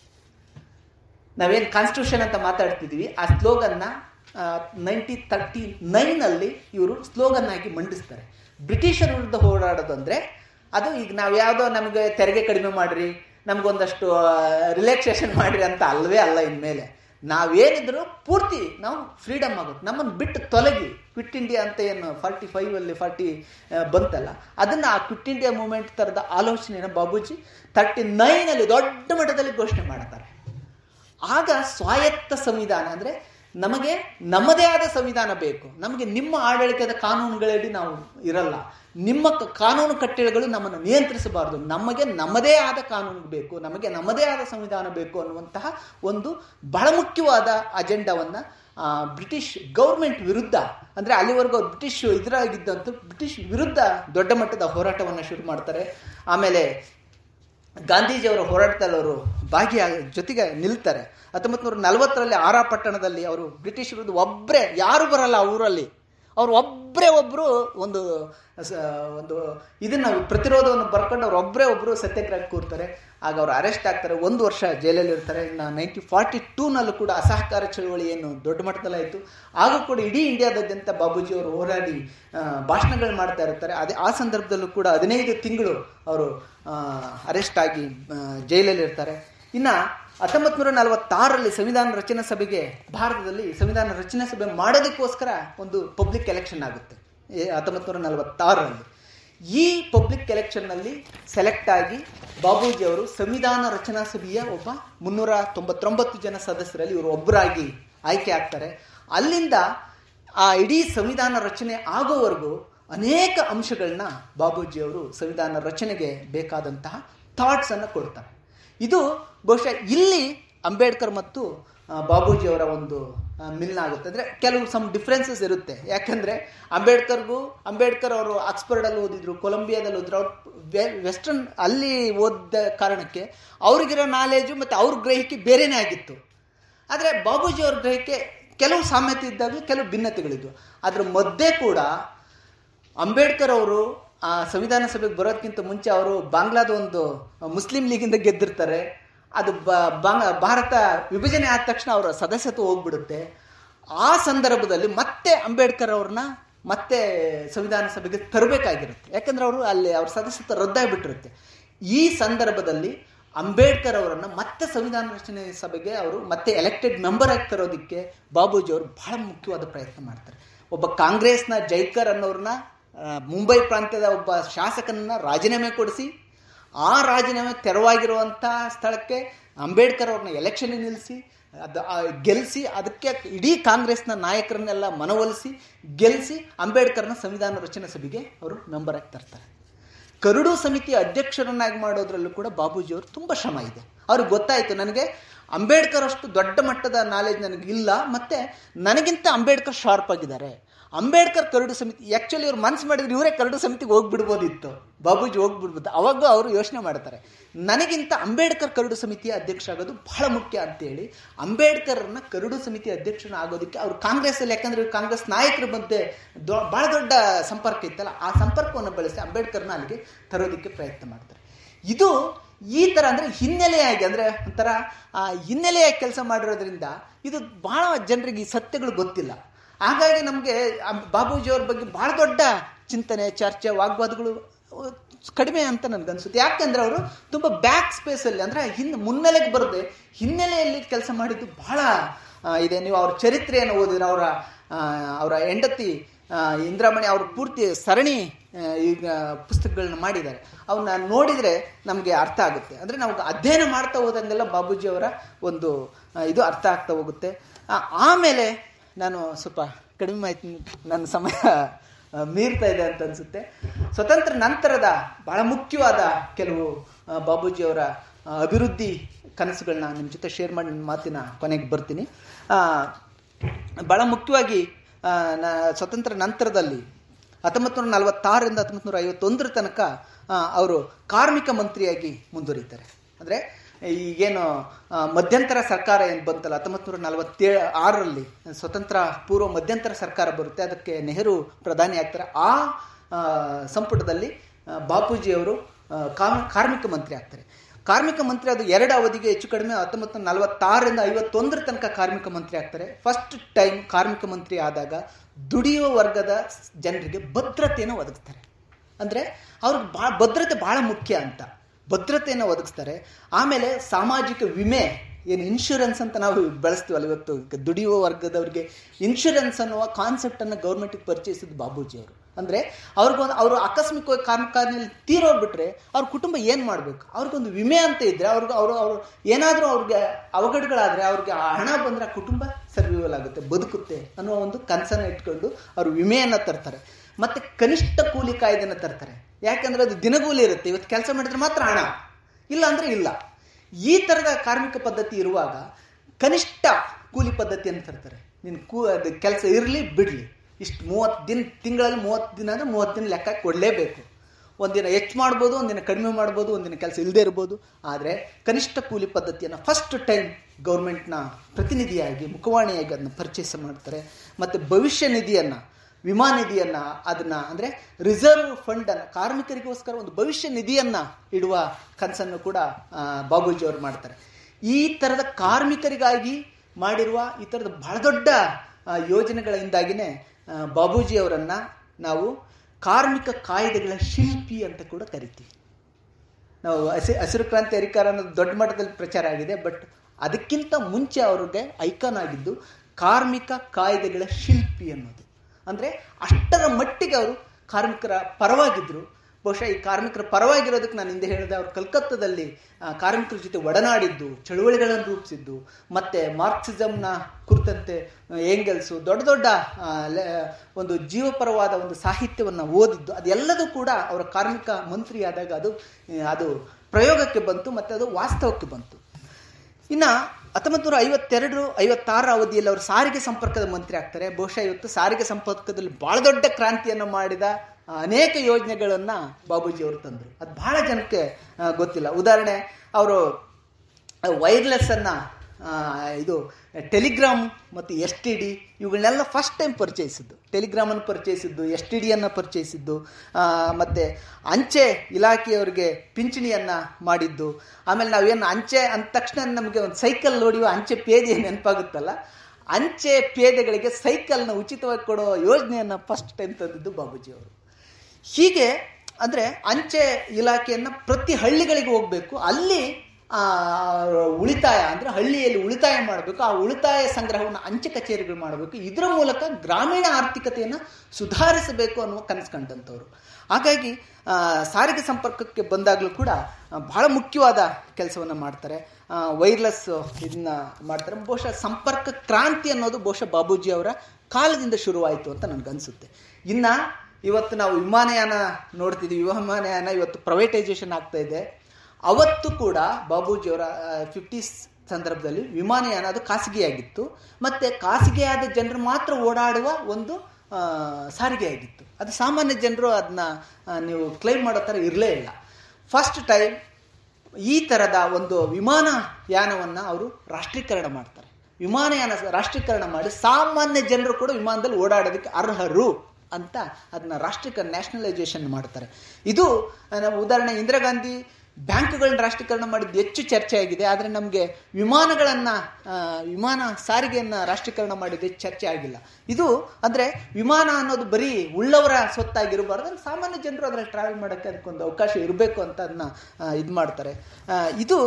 Speaker 1: ನಾವೇನು ಕಾನ್ಸ್ಟಿಟ್ಯೂಷನ್ ಅಂತ ಮಾತಾಡ್ತಿದೀವಿ ಆ ಸ್ಲೋಗನ್ನ ನೈನ್ಟಿ ತರ್ಟಿ ನೈನಲ್ಲಿ ಇವರು ಸ್ಲೋಗನ್ ಆಗಿ ಮಂಡಿಸ್ತಾರೆ ಬ್ರಿಟಿಷರ ವಿರುದ್ಧ ಹೋರಾಡೋದು ಅಂದ್ರೆ ಅದು ಈಗ ನಾವು ಯಾವುದೋ ನಮಗೆ ತೆರಿಗೆ ಕಡಿಮೆ ಮಾಡ್ರಿ ನಮಗೊಂದಷ್ಟು ರಿಲ್ಯಾಕ್ಸೇಷನ್ ಮಾಡ್ರಿ ಅಂತ ಅಲ್ವೇ ಅಲ್ಲ ಇನ್ಮೇಲೆ ನಾವೇನಿದ್ರು ಪೂರ್ತಿ ನಾವು ಫ್ರೀಡಮ್ ಆಗುತ್ತೆ ನಮ್ಮನ್ನು ಬಿಟ್ಟು ತೊಲಗಿ ಕ್ವಿಟ್ ಇಂಡಿಯಾ ಅಂತ ಏನು ಫಾರ್ಟಿ ಫೈವ್ ಅಲ್ಲಿ ಫಾರ್ಟಿ ಬಂತಲ್ಲ ಅದನ್ನ ಆ ಕ್ವಿಟ್ ಇಂಡಿಯಾ ಮೂವ್ಮೆಂಟ್ ತರದ ಆಲೋಚನೆಯನ್ನು ಬಾಬೂಜಿ ತರ್ಟಿ ನೈನಲ್ಲಿ ದೊಡ್ಡ ಮಟ್ಟದಲ್ಲಿ ಘೋಷಣೆ ಮಾಡ್ತಾರೆ ಆಗ ಸ್ವಾಯತ್ತ ಸಂವಿಧಾನ ಅಂದ್ರೆ ನಮಗೆ ನಮ್ಮದೇ ಆದ ಸಂವಿಧಾನ ಬೇಕು ನಮಗೆ ನಿಮ್ಮ ಆಡಳಿತದ ಕಾನೂನುಗಳಡಿ ನಾವು ಇರಲ್ಲ ನಿಮ್ಮ ಕ- ಕಾನೂನು ಕಟ್ಟಳೆಗಳು ನಮ್ಮನ್ನು ನಿಯಂತ್ರಿಸಬಾರದು ನಮಗೆ ನಮ್ಮದೇ ಆದ ಕಾನೂನು ಬೇಕು ನಮಗೆ ನಮ್ಮದೇ ಆದ ಸಂವಿಧಾನ ಬೇಕು ಅನ್ನುವಂತಹ ಒಂದು ಬಹಳ ಮುಖ್ಯವಾದ ಅಜೆಂಡಾವನ್ನ ಆ, ಬ್ರಿಟಿಷ್ ಗೌರ್ಮೆಂಟ್ ವಿರುದ್ಧ ಅಂದ್ರೆ ಅಲ್ಲಿವರೆಗೂ ಅವ್ರು ಬ್ರಿಟಿಷ್ ಇದರಾಗಿದ್ದಂತ ಬ್ರಿಟಿಷ್ ವಿರುದ್ಧ ದೊಡ್ಡ ಮಟ್ಟದ ಹೋರಾಟವನ್ನು ಶುರು ಮಾಡ್ತಾರೆ ಆಮೇಲೆ ಗಾಂಧೀಜಿಯವರ ಹೋರಾಟದಲ್ಲಿ ಅವರು ಭಾಗಿಯಾಗ ಜೊತೆಗೆ ನಿಲ್ತಾರೆ ಹತ್ತೊಂಬತ್ತು ನೂರ ನಲವತ್ತರಲ್ಲಿ ಆರಾ ಪಟ್ಟಣದಲ್ಲಿ ಅವರು ಬ್ರಿಟಿಷ್ ವಿರುದ್ಧ ಒಬ್ಬರೇ ಯಾರು ಬರಲ್ಲ ಆ ಊರಲ್ಲಿ ಅವ್ರು ಒಬ್ಬರೇ ಒಬ್ಬರು ಒಂದು ಸ- ಒಂದು ಇದನ್ನ ಪ್ರತಿರೋಧವನ್ನು ಬರ್ಕೊಂಡು ಅವ್ರು ಒಬ್ಬರೇ ಒಬ್ಬರು ಸತ್ಯಾಗ್ರಹ ಕೂರ್ತಾರೆ ಆಗ ಅವ್ರು ಅರೆಸ್ಟ್ ಆಗ್ತಾರೆ ಒಂದು ವರ್ಷ ಜೈಲಲ್ಲಿ ಇರ್ತಾರೆ ಇನ್ನು ನೈನ್ಟೀನ್ ಫಾರ್ಟಿ ಟೂನಲ್ಲೂ ಕೂಡ ಅಸಹಕಾರ ಚಳವಳಿ ಏನು ದೊಡ್ಡ ಮಟ್ಟದಲ್ಲಾಯಿತು ಆಗ ಕೂಡ ಇಡೀ ಇಂಡಿಯಾದಾದ್ಯಂತ ಬಾಬೂಜಿ ಅವರು ಹೋರಾಡಿ ಆ, ಭಾಷಣಗಳು ಮಾಡ್ತಾ ಇರ್ತಾರೆ ಅದೇ ಆ ಸಂದರ್ಭದಲ್ಲೂ ಕೂಡ ಹದಿನೈದು ತಿಂಗಳು ಅವರು ಅರೆಸ್ಟ್ ಆಗಿ ಆ, ಜೈಲಲ್ಲಿ ಇರ್ತಾರೆ ಇನ್ನು ಹತ್ತೊಂಬತ್ತು ನೂರ ನಲವತ್ತಾರರಲ್ಲಿ ಸಂವಿಧಾನ ರಚನಾ ಸಭೆಗೆ ಭಾರತದಲ್ಲಿ ಸಂವಿಧಾನ ರಚನಾ ಸಭೆ ಮಾಡೋದಕ್ಕೋಸ್ಕರ ಒಂದು ಪಬ್ಲಿಕ್ ಎಲೆಕ್ಷನ್ ಆಗುತ್ತೆ ಹತ್ತೊಂಬತ್ತು ನೂರ ನಲವತ್ತಾರರಲ್ಲಿ ಈ ಪಬ್ಲಿಕ್ ಎಲೆಕ್ಷನ್ನಲ್ಲಿ ಸೆಲೆಕ್ಟ್ ಆಗಿ ಬಾಬೂಜಿ ಅವರು ಸಂವಿಧಾನ ರಚನಾ ಸಭೆಯ ಒಬ್ಬ ಮುನ್ನೂರ ತೊಂಬತ್ತೊಂಬತ್ತು ಜನ ಸದಸ್ಯರಲ್ಲಿ ಇವರು ಒಬ್ಬರಾಗಿ ಆಯ್ಕೆ ಆಗ್ತಾರೆ ಅಲ್ಲಿಂದ ಆ ಇಡೀ ಸಂವಿಧಾನ ರಚನೆ ಆಗೋವರೆಗೂ ಅನೇಕ ಅಂಶಗಳನ್ನ ಬಾಬೂಜಿ ಅವರು ಸಂವಿಧಾನ ರಚನೆಗೆ ಬೇಕಾದಂತಹ ಥಾಟ್ಸ್ ಅನ್ನು ಕೊಡ್ತಾರೆ ಇದು ಬಹುಶಃ ಇಲ್ಲಿ ಅಂಬೇಡ್ಕರ್ ಮತ್ತು ಆ, ಬಾಬೂಜಿ ಅವರ ಒಂದು ಆ, ಮಿಲನ ಆಗುತ್ತೆ ಅಂದ್ರೆ ಕೆಲವು ಸಮ್ ಡಿಫ್ರೆನ್ಸಸ್ ಇರುತ್ತೆ ಯಾಕಂದ್ರೆ ಅಂಬೇಡ್ಕರ್ಗೂ ಅಂಬೇಡ್ಕರ್ ಅವರು ಆಕ್ಸ್ಫರ್ಡಲ್ಲಿ ಓದಿದ್ರು ಕೊಲಂಬಿಯಾದಲ್ಲಿ ಓದಿದ್ರು ಅವ್ರು ವೆಸ್ಟರ್ನ್ ಅಲ್ಲಿ ಓದಿದ ಕಾರಣಕ್ಕೆ ಅವ್ರಿಗಿರೋ ನಾಲೆಜು ಮತ್ತು ಅವ್ರ ಗ್ರಹಿಕೆ ಬೇರೆನೇ ಆಗಿತ್ತು ಆದರೆ ಬಾಬೂಜಿ ಅವ್ರ ಗ್ರಹಿಕೆ ಕೆಲವು ಸಾಮ್ಯತೆ ಇದ್ದಾಗಲೂ ಕೆಲವು ಭಿನ್ನತೆಗಳಿದ್ವು ಅದ್ರ ಮಧ್ಯೆ ಕೂಡ ಅಂಬೇಡ್ಕರ್ ಅವರು ಆ ಸಂವಿಧಾನ ಸಭೆಗೆ ಬರೋದಕ್ಕಿಂತ ಮುಂಚೆ ಅವರು ಬಾಂಗ್ಲಾದ ಒಂದು ಮುಸ್ಲಿಂ ಲೀಗಿಂದ ಗೆದ್ದಿರ್ತಾರೆ ಅದು ಬ- ಬಾಂಗ್ ಭಾರತ ವಿಭಜನೆ ಆದ ತಕ್ಷಣ ಅವರ ಸದಸ್ಯತ್ವ ಹೋಗ್ಬಿಡುತ್ತೆ ಆ ಸಂದರ್ಭದಲ್ಲಿ ಮತ್ತೆ ಅಂಬೇಡ್ಕರ್ ಅವ್ರನ್ನ ಮತ್ತೆ ಸಂವಿಧಾನ ಸಭೆಗೆ ತರಬೇಕಾಗಿರುತ್ತೆ ಯಾಕಂದ್ರೆ ಅವರು ಅಲ್ಲಿ ಅವ್ರ ಸದಸ್ಯತ್ವ ರದ್ದಾಗಿಬಿಟ್ಟಿರುತ್ತೆ ಈ ಸಂದರ್ಭದಲ್ಲಿ ಅಂಬೇಡ್ಕರ್ ಅವರನ್ನ ಮತ್ತೆ ಸಂವಿಧಾನ ರಚನೆ ಸಭೆಗೆ ಅವರು ಮತ್ತೆ ಎಲೆಕ್ಟೆಡ್ ಮೆಂಬರ್ ಆಗಿ ತರೋದಕ್ಕೆ ಬಾಬೂಜಿ ಅವರು ಬಹಳ ಮುಖ್ಯವಾದ ಪ್ರಯತ್ನ ಮಾಡ್ತಾರೆ ಒಬ್ಬ ಕಾಂಗ್ರೆಸ್ನ ಜೈಕರ್ ಅನ್ನೋರನ್ನ ಆ, ಮುಂಬೈ ಪ್ರಾಂತ್ಯದ ಒಬ್ಬ ಶಾಸಕನನ್ನ ರಾಜೀನಾಮೆ ಕೊಡಿಸಿ ಆ ರಾಜೀನಾಮೆ ತೆರವಾಗಿರುವಂಥ ಸ್ಥಳಕ್ಕೆ ಅಂಬೇಡ್ಕರ್ ಅವ್ರನ್ನ ಎಲೆಕ್ಷನ್ ನಿಲ್ಲಿಸಿ ಅದು ಆ ಗೆಲ್ಲಿಸಿ ಅದಕ್ಕೆ ಇಡೀ ಕಾಂಗ್ರೆಸ್ನ ನಾಯಕರನ್ನೆಲ್ಲ ಮನವೊಲಿಸಿ ಗೆಲ್ಲಿಸಿ ಅಂಬೇಡ್ಕರ್ನ ಸಂವಿಧಾನ ರಚನಾ ಸಭೆಗೆ ಅವರು ಮೆಂಬರ್ ಆಗಿ ತರ್ತಾರೆ ಕರಡು ಸಮಿತಿ ಅಧ್ಯಕ್ಷರನ್ನಾಗಿ ಮಾಡೋದ್ರಲ್ಲೂ ಕೂಡ ಬಾಬೂಜಿಯವರು ತುಂಬ ಶ್ರಮ ಇದೆ ಅವ್ರಿಗೆ ಗೊತ್ತಾಯಿತು ನನಗೆ ಅಂಬೇಡ್ಕರ್ ಅಷ್ಟು ದೊಡ್ಡ ಮಟ್ಟದ ನಾಲೆಜ್ ನನಗಿಲ್ಲ ಮತ್ತು ನನಗಿಂತ ಅಂಬೇಡ್ಕರ್ ಶಾರ್ಪ್ ಆಗಿದ್ದಾರೆ ಅಂಬೇಡ್ಕರ್ ಕರಡು ಸಮಿತಿ ಆ್ಯಕ್ಚುಲಿ ಇವ್ರು ಮನ್ಸು ಮಾಡಿದ್ರೆ ಇವರೇ ಕರಡು ಸಮಿತಿಗೆ ಹೋಗ್ಬಿಡ್ಬೋದಿತ್ತು ಬಾಬೂಜಿ ಹೋಗ್ಬಿಡ್ಬೋದು ಅವಾಗ ಅವರು ಯೋಚನೆ ಮಾಡ್ತಾರೆ ನನಗಿಂತ ಅಂಬೇಡ್ಕರ್ ಕರಡು ಸಮಿತಿಯ ಅಧ್ಯಕ್ಷ ಆಗೋದು ಬಹಳ ಮುಖ್ಯ ಅಂತೇಳಿ ಅಂಬೇಡ್ಕರ್ನ ಕರಡು ಸಮಿತಿ ಅಧ್ಯಕ್ಷನ ಆಗೋದಕ್ಕೆ ಅವರು ಕಾಂಗ್ರೆಸ್ಸಲ್ಲಿ ಯಾಕಂದ್ರೆ ಇವ್ರು ಕಾಂಗ್ರೆಸ್ ನಾಯಕರ ಮಧ್ಯೆ ದೊ ಭಾಳ ದೊಡ್ಡ ಸಂಪರ್ಕ ಇತ್ತಲ್ಲ ಆ ಸಂಪರ್ಕವನ್ನು ಬಳಸಿ ಅಂಬೇಡ್ಕರ್ನ ಅಲ್ಲಿಗೆ ತರೋದಕ್ಕೆ ಪ್ರಯತ್ನ ಮಾಡ್ತಾರೆ ಇದು ಈ ಥರ ಅಂದರೆ ಹಿನ್ನೆಲೆಯಾಗಿ ಅಂದರೆ ಒಂಥರ ಆ, ಹಿನ್ನೆಲೆಯಾಗಿ ಕೆಲಸ ಮಾಡಿರೋದ್ರಿಂದ ಇದು ಭಾಳ ಜನರಿಗೆ ಈ ಸತ್ಯಗಳು ಗೊತ್ತಿಲ್ಲ ಹಾಗಾಗಿ ನಮಗೆ ಬಾಬೂಜಿಯವ್ರ ಬಗ್ಗೆ ಭಾಳ ದೊಡ್ಡ ಚಿಂತನೆ ಚರ್ಚೆ ವಾಗ್ವಾದಗಳು ಅಹ್, ಕಡಿಮೆ ಅಂತ ನನಗನ್ಸುತ್ತೆ ಯಾಕೆಂದ್ರೆ ಅವರು ತುಂಬ ಬ್ಯಾಕ್ ಸ್ಪೇಸಲ್ಲಿ ಅಂದರೆ ಹಿಂದೆ ಮುನ್ನೆಲೆಗೆ ಬರದೆ ಹಿನ್ನೆಲೆಯಲ್ಲಿ ಕೆಲಸ ಮಾಡಿದ್ದು ಬಹಳ ಆ, ಇದೆ ನೀವು ಅವ್ರ ಚರಿತ್ರೆಯನ್ನು ಓದಿದ್ರೆ ಅವರ ಅವರ ಹೆಂಡತಿ ಆ, ಇಂದ್ರಾಮಣಿ ಅವರು ಪೂರ್ತಿ ಸರಣಿ ಆ, ಈಗ ಪುಸ್ತಕಗಳನ್ನ ಮಾಡಿದ್ದಾರೆ ಅವನ್ನ ನೋಡಿದರೆ ನಮಗೆ ಅರ್ಥ ಆಗುತ್ತೆ ಅಂದರೆ ನಾವು ಅಧ್ಯಯನ ಮಾಡ್ತಾ ಹೋದಂಗೆಲ್ಲ ಬಾಬೂಜಿಯವರ ಒಂದು ಆ, ಇದು ಅರ್ಥ ಆಗ್ತಾ ಹೋಗುತ್ತೆ ಆ, ಆಮೇಲೆ ನಾನು ಸ್ವಲ್ಪ ಕಡಿಮೆ ಮಾಹಿತಿ ನನ್ನ ಸಮಯ ಆ, ಮೀರ್ತಾ ಇದೆ ಅಂತ ಅನಿಸುತ್ತೆ ಸ್ವತಂತ್ರ ನಂತರದ ಬಹಳ ಮುಖ್ಯವಾದ ಕೆಲವು ಆ, ಬಾಬೂಜಿಯವರ ಆ, ಅಭಿವೃದ್ಧಿ ಕನಸುಗಳನ್ನ ನಿಮ್ಮ ಜೊತೆ ಶೇರ್ ಮಾಡಿ ನನ್ನ ಮಾತಿನ ಕೊನೆಗೆ ಬರ್ತೀನಿ ಆ, ಬಹಳ ಮುಖ್ಯವಾಗಿ ಆ, ನ ಸ್ವತಂತ್ರ ನಂತರದಲ್ಲಿ ಹತ್ತೊಂಬತ್ತು ನೂರ ನಲವತ್ತಾರರಿಂದ ಹತ್ತೊಂಬತ್ತು ನೂರ ಐವತ್ತೊಂದರ ತನಕ ಆ, ಅವರು ಕಾರ್ಮಿಕ ಮಂತ್ರಿಯಾಗಿ ಮುಂದುವರಿತಾರೆ ಅಂದರೆ ಈಗೇನು ಆ, ಮಧ್ಯಂತರ ಸರ್ಕಾರ ಏನು ಬಂತಲ್ಲ ಹತ್ತೊಂಬತ್ತು ನೂರ ನಲವತ್ತೇಳು ಆರರಲ್ಲಿ ಸ್ವತಂತ್ರ ಪೂರ್ವ ಮಧ್ಯಂತರ ಸರ್ಕಾರ ಬರುತ್ತೆ ಅದಕ್ಕೆ ನೆಹರು ಪ್ರಧಾನಿ ಆಗ್ತಾರೆ ಆ ಆ, ಸಂಪುಟದಲ್ಲಿ ಆ, ಬಾಪೂಜಿಯವರು ಆ, ಕಾಮ್- ಕಾರ್ಮಿಕ ಮಂತ್ರಿ ಆಗ್ತಾರೆ ಕಾರ್ಮಿಕ ಮಂತ್ರಿ ಅದು ಎರಡು ಅವಧಿಗೆ ಹೆಚ್ಚು ಕಡಿಮೆ ಹತ್ತೊಂಬತ್ತು ನೂರ ನಲವತ್ತಾರರಿಂದ ಐವತ್ತೊಂದರ ತನಕ ಕಾರ್ಮಿಕ ಮಂತ್ರಿ ಆಗ್ತಾರೆ ಫಸ್ಟ್ ಟೈಮ್ ಕಾರ್ಮಿಕ ಮಂತ್ರಿ ಆದಾಗ ದುಡಿಯುವ ವರ್ಗದ ಜನರಿಗೆ ಭದ್ರತೆಯನ್ನು ಒದಗಿಸ್ತಾರೆ ಅಂದರೆ ಅವ್ರಿಗೆ ಬಾ ಭದ್ರತೆ ಭಾಳ ಮುಖ್ಯ ಅಂತ ಭದ್ರತೆಯನ್ನು ಒದಗಿಸ್ತಾರೆ ಆಮೇಲೆ ಸಾಮಾಜಿಕ ವಿಮೆ ಏನು ಇನ್ಶೂರೆನ್ಸ್ ಅಂತ ನಾವು ಬೆಳೆಸ್ತೀವಲ್ಲ ಇವತ್ತು ದುಡಿಯುವ ವರ್ಗದವ್ರಿಗೆ ಇನ್ಶೂರೆನ್ಸ್ ಅನ್ನುವ ಕಾನ್ಸೆಪ್ಟನ್ನು ಗೌರ್ಮೆಂಟಿಗೆ ಪರಿಚಯಿಸಿದ್ದು ಬಾಬೂಜಿ ಅವರು ಅಂದರೆ ಅವ್ರಿಗೊಂದು ಅವರು ಆಕಸ್ಮಿಕವಾಗಿ ಕಾರ್ಮಿಕನಲ್ಲಿ ತೀರೋಗ್ಬಿಟ್ರೆ ಅವ್ರ ಕುಟುಂಬ ಏನು ಮಾಡಬೇಕು ಅವ್ರಿಗೊಂದು ವಿಮೆ ಅಂತ ಇದ್ದರೆ ಅವ್ರಿಗೆ ಅವರು ಅವರು ಏನಾದರೂ ಅವ್ರಿಗೆ ಅವಘಡಗಳಾದರೆ ಅವ್ರಿಗೆ ಆ ಹಣ ಬಂದರೆ ಆ ಕುಟುಂಬ ಸರ್ವೈವಲ್ ಆಗುತ್ತೆ ಬದುಕುತ್ತೆ ಅನ್ನೋ ಒಂದು ಕನಸನ್ನು ಇಟ್ಕೊಂಡು ಅವರು ವಿಮೆಯನ್ನು ತರ್ತಾರೆ ಮತ್ತು ಕನಿಷ್ಠ ಕೂಲಿ ಕಾಯ್ದೆನ ತರ್ತಾರೆ ಯಾಕಂದರೆ ಅದು ದಿನಗೂಲಿ ಇರುತ್ತೆ ಇವತ್ತು ಕೆಲಸ ಮಾಡಿದ್ರೆ ಮಾತ್ರ ಹಣ ಇಲ್ಲ ಅಂದರೆ ಇಲ್ಲ ಈ ಥರದ ಕಾರ್ಮಿಕ ಪದ್ಧತಿ ಇರುವಾಗ ಕನಿಷ್ಠ ಕೂಲಿ ಪದ್ಧತಿಯನ್ನು ತರ್ತಾರೆ ನಿನ್ನ ಕೂ ಅದು ಕೆಲಸ ಇರಲಿ ಬಿಡಲಿ ಇಷ್ಟು ಮೂವತ್ತು ದಿನ ತಿಂಗಳಲ್ಲಿ ಮೂವತ್ತು ದಿನ ಅಂದರೆ ಮೂವತ್ತು ದಿನ ಲೆಕ್ಕ ಕೊಡಲೇಬೇಕು ಒಂದಿನ ಹೆಚ್ಚು ಮಾಡ್ಬೋದು ಒಂದಿನ ಕಡಿಮೆ ಮಾಡ್ಬೋದು ಒಂದಿನ ಕೆಲಸ ಇಲ್ಲದೆ ಇರ್ಬೋದು ಆದರೆ ಕನಿಷ್ಠ ಕೂಲಿ ಪದ್ಧತಿಯನ್ನು ಫಸ್ಟ್ ಟೈಮ್ ಗೌರ್ಮೆಂಟ್ನ ಪ್ರತಿನಿಧಿಯಾಗಿ ಮುಖವಾಣಿಯಾಗಿ ಅದನ್ನು ಪರಿಚಯಿಸ ಮಾಡ್ತಾರೆ ಮತ್ತು ಭವಿಷ್ಯ ನಿಧಿಯನ್ನು ವಿಮಾ ನಿಧಿಯನ್ನು ಅದನ್ನು ಅಂದರೆ ರಿಸರ್ವ್ ಫಂಡನ್ನು ಕಾರ್ಮಿಕರಿಗೋಸ್ಕರ ಒಂದು ಭವಿಷ್ಯ ನಿಧಿಯನ್ನು ಇಡುವ ಕನಸನ್ನು ಕೂಡ ಆ, ಬಾಬೂಜಿ ಅವರು ಮಾಡ್ತಾರೆ ಈ ಥರದ ಕಾರ್ಮಿಕರಿಗಾಗಿ ಮಾಡಿರುವ ಈ ಥರದ ಬಹಳ ದೊಡ್ಡ ಆ, ಯೋಜನೆಗಳಿಂದಾಗಿನೇ ಆ, ಬಾಬೂಜಿ ಅವರನ್ನು ನಾವು ಕಾರ್ಮಿಕ ಕಾಯ್ದೆಗಳ ಶಿಲ್ಪಿ ಅಂತ ಕೂಡ ಕರಿತೀವಿ ನಾವು ಹಸಿ ಹಸಿರು ಕ್ರಾಂತಿ ಹರಿಕಾರ ಅನ್ನೋದು ದೊಡ್ಡ ಮಟ್ಟದಲ್ಲಿ ಪ್ರಚಾರ ಆಗಿದೆ ಬಟ್ ಅದಕ್ಕಿಂತ ಮುಂಚೆ ಅವ್ರಿಗೆ ಐಕಾನ್ ಆಗಿದ್ದು ಕಾರ್ಮಿಕ ಕಾಯ್ದೆಗಳ ಶಿಲ್ಪಿ ಅನ್ನೋದು ಅಂದರೆ ಅಷ್ಟರ ಮಟ್ಟಿಗೆ ಅವರು ಕಾರ್ಮಿಕರ ಪರವಾಗಿದ್ದರು ಬಹುಶಃ ಈ ಕಾರ್ಮಿಕರ ಪರವಾಗಿರೋದಕ್ಕೆ ನಾನು ಹಿಂದೆ ಹೇಳಿದೆ ಅವರು ಕಲ್ಕತ್ತಾದಲ್ಲಿ ಆ, ಕಾರ್ಮಿಕರ ಜೊತೆ ಒಡನಾಡಿದ್ದು ಚಳುವಳಿಗಳನ್ನು ರೂಪಿಸಿದ್ದು ಮತ್ತು ಮಾರ್ಕ್ಸಿಸಮ್ನ ಕುರಿತಂತೆ ಏಂಗೆಲ್ಸು ದೊಡ್ಡ ದೊಡ್ಡ ಆ, ಲೆ- ಒಂದು ಜೀವಪರವಾದ ಒಂದು ಸಾಹಿತ್ಯವನ್ನು ಓದಿದ್ದು ಅದೆಲ್ಲದೂ ಕೂಡ ಅವರ ಕಾರ್ಮಿಕ ಮಂತ್ರಿ ಆದಾಗ ಅದು ಆ, ಅದು ಪ್ರಯೋಗಕ್ಕೆ ಬಂತು ಮತ್ತು ಅದು ವಾಸ್ತವಕ್ಕೆ ಬಂತು ಇನ್ನು ಹತ್ತೊಂಬತ್ತು ನೂರ ಐವತ್ತೆರಡು ಐವತ್ತಾರರ ಅವಧಿಯಲ್ಲಿ ಅವರು ಸಾರಿಗೆ ಸಂಪರ್ಕದ ಮಂತ್ರಿ ಆಗ್ತಾರೆ ಬಹುಶಃ ಇವತ್ತು ಸಾರಿಗೆ ಸಂಪರ್ಕದಲ್ಲಿ ಭಾಳ ದೊಡ್ಡ ಕ್ರಾಂತಿಯನ್ನು ಮಾಡಿದ ಆ, ಅನೇಕ ಯೋಜನೆಗಳನ್ನು ಬಾಬೂಜಿ ಅವರು ತಂದರು ಅದು ಭಾಳ ಜನಕ್ಕೆ ಆ, ಗೊತ್ತಿಲ್ಲ ಉದಾಹರಣೆ ಅವರು ವೈರ್ಲೆಸ್ಸನ್ನು ಇದು ಟೆಲಿಗ್ರಾಮ್ ಮತ್ತು ಎಸ್ ಟಿ ಡಿ ಇವುಗಳನ್ನೆಲ್ಲ ಫಸ್ಟ್ ಟೈಮ್ ಪರಿಚಯಿಸಿದ್ದು ಟೆಲಿಗ್ರಾಮನ್ನು ಪರಿಚಯಿಸಿದ್ದು ಎಸ್ ಟಿ ಡಿಯನ್ನು ಪರಿಚಯಿಸಿದ್ದು ಮತ್ತು ಅಂಚೆ ಇಲಾಖೆಯವರಿಗೆ ಪಿಂಚಣಿಯನ್ನು ಮಾಡಿದ್ದು ಆಮೇಲೆ ನಾವೇನು ಅಂಚೆ ಅಂದ ತಕ್ಷಣ ನಮಗೆ ಒಂದು ಸೈಕಲ್ ನೋಡಿವ ಅಂಚೆ ಪೇಜಿ ನೆನಪಾಗುತ್ತಲ್ಲ ಅಂಚೆ ಪೇದೆಗಳಿಗೆ ಸೈಕಲ್ನ ಉಚಿತವಾಗಿ ಕೊಡೋ ಯೋಜನೆಯನ್ನು ಫಸ್ಟ್ ಟೈಮ್ ತಂದಿದ್ದು ಬಾಬೂಜಿ ಅವರು ಹೀಗೆ ಅಂದರೆ ಅಂಚೆ ಇಲಾಖೆಯನ್ನು ಪ್ರತಿ ಹಳ್ಳಿಗಳಿಗೆ ಹೋಗಬೇಕು ಅಲ್ಲಿ ಆ, ಉಳಿತಾಯ ಅಂದರೆ ಹಳ್ಳಿಯಲ್ಲಿ ಉಳಿತಾಯ ಮಾಡಬೇಕು ಆ ಉಳಿತಾಯ ಸಂಗ್ರಹವನ್ನು ಅಂಚೆ ಕಚೇರಿಗಳು ಮಾಡಬೇಕು ಇದರ ಮೂಲಕ ಗ್ರಾಮೀಣ ಆರ್ಥಿಕತೆಯನ್ನು ಸುಧಾರಿಸಬೇಕು ಅನ್ನುವ ಕನಸು ಕಂಡಂಥವ್ರು ಹಾಗಾಗಿ ಆ, ಸಾರಿಗೆ ಸಂಪರ್ಕಕ್ಕೆ ಬಂದಾಗಲೂ ಕೂಡ ಆ, ಬಹಳ ಮುಖ್ಯವಾದ ಕೆಲಸವನ್ನು ಮಾಡ್ತಾರೆ ವೈರ್ಲೆಸ್ ಇದನ್ನ ಮಾಡ್ತಾರೆ ಬಹುಶಃ ಸಂಪರ್ಕ ಕ್ರಾಂತಿ ಅನ್ನೋದು ಬಹುಶಃ ಬಾಬೂಜಿ ಅವರ ಕಾಲದಿಂದ ಶುರುವಾಯಿತು ಅಂತ ನನಗನ್ಸುತ್ತೆ ಇನ್ನು ಇವತ್ತು ನಾವು ವಿಮಾನಯಾನ ನೋಡ್ತಿದ್ದೀವಿ ವಿಮಾನಯಾನ ಇವತ್ತು ಪ್ರೈವೇಟೈಸೇಷನ್ ಆಗ್ತಾ ಇದೆ ಅವತ್ತು ಕೂಡ ಬಾಬೂಜಿಯವರ ಫಿಫ್ಟೀಸ್ ಸಂದರ್ಭದಲ್ಲಿ ವಿಮಾನಯಾನ ಅದು ಖಾಸಗಿಯಾಗಿತ್ತು ಮತ್ತು ಖಾಸಗಿಯಾದ ಜನರು ಮಾತ್ರ ಓಡಾಡುವ ಒಂದು ಆ, ಸಾರಿಗೆಯಾಗಿತ್ತು ಅದು ಸಾಮಾನ್ಯ ಜನರು ಅದನ್ನ ನೀವು ಕ್ಲೈಮ್ ಮಾಡೋ ಥರ ಇರಲೇ ಇಲ್ಲ ಫಸ್ಟ್ ಟೈಮ್ ಈ ಥರದ ಒಂದು ವಿಮಾನಯಾನವನ್ನು ಅವರು ರಾಷ್ಟ್ರೀಕರಣ ಮಾಡ್ತಾರೆ ವಿಮಾನಯಾನ ರಾಷ್ಟ್ರೀಕರಣ ಮಾಡಿ ಸಾಮಾನ್ಯ ಜನರು ಕೂಡ ವಿಮಾನದಲ್ಲಿ ಓಡಾಡೋದಕ್ಕೆ ಅರ್ಹರು ಅಂತ ಅದನ್ನ ರಾಷ್ಟ್ರೀಕರಣ ನ್ಯಾಷನಲೈಸೇಷನ್ ಮಾಡ್ತಾರೆ ಇದು ಆ, ನಮ್ಮ ಉದಾಹರಣೆ ಇಂದಿರಾ ಗಾಂಧಿ ಬ್ಯಾಂಕ್ಗಳನ್ನ ರಾಷ್ಟ್ರೀಕರಣ ಮಾಡಿದ್ದು ಹೆಚ್ಚು ಚರ್ಚೆ ಆಗಿದೆ ಆದರೆ ನಮಗೆ ವಿಮಾನಗಳನ್ನು ವಿಮಾನ ಸಾರಿಗೆಯನ್ನು ರಾಷ್ಟ್ರೀಕರಣ ಮಾಡಿದ್ದು ಹೆಚ್ಚು ಚರ್ಚೆ ಆಗಿಲ್ಲ ಇದು ಅಂದರೆ ವಿಮಾನ ಅನ್ನೋದು ಬರೀ ಉಳ್ಳವರ ಸ್ವತ್ತಾಗಿರಬಾರ್ದು ಅಲ್ಲಿ ಸಾಮಾನ್ಯ ಜನರು ಅದರಲ್ಲಿ ಟ್ರಾವೆಲ್ ಮಾಡೋಕ್ಕೆ ಅದಕ್ಕೊಂದು ಅವಕಾಶ ಇರಬೇಕು ಅಂತ ಅದನ್ನ ಇದು ಮಾಡ್ತಾರೆ ಆ, ಇದು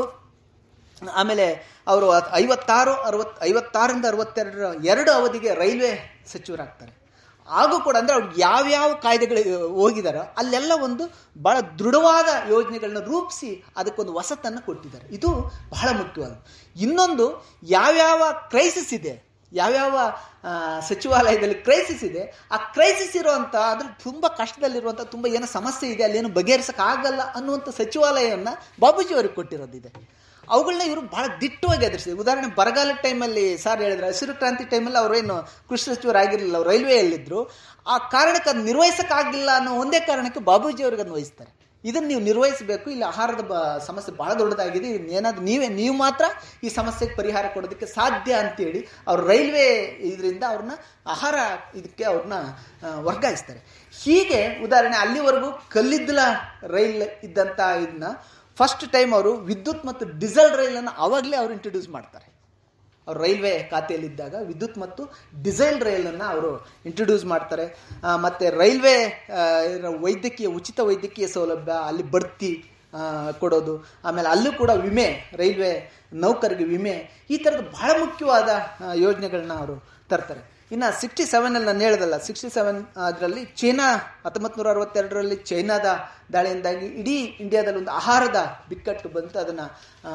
Speaker 1: ಆಮೇಲೆ ಅವರು ಐವತ್ತಾರು ಅರವತ್ತು ಐವತ್ತಾರರಿಂದ ಅರವತ್ತೆರಡರ ಎರಡು ಅವಧಿಗೆ ರೈಲ್ವೆ ಸಚಿವರಾಗ್ತಾರೆ ಆಗೂ ಕೂಡ ಅಂದರೆ ಅವ್ರು ಯಾವ್ಯಾವ ಕಾಯ್ದೆಗಳಿಗೆ ಹೋಗಿದಾರೋ ಅಲ್ಲೆಲ್ಲ ಒಂದು ಬಹಳ ದೃಢವಾದ ಯೋಜನೆಗಳನ್ನ ರೂಪಿಸಿ ಅದಕ್ಕೊಂದು ವಸತನ್ನು ಕೊಟ್ಟಿದ್ದಾರೆ ಇದು ಬಹಳ ಮುಖ್ಯವಾದ ಇನ್ನೊಂದು ಯಾವ್ಯಾವ ಕ್ರೈಸಿಸ್ ಇದೆ ಯಾವ್ಯಾವ ಆ, ಸಚಿವಾಲಯದಲ್ಲಿ ಕ್ರೈಸಿಸ್ ಇದೆ ಆ ಕ್ರೈಸಿಸ್ ಇರುವಂಥ ಅದ್ರ ತುಂಬ ಕಷ್ಟದಲ್ಲಿರುವಂಥ ತುಂಬ ಏನೋ ಸಮಸ್ಯೆ ಇದೆ ಅಲ್ಲೇನು ಬಗೆಹರಿಸೋಕ್ಕಾಗಲ್ಲ ಅನ್ನುವಂಥ ಸಚಿವಾಲಯವನ್ನು ಬಾಬೂಜಿ ಅವ್ರಿಗೆ ಕೊಟ್ಟಿರೋದಿದೆ ಅವುಗಳನ್ನ ಇವರು ಬಹಳ ದಿಟ್ಟವಾಗಿ ಎದುರಿಸಿದ್ರು ಉದಾಹರಣೆ ಬರಗಾಲದ ಟೈಮಲ್ಲಿ ಸರ್ ಹೇಳಿದ್ರೆ ಹಸಿರು ಕ್ರಾಂತಿ ಟೈಮಲ್ಲಿ ಅವರೇನು ಕೃಷಿ ಸಚಿವರಾಗಿರಲಿಲ್ಲ ಅವ್ರು ರೈಲ್ವೆಯಲ್ಲಿದ್ದರು ಆ ಕಾರಣಕ್ಕೆ ಅದು ನಿರ್ವಹಿಸೋಕ್ಕಾಗಿಲ್ಲ ಅನ್ನೋ ಒಂದೇ ಕಾರಣಕ್ಕೆ ಬಾಬೂಜಿ ಅವ್ರಿಗೆ ಅದನ್ನ ವಹಿಸ್ತಾರೆ ಇದನ್ನು ನೀವು ನಿರ್ವಹಿಸಬೇಕು ಇಲ್ಲಿ ಆಹಾರದ ಬ ಸಮಸ್ಯೆ ಬಹಳ ದೊಡ್ಡದಾಗಿದೆ ಏನಾದ್ರು ನೀವೇ ನೀವು ಮಾತ್ರ ಈ ಸಮಸ್ಯೆಗೆ ಪರಿಹಾರ ಕೊಡೋದಕ್ಕೆ ಸಾಧ್ಯ ಅಂತೇಳಿ ಅವ್ರು ರೈಲ್ವೆ ಇದರಿಂದ ಅವ್ರನ್ನ ಆಹಾರ ಇದಕ್ಕೆ ಅವ್ರನ್ನ ಆ, ವರ್ಗಾಯಿಸ್ತಾರೆ ಹೀಗೆ ಉದಾಹರಣೆ ಅಲ್ಲಿವರೆಗೂ ಕಲ್ಲಿದ್ದಲ ರೈಲ್ ಇದ್ದಂಥ ಇದನ್ನ ಫಸ್ಟ್ ಟೈಮ್ ಅವರು ವಿದ್ಯುತ್ ಮತ್ತು ಡೀಸೆಲ್ ರೈಲನ್ನು ಆವಾಗಲೇ ಅವರು ಇಂಟ್ರೊಡ್ಯೂಸ್ ಮಾಡ್ತಾರೆ ಅವರು ರೈಲ್ವೆ ಖಾತೆಯಲ್ಲಿದ್ದಾಗ ವಿದ್ಯುತ್ ಮತ್ತು ಡಿಸೈಲ್ ರೈಲನ್ನು ಅವರು ಇಂಟ್ರೊಡ್ಯೂಸ್ ಮಾಡ್ತಾರೆ ಆ, ಮತ್ತೆ ರೈಲ್ವೆ ಆ, ಇರೋ ವೈದ್ಯಕೀಯ ಉಚಿತ ವೈದ್ಯಕೀಯ ಸೌಲಭ್ಯ ಅಲ್ಲಿ ಬಡ್ತಿ ಆ, ಕೊಡೋದು ಆಮೇಲೆ ಅಲ್ಲೂ ಕೂಡ ವಿಮೆ ರೈಲ್ವೆ ನೌಕರಿಗೆ ವಿಮೆ ಈ ಥರದ ಬಹಳ ಮುಖ್ಯವಾದ ಆ, ಯೋಜನೆಗಳನ್ನ ಅವರು ತರ್ತಾರೆ ಇನ್ನು ಸಿಕ್ಸ್ಟಿ ಸೆವೆನಲ್ಲಿ ನಾನು ಹೇಳ್ದಲ್ಲ ಸಿಕ್ಸ್ಟಿ ಸೆವೆನ್ ಅದರಲ್ಲಿ ಚೈನಾ ಹತ್ತೊಂಬತ್ತು ನೂರ ಅರವತ್ತೆರಡರಲ್ಲಿ ಚೈನಾದ ದಾಳಿಯಿಂದಾಗಿ ಇಡೀ ಇಂಡಿಯಾದಲ್ಲಿ ಒಂದು ಆಹಾರದ ಬಿಕ್ಕಟ್ಟು ಬಂತು ಅದನ್ನು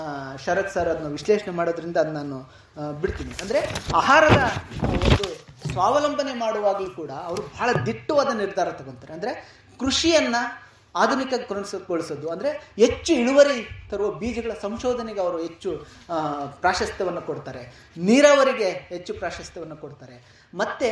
Speaker 1: ಶರತ್ ಸರ್ ಅದನ್ನು ವಿಶ್ಲೇಷಣೆ ಮಾಡೋದ್ರಿಂದ ಅದನ್ನ ನಾನು ಆ, ಬಿಡ್ತೀನಿ ಅಂದರೆ ಆಹಾರದ ಒಂದು ಸ್ವಾವಲಂಬನೆ ಮಾಡುವಾಗಲೂ ಕೂಡ ಅವರು ಬಹಳ ದಿಟ್ಟವಾದ ನಿರ್ಧಾರ ತಗೊತಾರೆ ಅಂದರೆ ಕೃಷಿಯನ್ನು ಆಧುನಿಕಗೊಳಿಸೋದು ಅಂದರೆ ಹೆಚ್ಚು ಇಳುವರಿ ತರುವ ಬೀಜಗಳ ಸಂಶೋಧನೆಗೆ ಅವರು ಹೆಚ್ಚು ಆ, ಪ್ರಾಶಸ್ತ್ಯವನ್ನು ಕೊಡ್ತಾರೆ ನೀರಾವರಿಗೆ ಹೆಚ್ಚು ಪ್ರಾಶಸ್ತ್ಯವನ್ನು ಕೊಡ್ತಾರೆ ಮತ್ತೆ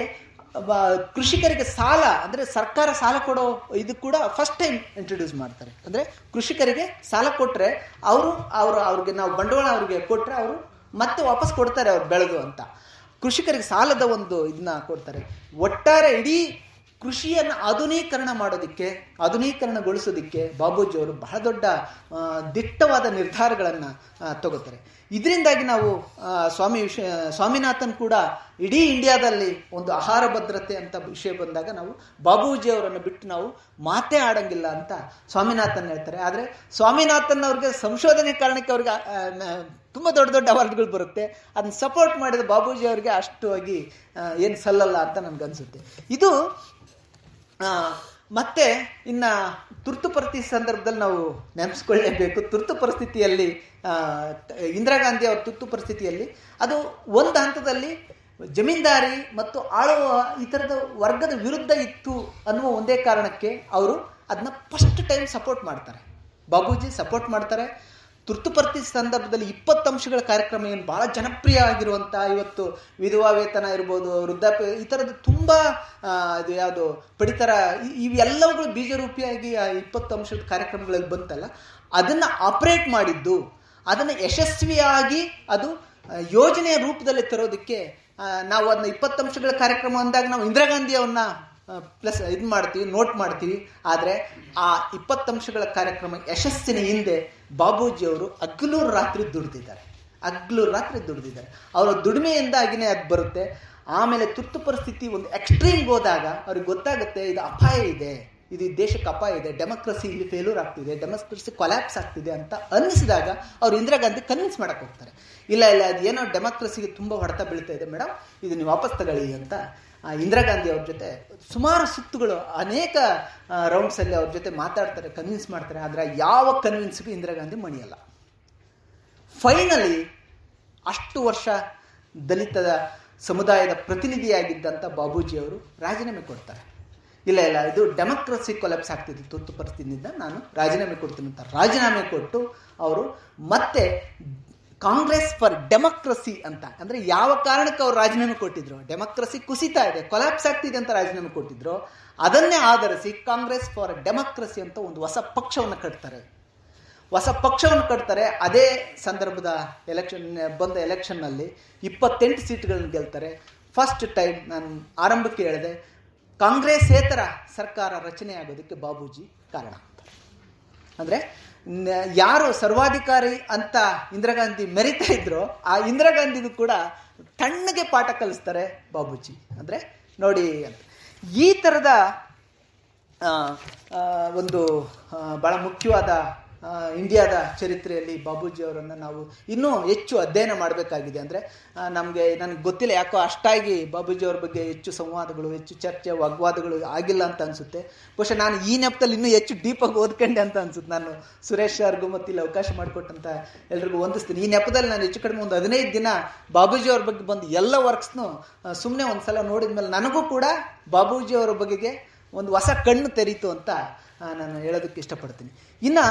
Speaker 1: ಬ- ಕೃಷಿಕರಿಗೆ ಸಾಲ ಅಂದರೆ ಸರ್ಕಾರ ಸಾಲ ಕೊಡೋ ಇದು ಕೂಡ ಫಸ್ಟ್ ಟೈಮ್ ಇಂಟ್ರೊಡ್ಯೂಸ್ ಮಾಡ್ತಾರೆ ಅಂದರೆ ಕೃಷಿಕರಿಗೆ ಸಾಲ ಕೊಟ್ಟರೆ ಅವರು ಅವರು ಅವ್ರಿಗೆ ನಾವು ಬಂಡವಾಳ ಅವ್ರಿಗೆ ಕೊಟ್ಟರೆ ಅವರು ಮತ್ತೆ ವಾಪಸ್ ಕೊಡ್ತಾರೆ ಅವ್ರು ಬೆಳೆದು ಅಂತ ಕೃಷಿಕರಿಗೆ ಸಾಲದ ಒಂದು ಇದನ್ನ ಕೊಡ್ತಾರೆ ಒಟ್ಟಾರೆ ಇಡೀ ಕೃಷಿಯನ್ನು ಆಧುನೀಕರಣ ಮಾಡೋದಕ್ಕೆ ಆಧುನೀಕರಣಗೊಳಿಸೋದಕ್ಕೆ ಬಾಬೂಜಿ ಅವರು ಬಹಳ ದೊಡ್ಡ ಆ, ದಿಟ್ಟವಾದ ನಿರ್ಧಾರಗಳನ್ನು ತಗೋತಾರೆ ಇದರಿಂದಾಗಿ ನಾವು ಆ, ಸ್ವಾಮಿ ವಿಷ ಸ್ವಾಮಿನಾಥನ್ ಕೂಡ ಇಡೀ ಇಂಡಿಯಾದಲ್ಲಿ ಒಂದು ಆಹಾರ ಭದ್ರತೆ ಅಂತ ವಿಷಯ ಬಂದಾಗ ನಾವು ಬಾಬೂಜಿ ಅವರನ್ನು ಬಿಟ್ಟು ನಾವು ಮಾತೇ ಆಡಂಗಿಲ್ಲ ಅಂತ ಸ್ವಾಮಿನಾಥನ್ ಹೇಳ್ತಾರೆ ಆದರೆ ಸ್ವಾಮಿನಾಥನ್ ಅವ್ರಿಗೆ ಸಂಶೋಧನೆ ಕಾರಣಕ್ಕೆ ಅವ್ರಿಗೆ ಆ, ನ- ತುಂಬ ದೊಡ್ಡ ದೊಡ್ಡ ಅವಾರ್ಡ್ಗಳು ಬರುತ್ತೆ ಅದನ್ನ ಸಪೋರ್ಟ್ ಮಾಡಿದ ಬಾಬೂಜಿ ಅವರಿಗೆ ಅಷ್ಟು ಆಗಿ ಏನು ಸಲ್ಲಲ್ಲ ಅಂತ ನನ್ಗನ್ಸುತ್ತೆ ಇದು ಆ, ಮತ್ತೆ ಇನ್ನ ತುರ್ತು ಪರಿಸ್ಥಿತಿ ಸಂದರ್ಭದಲ್ಲಿ ನಾವು ನೆನೆಸ್ಕೊಳ್ಳೇಬೇಕು ತುರ್ತು ಪರಿಸ್ಥಿತಿಯಲ್ಲಿ ಆ, ಟ- ಇಂದಿರಾ ಗಾಂಧಿ ಅವ್ರ ತುರ್ತು ಪರಿಸ್ಥಿತಿಯಲ್ಲಿ ಅದು ಒಂದು ಹಂತದಲ್ಲಿ ಜಮೀನ್ದಾರಿ ಮತ್ತು ಆಳುವ ಈ ಥರದ ವರ್ಗದ ವಿರುದ್ಧ ಇತ್ತು ಅನ್ನುವ ಒಂದೇ ಕಾರಣಕ್ಕೆ ಅವರು ಅದನ್ನ ಫಸ್ಟ್ ಟೈಮ್ ಸಪೋರ್ಟ್ ಮಾಡ್ತಾರೆ ಬಾಬೂಜಿ ಸಪೋರ್ಟ್ ಮಾಡ್ತಾರೆ ತುರ್ತು ಪರಿಸ್ಥಿತಿ ಸಂದರ್ಭದಲ್ಲಿ ಇಪ್ಪತ್ತು ಅಂಶಗಳ ಕಾರ್ಯಕ್ರಮ ಏನು ಬಹಳ ಜನಪ್ರಿಯ ಆಗಿರುವಂಥ ಇವತ್ತು ವಿಧವಾ ವೇತನ ಇರ್ಬೋದು ವೃದ್ಧಾಪ್ಯ ಈ ಥರದ್ದು ತುಂಬ ಆ, ಇದು ಯಾವುದು ಪಡಿತರ ಇ- ಇವೆಲ್ಲವುಗಳು ಬೀಜರೂಪಿಯಾಗಿ ಆ ಇಪ್ಪತ್ತು ಅಂಶದ ಕಾರ್ಯಕ್ರಮಗಳಲ್ಲಿ ಬಂತಲ್ಲ ಅದನ್ನು ಆಪರೇಟ್ ಮಾಡಿದ್ದು ಅದನ್ನು ಯಶಸ್ವಿಯಾಗಿ ಅದು ಆ, ಯೋಜನೆಯ ರೂಪದಲ್ಲಿ ತರೋದಕ್ಕೆ ಆ, ನಾವು ಅದನ್ನ ಇಪ್ಪತ್ತು ಅಂಶಗಳ ಕಾರ್ಯಕ್ರಮ ಅಂದಾಗ ನಾವು ಇಂದಿರಾ ಗಾಂಧಿ ಅವ್ರನ್ನ ಪ್ಲಸ್ ಇದು ಮಾಡ್ತೀವಿ ನೋಟ್ ಮಾಡ್ತೀವಿ ಆದರೆ ಆ ಇಪ್ಪತ್ತು ಅಂಶಗಳ ಕಾರ್ಯಕ್ರಮ ಯಶಸ್ಸಿನ ಹಿಂದೆ ಬಾಬೂಜಿ ಅವರು ಹಗಲು ರಾತ್ರಿ ದುಡಿದಿದ್ದಾರೆ ಹಗ್ಲು ರಾತ್ರಿ ದುಡಿದಿದ್ದಾರೆ ಅವರ ದುಡಿಮೆಯಿಂದಾಗಿನೇ ಅದು ಬರುತ್ತೆ ಆಮೇಲೆ ತುರ್ತು ಪರಿಸ್ಥಿತಿ ಒಂದು ಎಕ್ಸ್ಟ್ರೀಮ್ಗೆ ಹೋದಾಗ ಅವ್ರಿಗೆ ಗೊತ್ತಾಗುತ್ತೆ ಇದು ಅಪಾಯ ಇದೆ ಇದು ಈ ದೇಶಕ್ಕೆ ಅಪಾಯ ಇದೆ ಡೆಮೋಕ್ರಸಿ ಇಲ್ಲಿ ಫೇಲ್ಯೂರ್ ಆಗ್ತಿದೆ ಡೆಮೋಕ್ರಸಿ ಕೊಲ್ಯಾಪ್ಸ್ ಆಗ್ತಿದೆ ಅಂತ ಅನ್ನಿಸಿದಾಗ ಅವ್ರು ಇಂದಿರಾ ಗಾಂಧಿ ಕನ್ವಿನ್ಸ್ ಮಾಡಕ್ಕೆ ಹೋಗ್ತಾರೆ ಇಲ್ಲ ಇಲ್ಲ ಅದು ಏನೋ ಡೆಮೋಕ್ರಸಿಗೆ ತುಂಬ ಹೊಡೆತ ಬೀಳ್ತಾ ಇದೆ ಮೇಡಮ್ ಇದು ನೀವು ವಾಪಸ್ ತಗೊಳ್ಳಿ ಅಂತ ಆ, ಇಂದಿರಾ ಗಾಂಧಿ ಅವ್ರ ಜೊತೆ ಸುಮಾರು ಸುತ್ತುಗಳು ಅನೇಕ ರೌಂಡ್ಸಲ್ಲಿ ಅವ್ರ ಜೊತೆ ಮಾತಾಡ್ತಾರೆ ಕನ್ವಿನ್ಸ್ ಮಾಡ್ತಾರೆ ಆದರೆ ಯಾವ ಕನ್ವಿನ್ಸ್ಗೂ ಇಂದಿರಾ ಗಾಂಧಿ ಮಣಿಯಲ್ಲ ಫೈನಲಿ ಅಷ್ಟು ವರ್ಷ ದಲಿತದ ಸಮುದಾಯದ ಪ್ರತಿನಿಧಿಯಾಗಿದ್ದಂಥ ಬಾಬೂಜಿ ಅವರು ರಾಜೀನಾಮೆ ಕೊಡ್ತಾರೆ ಇಲ್ಲ ಇಲ್ಲ ಇದು ಡೆಮೋಕ್ರಸಿ ಕೊಲೆಪ್ಸ್ ಆಗ್ತಿದೆ ತುರ್ತು ಪರಿಸ್ಥಿತಿಯಿಂದ ನಾನು ರಾಜೀನಾಮೆ ಕೊಡ್ತೀನಿ ಅಂತ ರಾಜೀನಾಮೆ ಕೊಟ್ಟು ಅವರು ಮತ್ತೆ ಕಾಂಗ್ರೆಸ್ ಫಾರ್ ಡೆಮೋಕ್ರಸಿ ಅಂತ ಅಂದ್ರೆ ಯಾವ ಕಾರಣಕ್ಕೆ ಅವ್ರು ರಾಜೀನಾಮೆ ಕೊಟ್ಟಿದ್ರು ಡೆಮೋಕ್ರಸಿ ಕುಸಿತಾ ಇದೆ ಕೊಲಾಪ್ಸ್ ಆಗ್ತಿದೆ ಅಂತ ರಾಜೀನಾಮೆ ಕೊಟ್ಟಿದ್ರು ಅದನ್ನೇ ಆಧರಿಸಿ ಕಾಂಗ್ರೆಸ್ ಫಾರ್ ಡೆಮೋಕ್ರಸಿ ಅಂತ ಒಂದು ಹೊಸ ಪಕ್ಷವನ್ನು ಕಟ್ತಾರೆ ಹೊಸ ಪಕ್ಷವನ್ನು ಕಟ್ತಾರೆ ಅದೇ ಸಂದರ್ಭದ ಎಲೆಕ್ಷನ್ ಬಂದ ಎಲೆಕ್ಷನ್ನಲ್ಲಿ ಇಪ್ಪತ್ತೆಂಟು ಸೀಟ್ಗಳನ್ನು ಗೆಲ್ತಾರೆ ಫಸ್ಟ್ ಟೈಮ್ ನಾನು ಆರಂಭಕ್ಕೆ ಹೇಳಿದೆ ಕಾಂಗ್ರೆಸ್ಸೇತರ ಸರ್ಕಾರ ರಚನೆ ಆಗೋದಕ್ಕೆ ಬಾಬೂಜಿ ಕಾರಣ ಆಗ್ತಾರೆ ಅಂದರೆ ಯಾರು ಸರ್ವಾಧಿಕಾರಿ ಅಂತ ಇಂದಿರಾ ಗಾಂಧಿ ಮೆರಿತಾ ಇದ್ರೋ ಆ ಇಂದಿರಾ ಗಾಂಧಿಗೂ ಕೂಡ ತಣ್ಣಗೆ ಪಾಠ ಕಲಿಸ್ತಾರೆ ಬಾಬೂಜಿ ಅಂದರೆ ನೋಡಿ ಅಂತ ಈ ಥರದ ಆ, ಆ, ಒಂದು ಆ, ಬಹಳ ಮುಖ್ಯವಾದ ಆ, ಇಂಡಿಯಾದ ಚರಿತ್ರೆಯಲ್ಲಿ ಬಾಬೂಜಿ ಅವರನ್ನು ನಾವು ಇನ್ನೂ ಹೆಚ್ಚು ಅಧ್ಯಯನ ಮಾಡಬೇಕಾಗಿದೆ ಅಂದರೆ ನಮಗೆ ನನಗೆ ಗೊತ್ತಿಲ್ಲ ಯಾಕೋ ಅಷ್ಟಾಗಿ ಬಾಬೂಜಿ ಅವ್ರ ಬಗ್ಗೆ ಹೆಚ್ಚು ಸಂವಾದಗಳು ಹೆಚ್ಚು ಚರ್ಚೆ ವಾಗ್ವಾದಗಳು ಆಗಿಲ್ಲ ಅಂತ ಅನಿಸುತ್ತೆ ಬಹುಶಃ ನಾನು ಈ ನೆಪದಲ್ಲಿ ಇನ್ನೂ ಹೆಚ್ಚು ಡೀಪಾಗಿ ಓದ್ಕೊಂಡೆ ಅಂತ ಅನ್ಸುತ್ತೆ ನಾನು ಸುರೇಶ್ ಸರ್ಗೂ ಮತ್ತು ಇಲ್ಲಿ ಅವಕಾಶ ಮಾಡಿಕೊಟ್ಟಂತ ಎಲ್ರಿಗೂ ಹೊಂದಿಸ್ತೀನಿ ಈ ನೆಪದಲ್ಲಿ ನಾನು ಹೆಚ್ಚು ಕಡಿಮೆ ಒಂದು ಹದಿನೈದು ದಿನ ಬಾಬೂಜಿ ಅವ್ರ ಬಗ್ಗೆ ಬಂದು ಎಲ್ಲ ವರ್ಕ್ಸ್ನು ಸುಮ್ಮನೆ ಒಂದು ಸಲ ನೋಡಿದ ಮೇಲೆ ನನಗೂ ಕೂಡ ಬಾಬೂಜಿ ಅವರ ಬಗೆಗೆ ಒಂದು ಹೊಸ ಕಣ್ಣು ತೆರೀತು ಅಂತ ಆ, ನಾನು ಹೇಳೋದಕ್ಕೆ ಇಷ್ಟಪಡ್ತೀನಿ ಇನ್ನು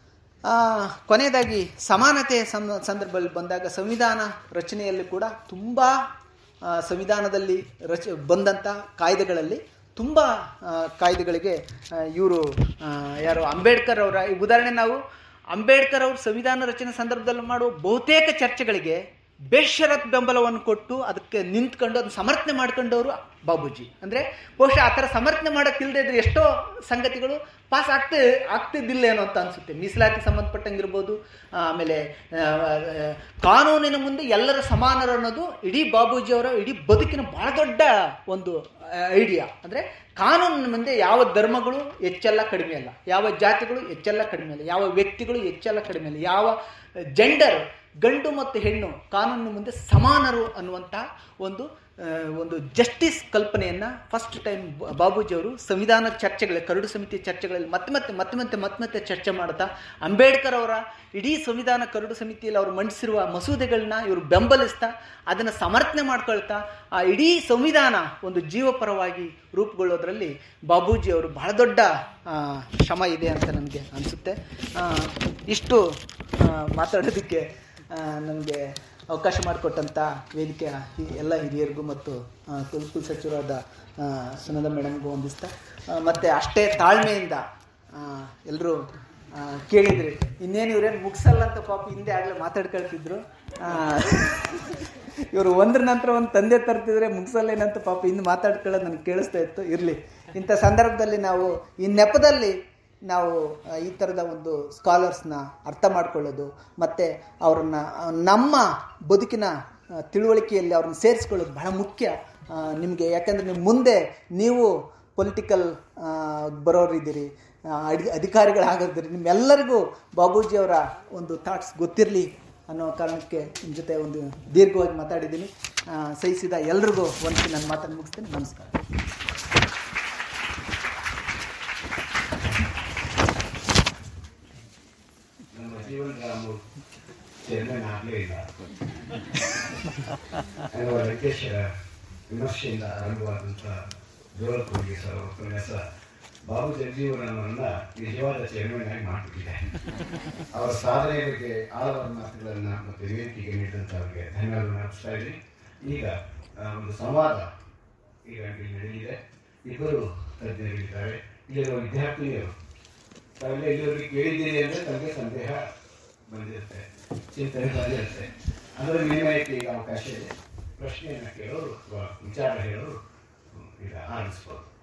Speaker 1: ಕೊನೆಯದಾಗಿ ಸಮಾನತೆ ಸಂ- ಸಂದರ್ಭದಲ್ಲಿ ಬಂದಾಗ ಸಂವಿಧಾನ ರಚನೆಯಲ್ಲಿ ಕೂಡ ತುಂಬ ಸಂವಿಧಾನದಲ್ಲಿ ರಚ ಬಂದಂಥ ಕಾಯ್ದೆಗಳಲ್ಲಿ ತುಂಬ ಆ, ಕಾಯ್ದೆಗಳಿಗೆ ಇವರು ಯಾರು ಅಂಬೇಡ್ಕರ್ ಅವರ ಈ ಉದಾಹರಣೆ ನಾವು ಅಂಬೇಡ್ಕರ್ ಅವರು ಸಂವಿಧಾನ ರಚನೆ ಸಂದರ್ಭದಲ್ಲಿ ಮಾಡುವ ಬಹುತೇಕ ಚರ್ಚೆಗಳಿಗೆ ಬೇಷರತ್ ಬೆಂಬಲವನ್ನು ಕೊಟ್ಟು ಅದಕ್ಕೆ ನಿಂತ್ಕೊಂಡು ಅದನ್ನ ಸಮರ್ಥನೆ ಮಾಡ್ಕೊಂಡವರು ಬಾಬೂಜಿ ಅಂದರೆ ಬಹುಶಃ ಆ ಥರ ಸಮರ್ಥನೆ ಮಾಡೋಕ್ಕಿಲ್ಲದೆ ಇದ್ರೆ ಎಷ್ಟೋ ಸಂಗತಿಗಳು ಪಾಸ್ ಆಗ್ತೇ ಆಗ್ತಿದ್ದಿಲ್ಲ ಏನೋ ಅಂತ ಅನಿಸುತ್ತೆ ಮೀಸಲಾತಿ ಸಂಬಂಧಪಟ್ಟಂಗಿರ್ಬೋದು ಆಮೇಲೆ ಆ, ಆ, ಕಾನೂನಿನ ಮುಂದೆ ಎಲ್ಲರ ಸಮಾನರು ಅನ್ನೋದು ಇಡೀ ಬಾಬೂಜಿಯವರ ಇಡೀ ಬದುಕಿನ ಬಹಳ ದೊಡ್ಡ ಒಂದು ಐಡಿಯಾ ಅಂದರೆ ಕಾನೂನಿನ ಮುಂದೆ ಯಾವ ಧರ್ಮಗಳು ಹೆಚ್ಚೆಲ್ಲ ಕಡಿಮೆ ಅಲ್ಲ ಯಾವ ಜಾತಿಗಳು ಹೆಚ್ಚೆಲ್ಲ ಕಡಿಮೆ ಅಲ್ಲ ಯಾವ ವ್ಯಕ್ತಿಗಳು ಹೆಚ್ಚೆಲ್ಲ ಕಡಿಮೆ ಅಲ್ಲ ಯಾವ ಜೆಂಡರ್ ಗಂಡು ಮತ್ತು ಹೆಣ್ಣು ಕಾನೂನಿನ ಮುಂದೆ ಸಮಾನರು ಅನ್ನುವಂಥ ಒಂದು ಆ, ಒಂದು ಜಸ್ಟಿಸ್ ಕಲ್ಪನೆಯನ್ನು ಫಸ್ಟ್ ಟೈಮ್ ಬಾಬೂಜಿಯವರು ಸಂವಿಧಾನ ಚರ್ಚೆಗಳ ಕರಡು ಸಮಿತಿ ಚರ್ಚೆಗಳಲ್ಲಿ ಮತ್ತೆ ಮತ್ತೆ ಮತ್ತೆ ಮತ್ತೆ ಮತ್ತೆ ಮತ್ತೆ ಚರ್ಚೆ ಮಾಡ್ತಾ ಅಂಬೇಡ್ಕರ್ ಅವರ ಇಡೀ ಸಂವಿಧಾನ ಕರಡು ಸಮಿತಿಯಲ್ಲಿ ಅವರು ಮಂಡಿಸಿರುವ ಮಸೂದೆಗಳನ್ನ ಇವರು ಬೆಂಬಲಿಸ್ತಾ ಅದನ್ನು ಸಮರ್ಥನೆ ಮಾಡ್ಕೊಳ್ತಾ ಆ ಇಡೀ ಸಂವಿಧಾನ ಒಂದು ಜೀವಪರವಾಗಿ ರೂಪುಗೊಳ್ಳೋದ್ರಲ್ಲಿ ಬಾಬೂಜಿ ಅವರು ಬಹಳ ದೊಡ್ಡ ಆ, ಶ್ರಮ ಇದೆ ಅಂತ ನನಗೆ ಅನಿಸುತ್ತೆ ಇಷ್ಟು ಆ, ಮಾತಾಡೋದಕ್ಕೆ ನನಗೆ ಅವಕಾಶ ಮಾಡಿಕೊಟ್ಟಂಥ ವೇದಿಕೆಯ ಈ ಎಲ್ಲ ಹಿರಿಯರಿಗೂ ಮತ್ತು ಆ, ಕುಲ್ ಕುಲಸಚಿವರಾದ ಆ, ಸುನಂದ ಮೇಡಮ್ಗೂ ಹೊಂದಿಸ್ತಾ ಆ, ಮತ್ತೆ ಅಷ್ಟೇ ತಾಳ್ಮೆಯಿಂದ ಎಲ್ಲರೂ ಕೇಳಿದ್ರಿ ಇನ್ನೇನು ಇವ್ರೇನು ಮುಗಿಸಲ್ಲ ಅಂತ ಪಾಪ ಹಿಂದೆ ಆಗಲೇ ಮಾತಾಡ್ಕೊಳ್ತಿದ್ರು ಇವರು ಒಂದ್ರ ನಂತರ ಒಂದು ತಂದೆ ತರ್ತಿದ್ರೆ ಮುಗಿಸಲ್ಲೇನಂತ ಪಾಪ ಹಿಂದೆ ಮಾತಾಡ್ಕೊಳ್ಳೋದು ನನಗೆ ಕೇಳಿಸ್ತಾ ಇತ್ತು ಇರಲಿ ಇಂಥ ಸಂದರ್ಭದಲ್ಲಿ ನಾವು ಈ ನೆಪದಲ್ಲಿ ನಾವು ಆ, ಈ ಥರದ ಒಂದು ಸ್ಕಾಲರ್ಸ್ನ ಅರ್ಥ ಮಾಡ್ಕೊಳ್ಳೋದು ಮತ್ತು ಅವ್ರನ್ನ ಆ, ನಮ್ಮ ಬದುಕಿನ ಆ, ತಿಳುವಳಿಕೆಯಲ್ಲಿ ಅವ್ರನ್ನ ಸೇರಿಸ್ಕೊಳ್ಳೋದು ಬಹಳ ಮುಖ್ಯ ನಿಮಗೆ ಯಾಕಂದರೆ ನಿಮ್ಮ ಮುಂದೆ ನೀವು ಪೊಲಿಟಿಕಲ್ ಬರೋರಿದ್ದೀರಿ ಆ, ಅಧಿ ಅಧಿಕಾರಿಗಳಾಗಿದ್ದೀರಿ ನಿಮ್ಮೆಲ್ಲರಿಗೂ ಬಾಬೂಜಿಯವರ ಒಂದು ಥಾಟ್ಸ್ ಗೊತ್ತಿರಲಿ ಅನ್ನೋ ಕಾರಣಕ್ಕೆ ನಿಮ್ಮ ಜೊತೆ ಒಂದು ದೀರ್ಘವಾಗಿ ಮಾತಾಡಿದ್ದೀನಿ ಆ, ಸಹಿಸಿದ ಎಲ್ರಿಗೂ ಒಂದು ನನ್ನ ಮಾತನ್ನು ಮುಗಿಸ್ತೀನಿ ನಮಸ್ಕಾರ
Speaker 2: ನಮ್ಮ ಜೀವನ ರಾಮು ಚೇರ್ಮನ್ ಆಗಲೇ ಇಲ್ಲ ಅವರ ಅಧ್ಯಕ್ಷರ ವಿಮರ್ಶೆಯಿಂದ ಆರಂಭವಾದಂಥ ಜೋಳ ಕೊಡುಗೆ ಸರ್ ಅವರ ಉಪನ್ಯಾಸ ಬಾಬು ಜಗಜೀವನವರನ್ನ ನಿಜವಾದ ಚೇರ್ಮನ್ ಆಗಿ ಮಾಡಿಬಿಟ್ಟಿದೆ ಅವರ ಸಾಧನೆ ಬಗ್ಗೆ ಆಳವಾದ ಮಾತುಗಳನ್ನು ಮತ್ತು ವೇದಿಕೆಗೆ ನೀಡಿದಂಥ ಅವರಿಗೆ ಧನ್ಯವಾದ ಅರ್ಪಿಸ್ತಾ ಇದ್ದೀನಿ ಈಗ ಆ, ಒಂದು ಸಂವಾದ ಈಗ ಇಲ್ಲಿ ನಡೆಯಲಿದೆ ಇಬ್ಬರು ತಜ್ಞರಿದ್ದಾರೆ ಇಲ್ಲಿರುವ ವಿದ್ಯಾರ್ಥಿನಿಯರು ತಾವೆಲ್ಲ ಇಲ್ಲಿವರೆಗೆ ಕೇಳಿದ್ದೀರಿ ಅಂದರೆ ತಮಗೆ ಸಂದೇಹ ಬಂದಿರುತ್ತೆ ಚಿಂತನೆ ಬಂದಿರುತ್ತೆ ಅದರ ವಿನಿಮಯಕ್ಕೆ ಈಗ ಅವಕಾಶ ಇದೆ ಪ್ರಶ್ನೆಯನ್ನು ಕೇಳೋರು ಅಥವಾ ವಿಚಾರ ಹೇಳೋರು ಈಗ ಆರಿಸ್ಬೋದು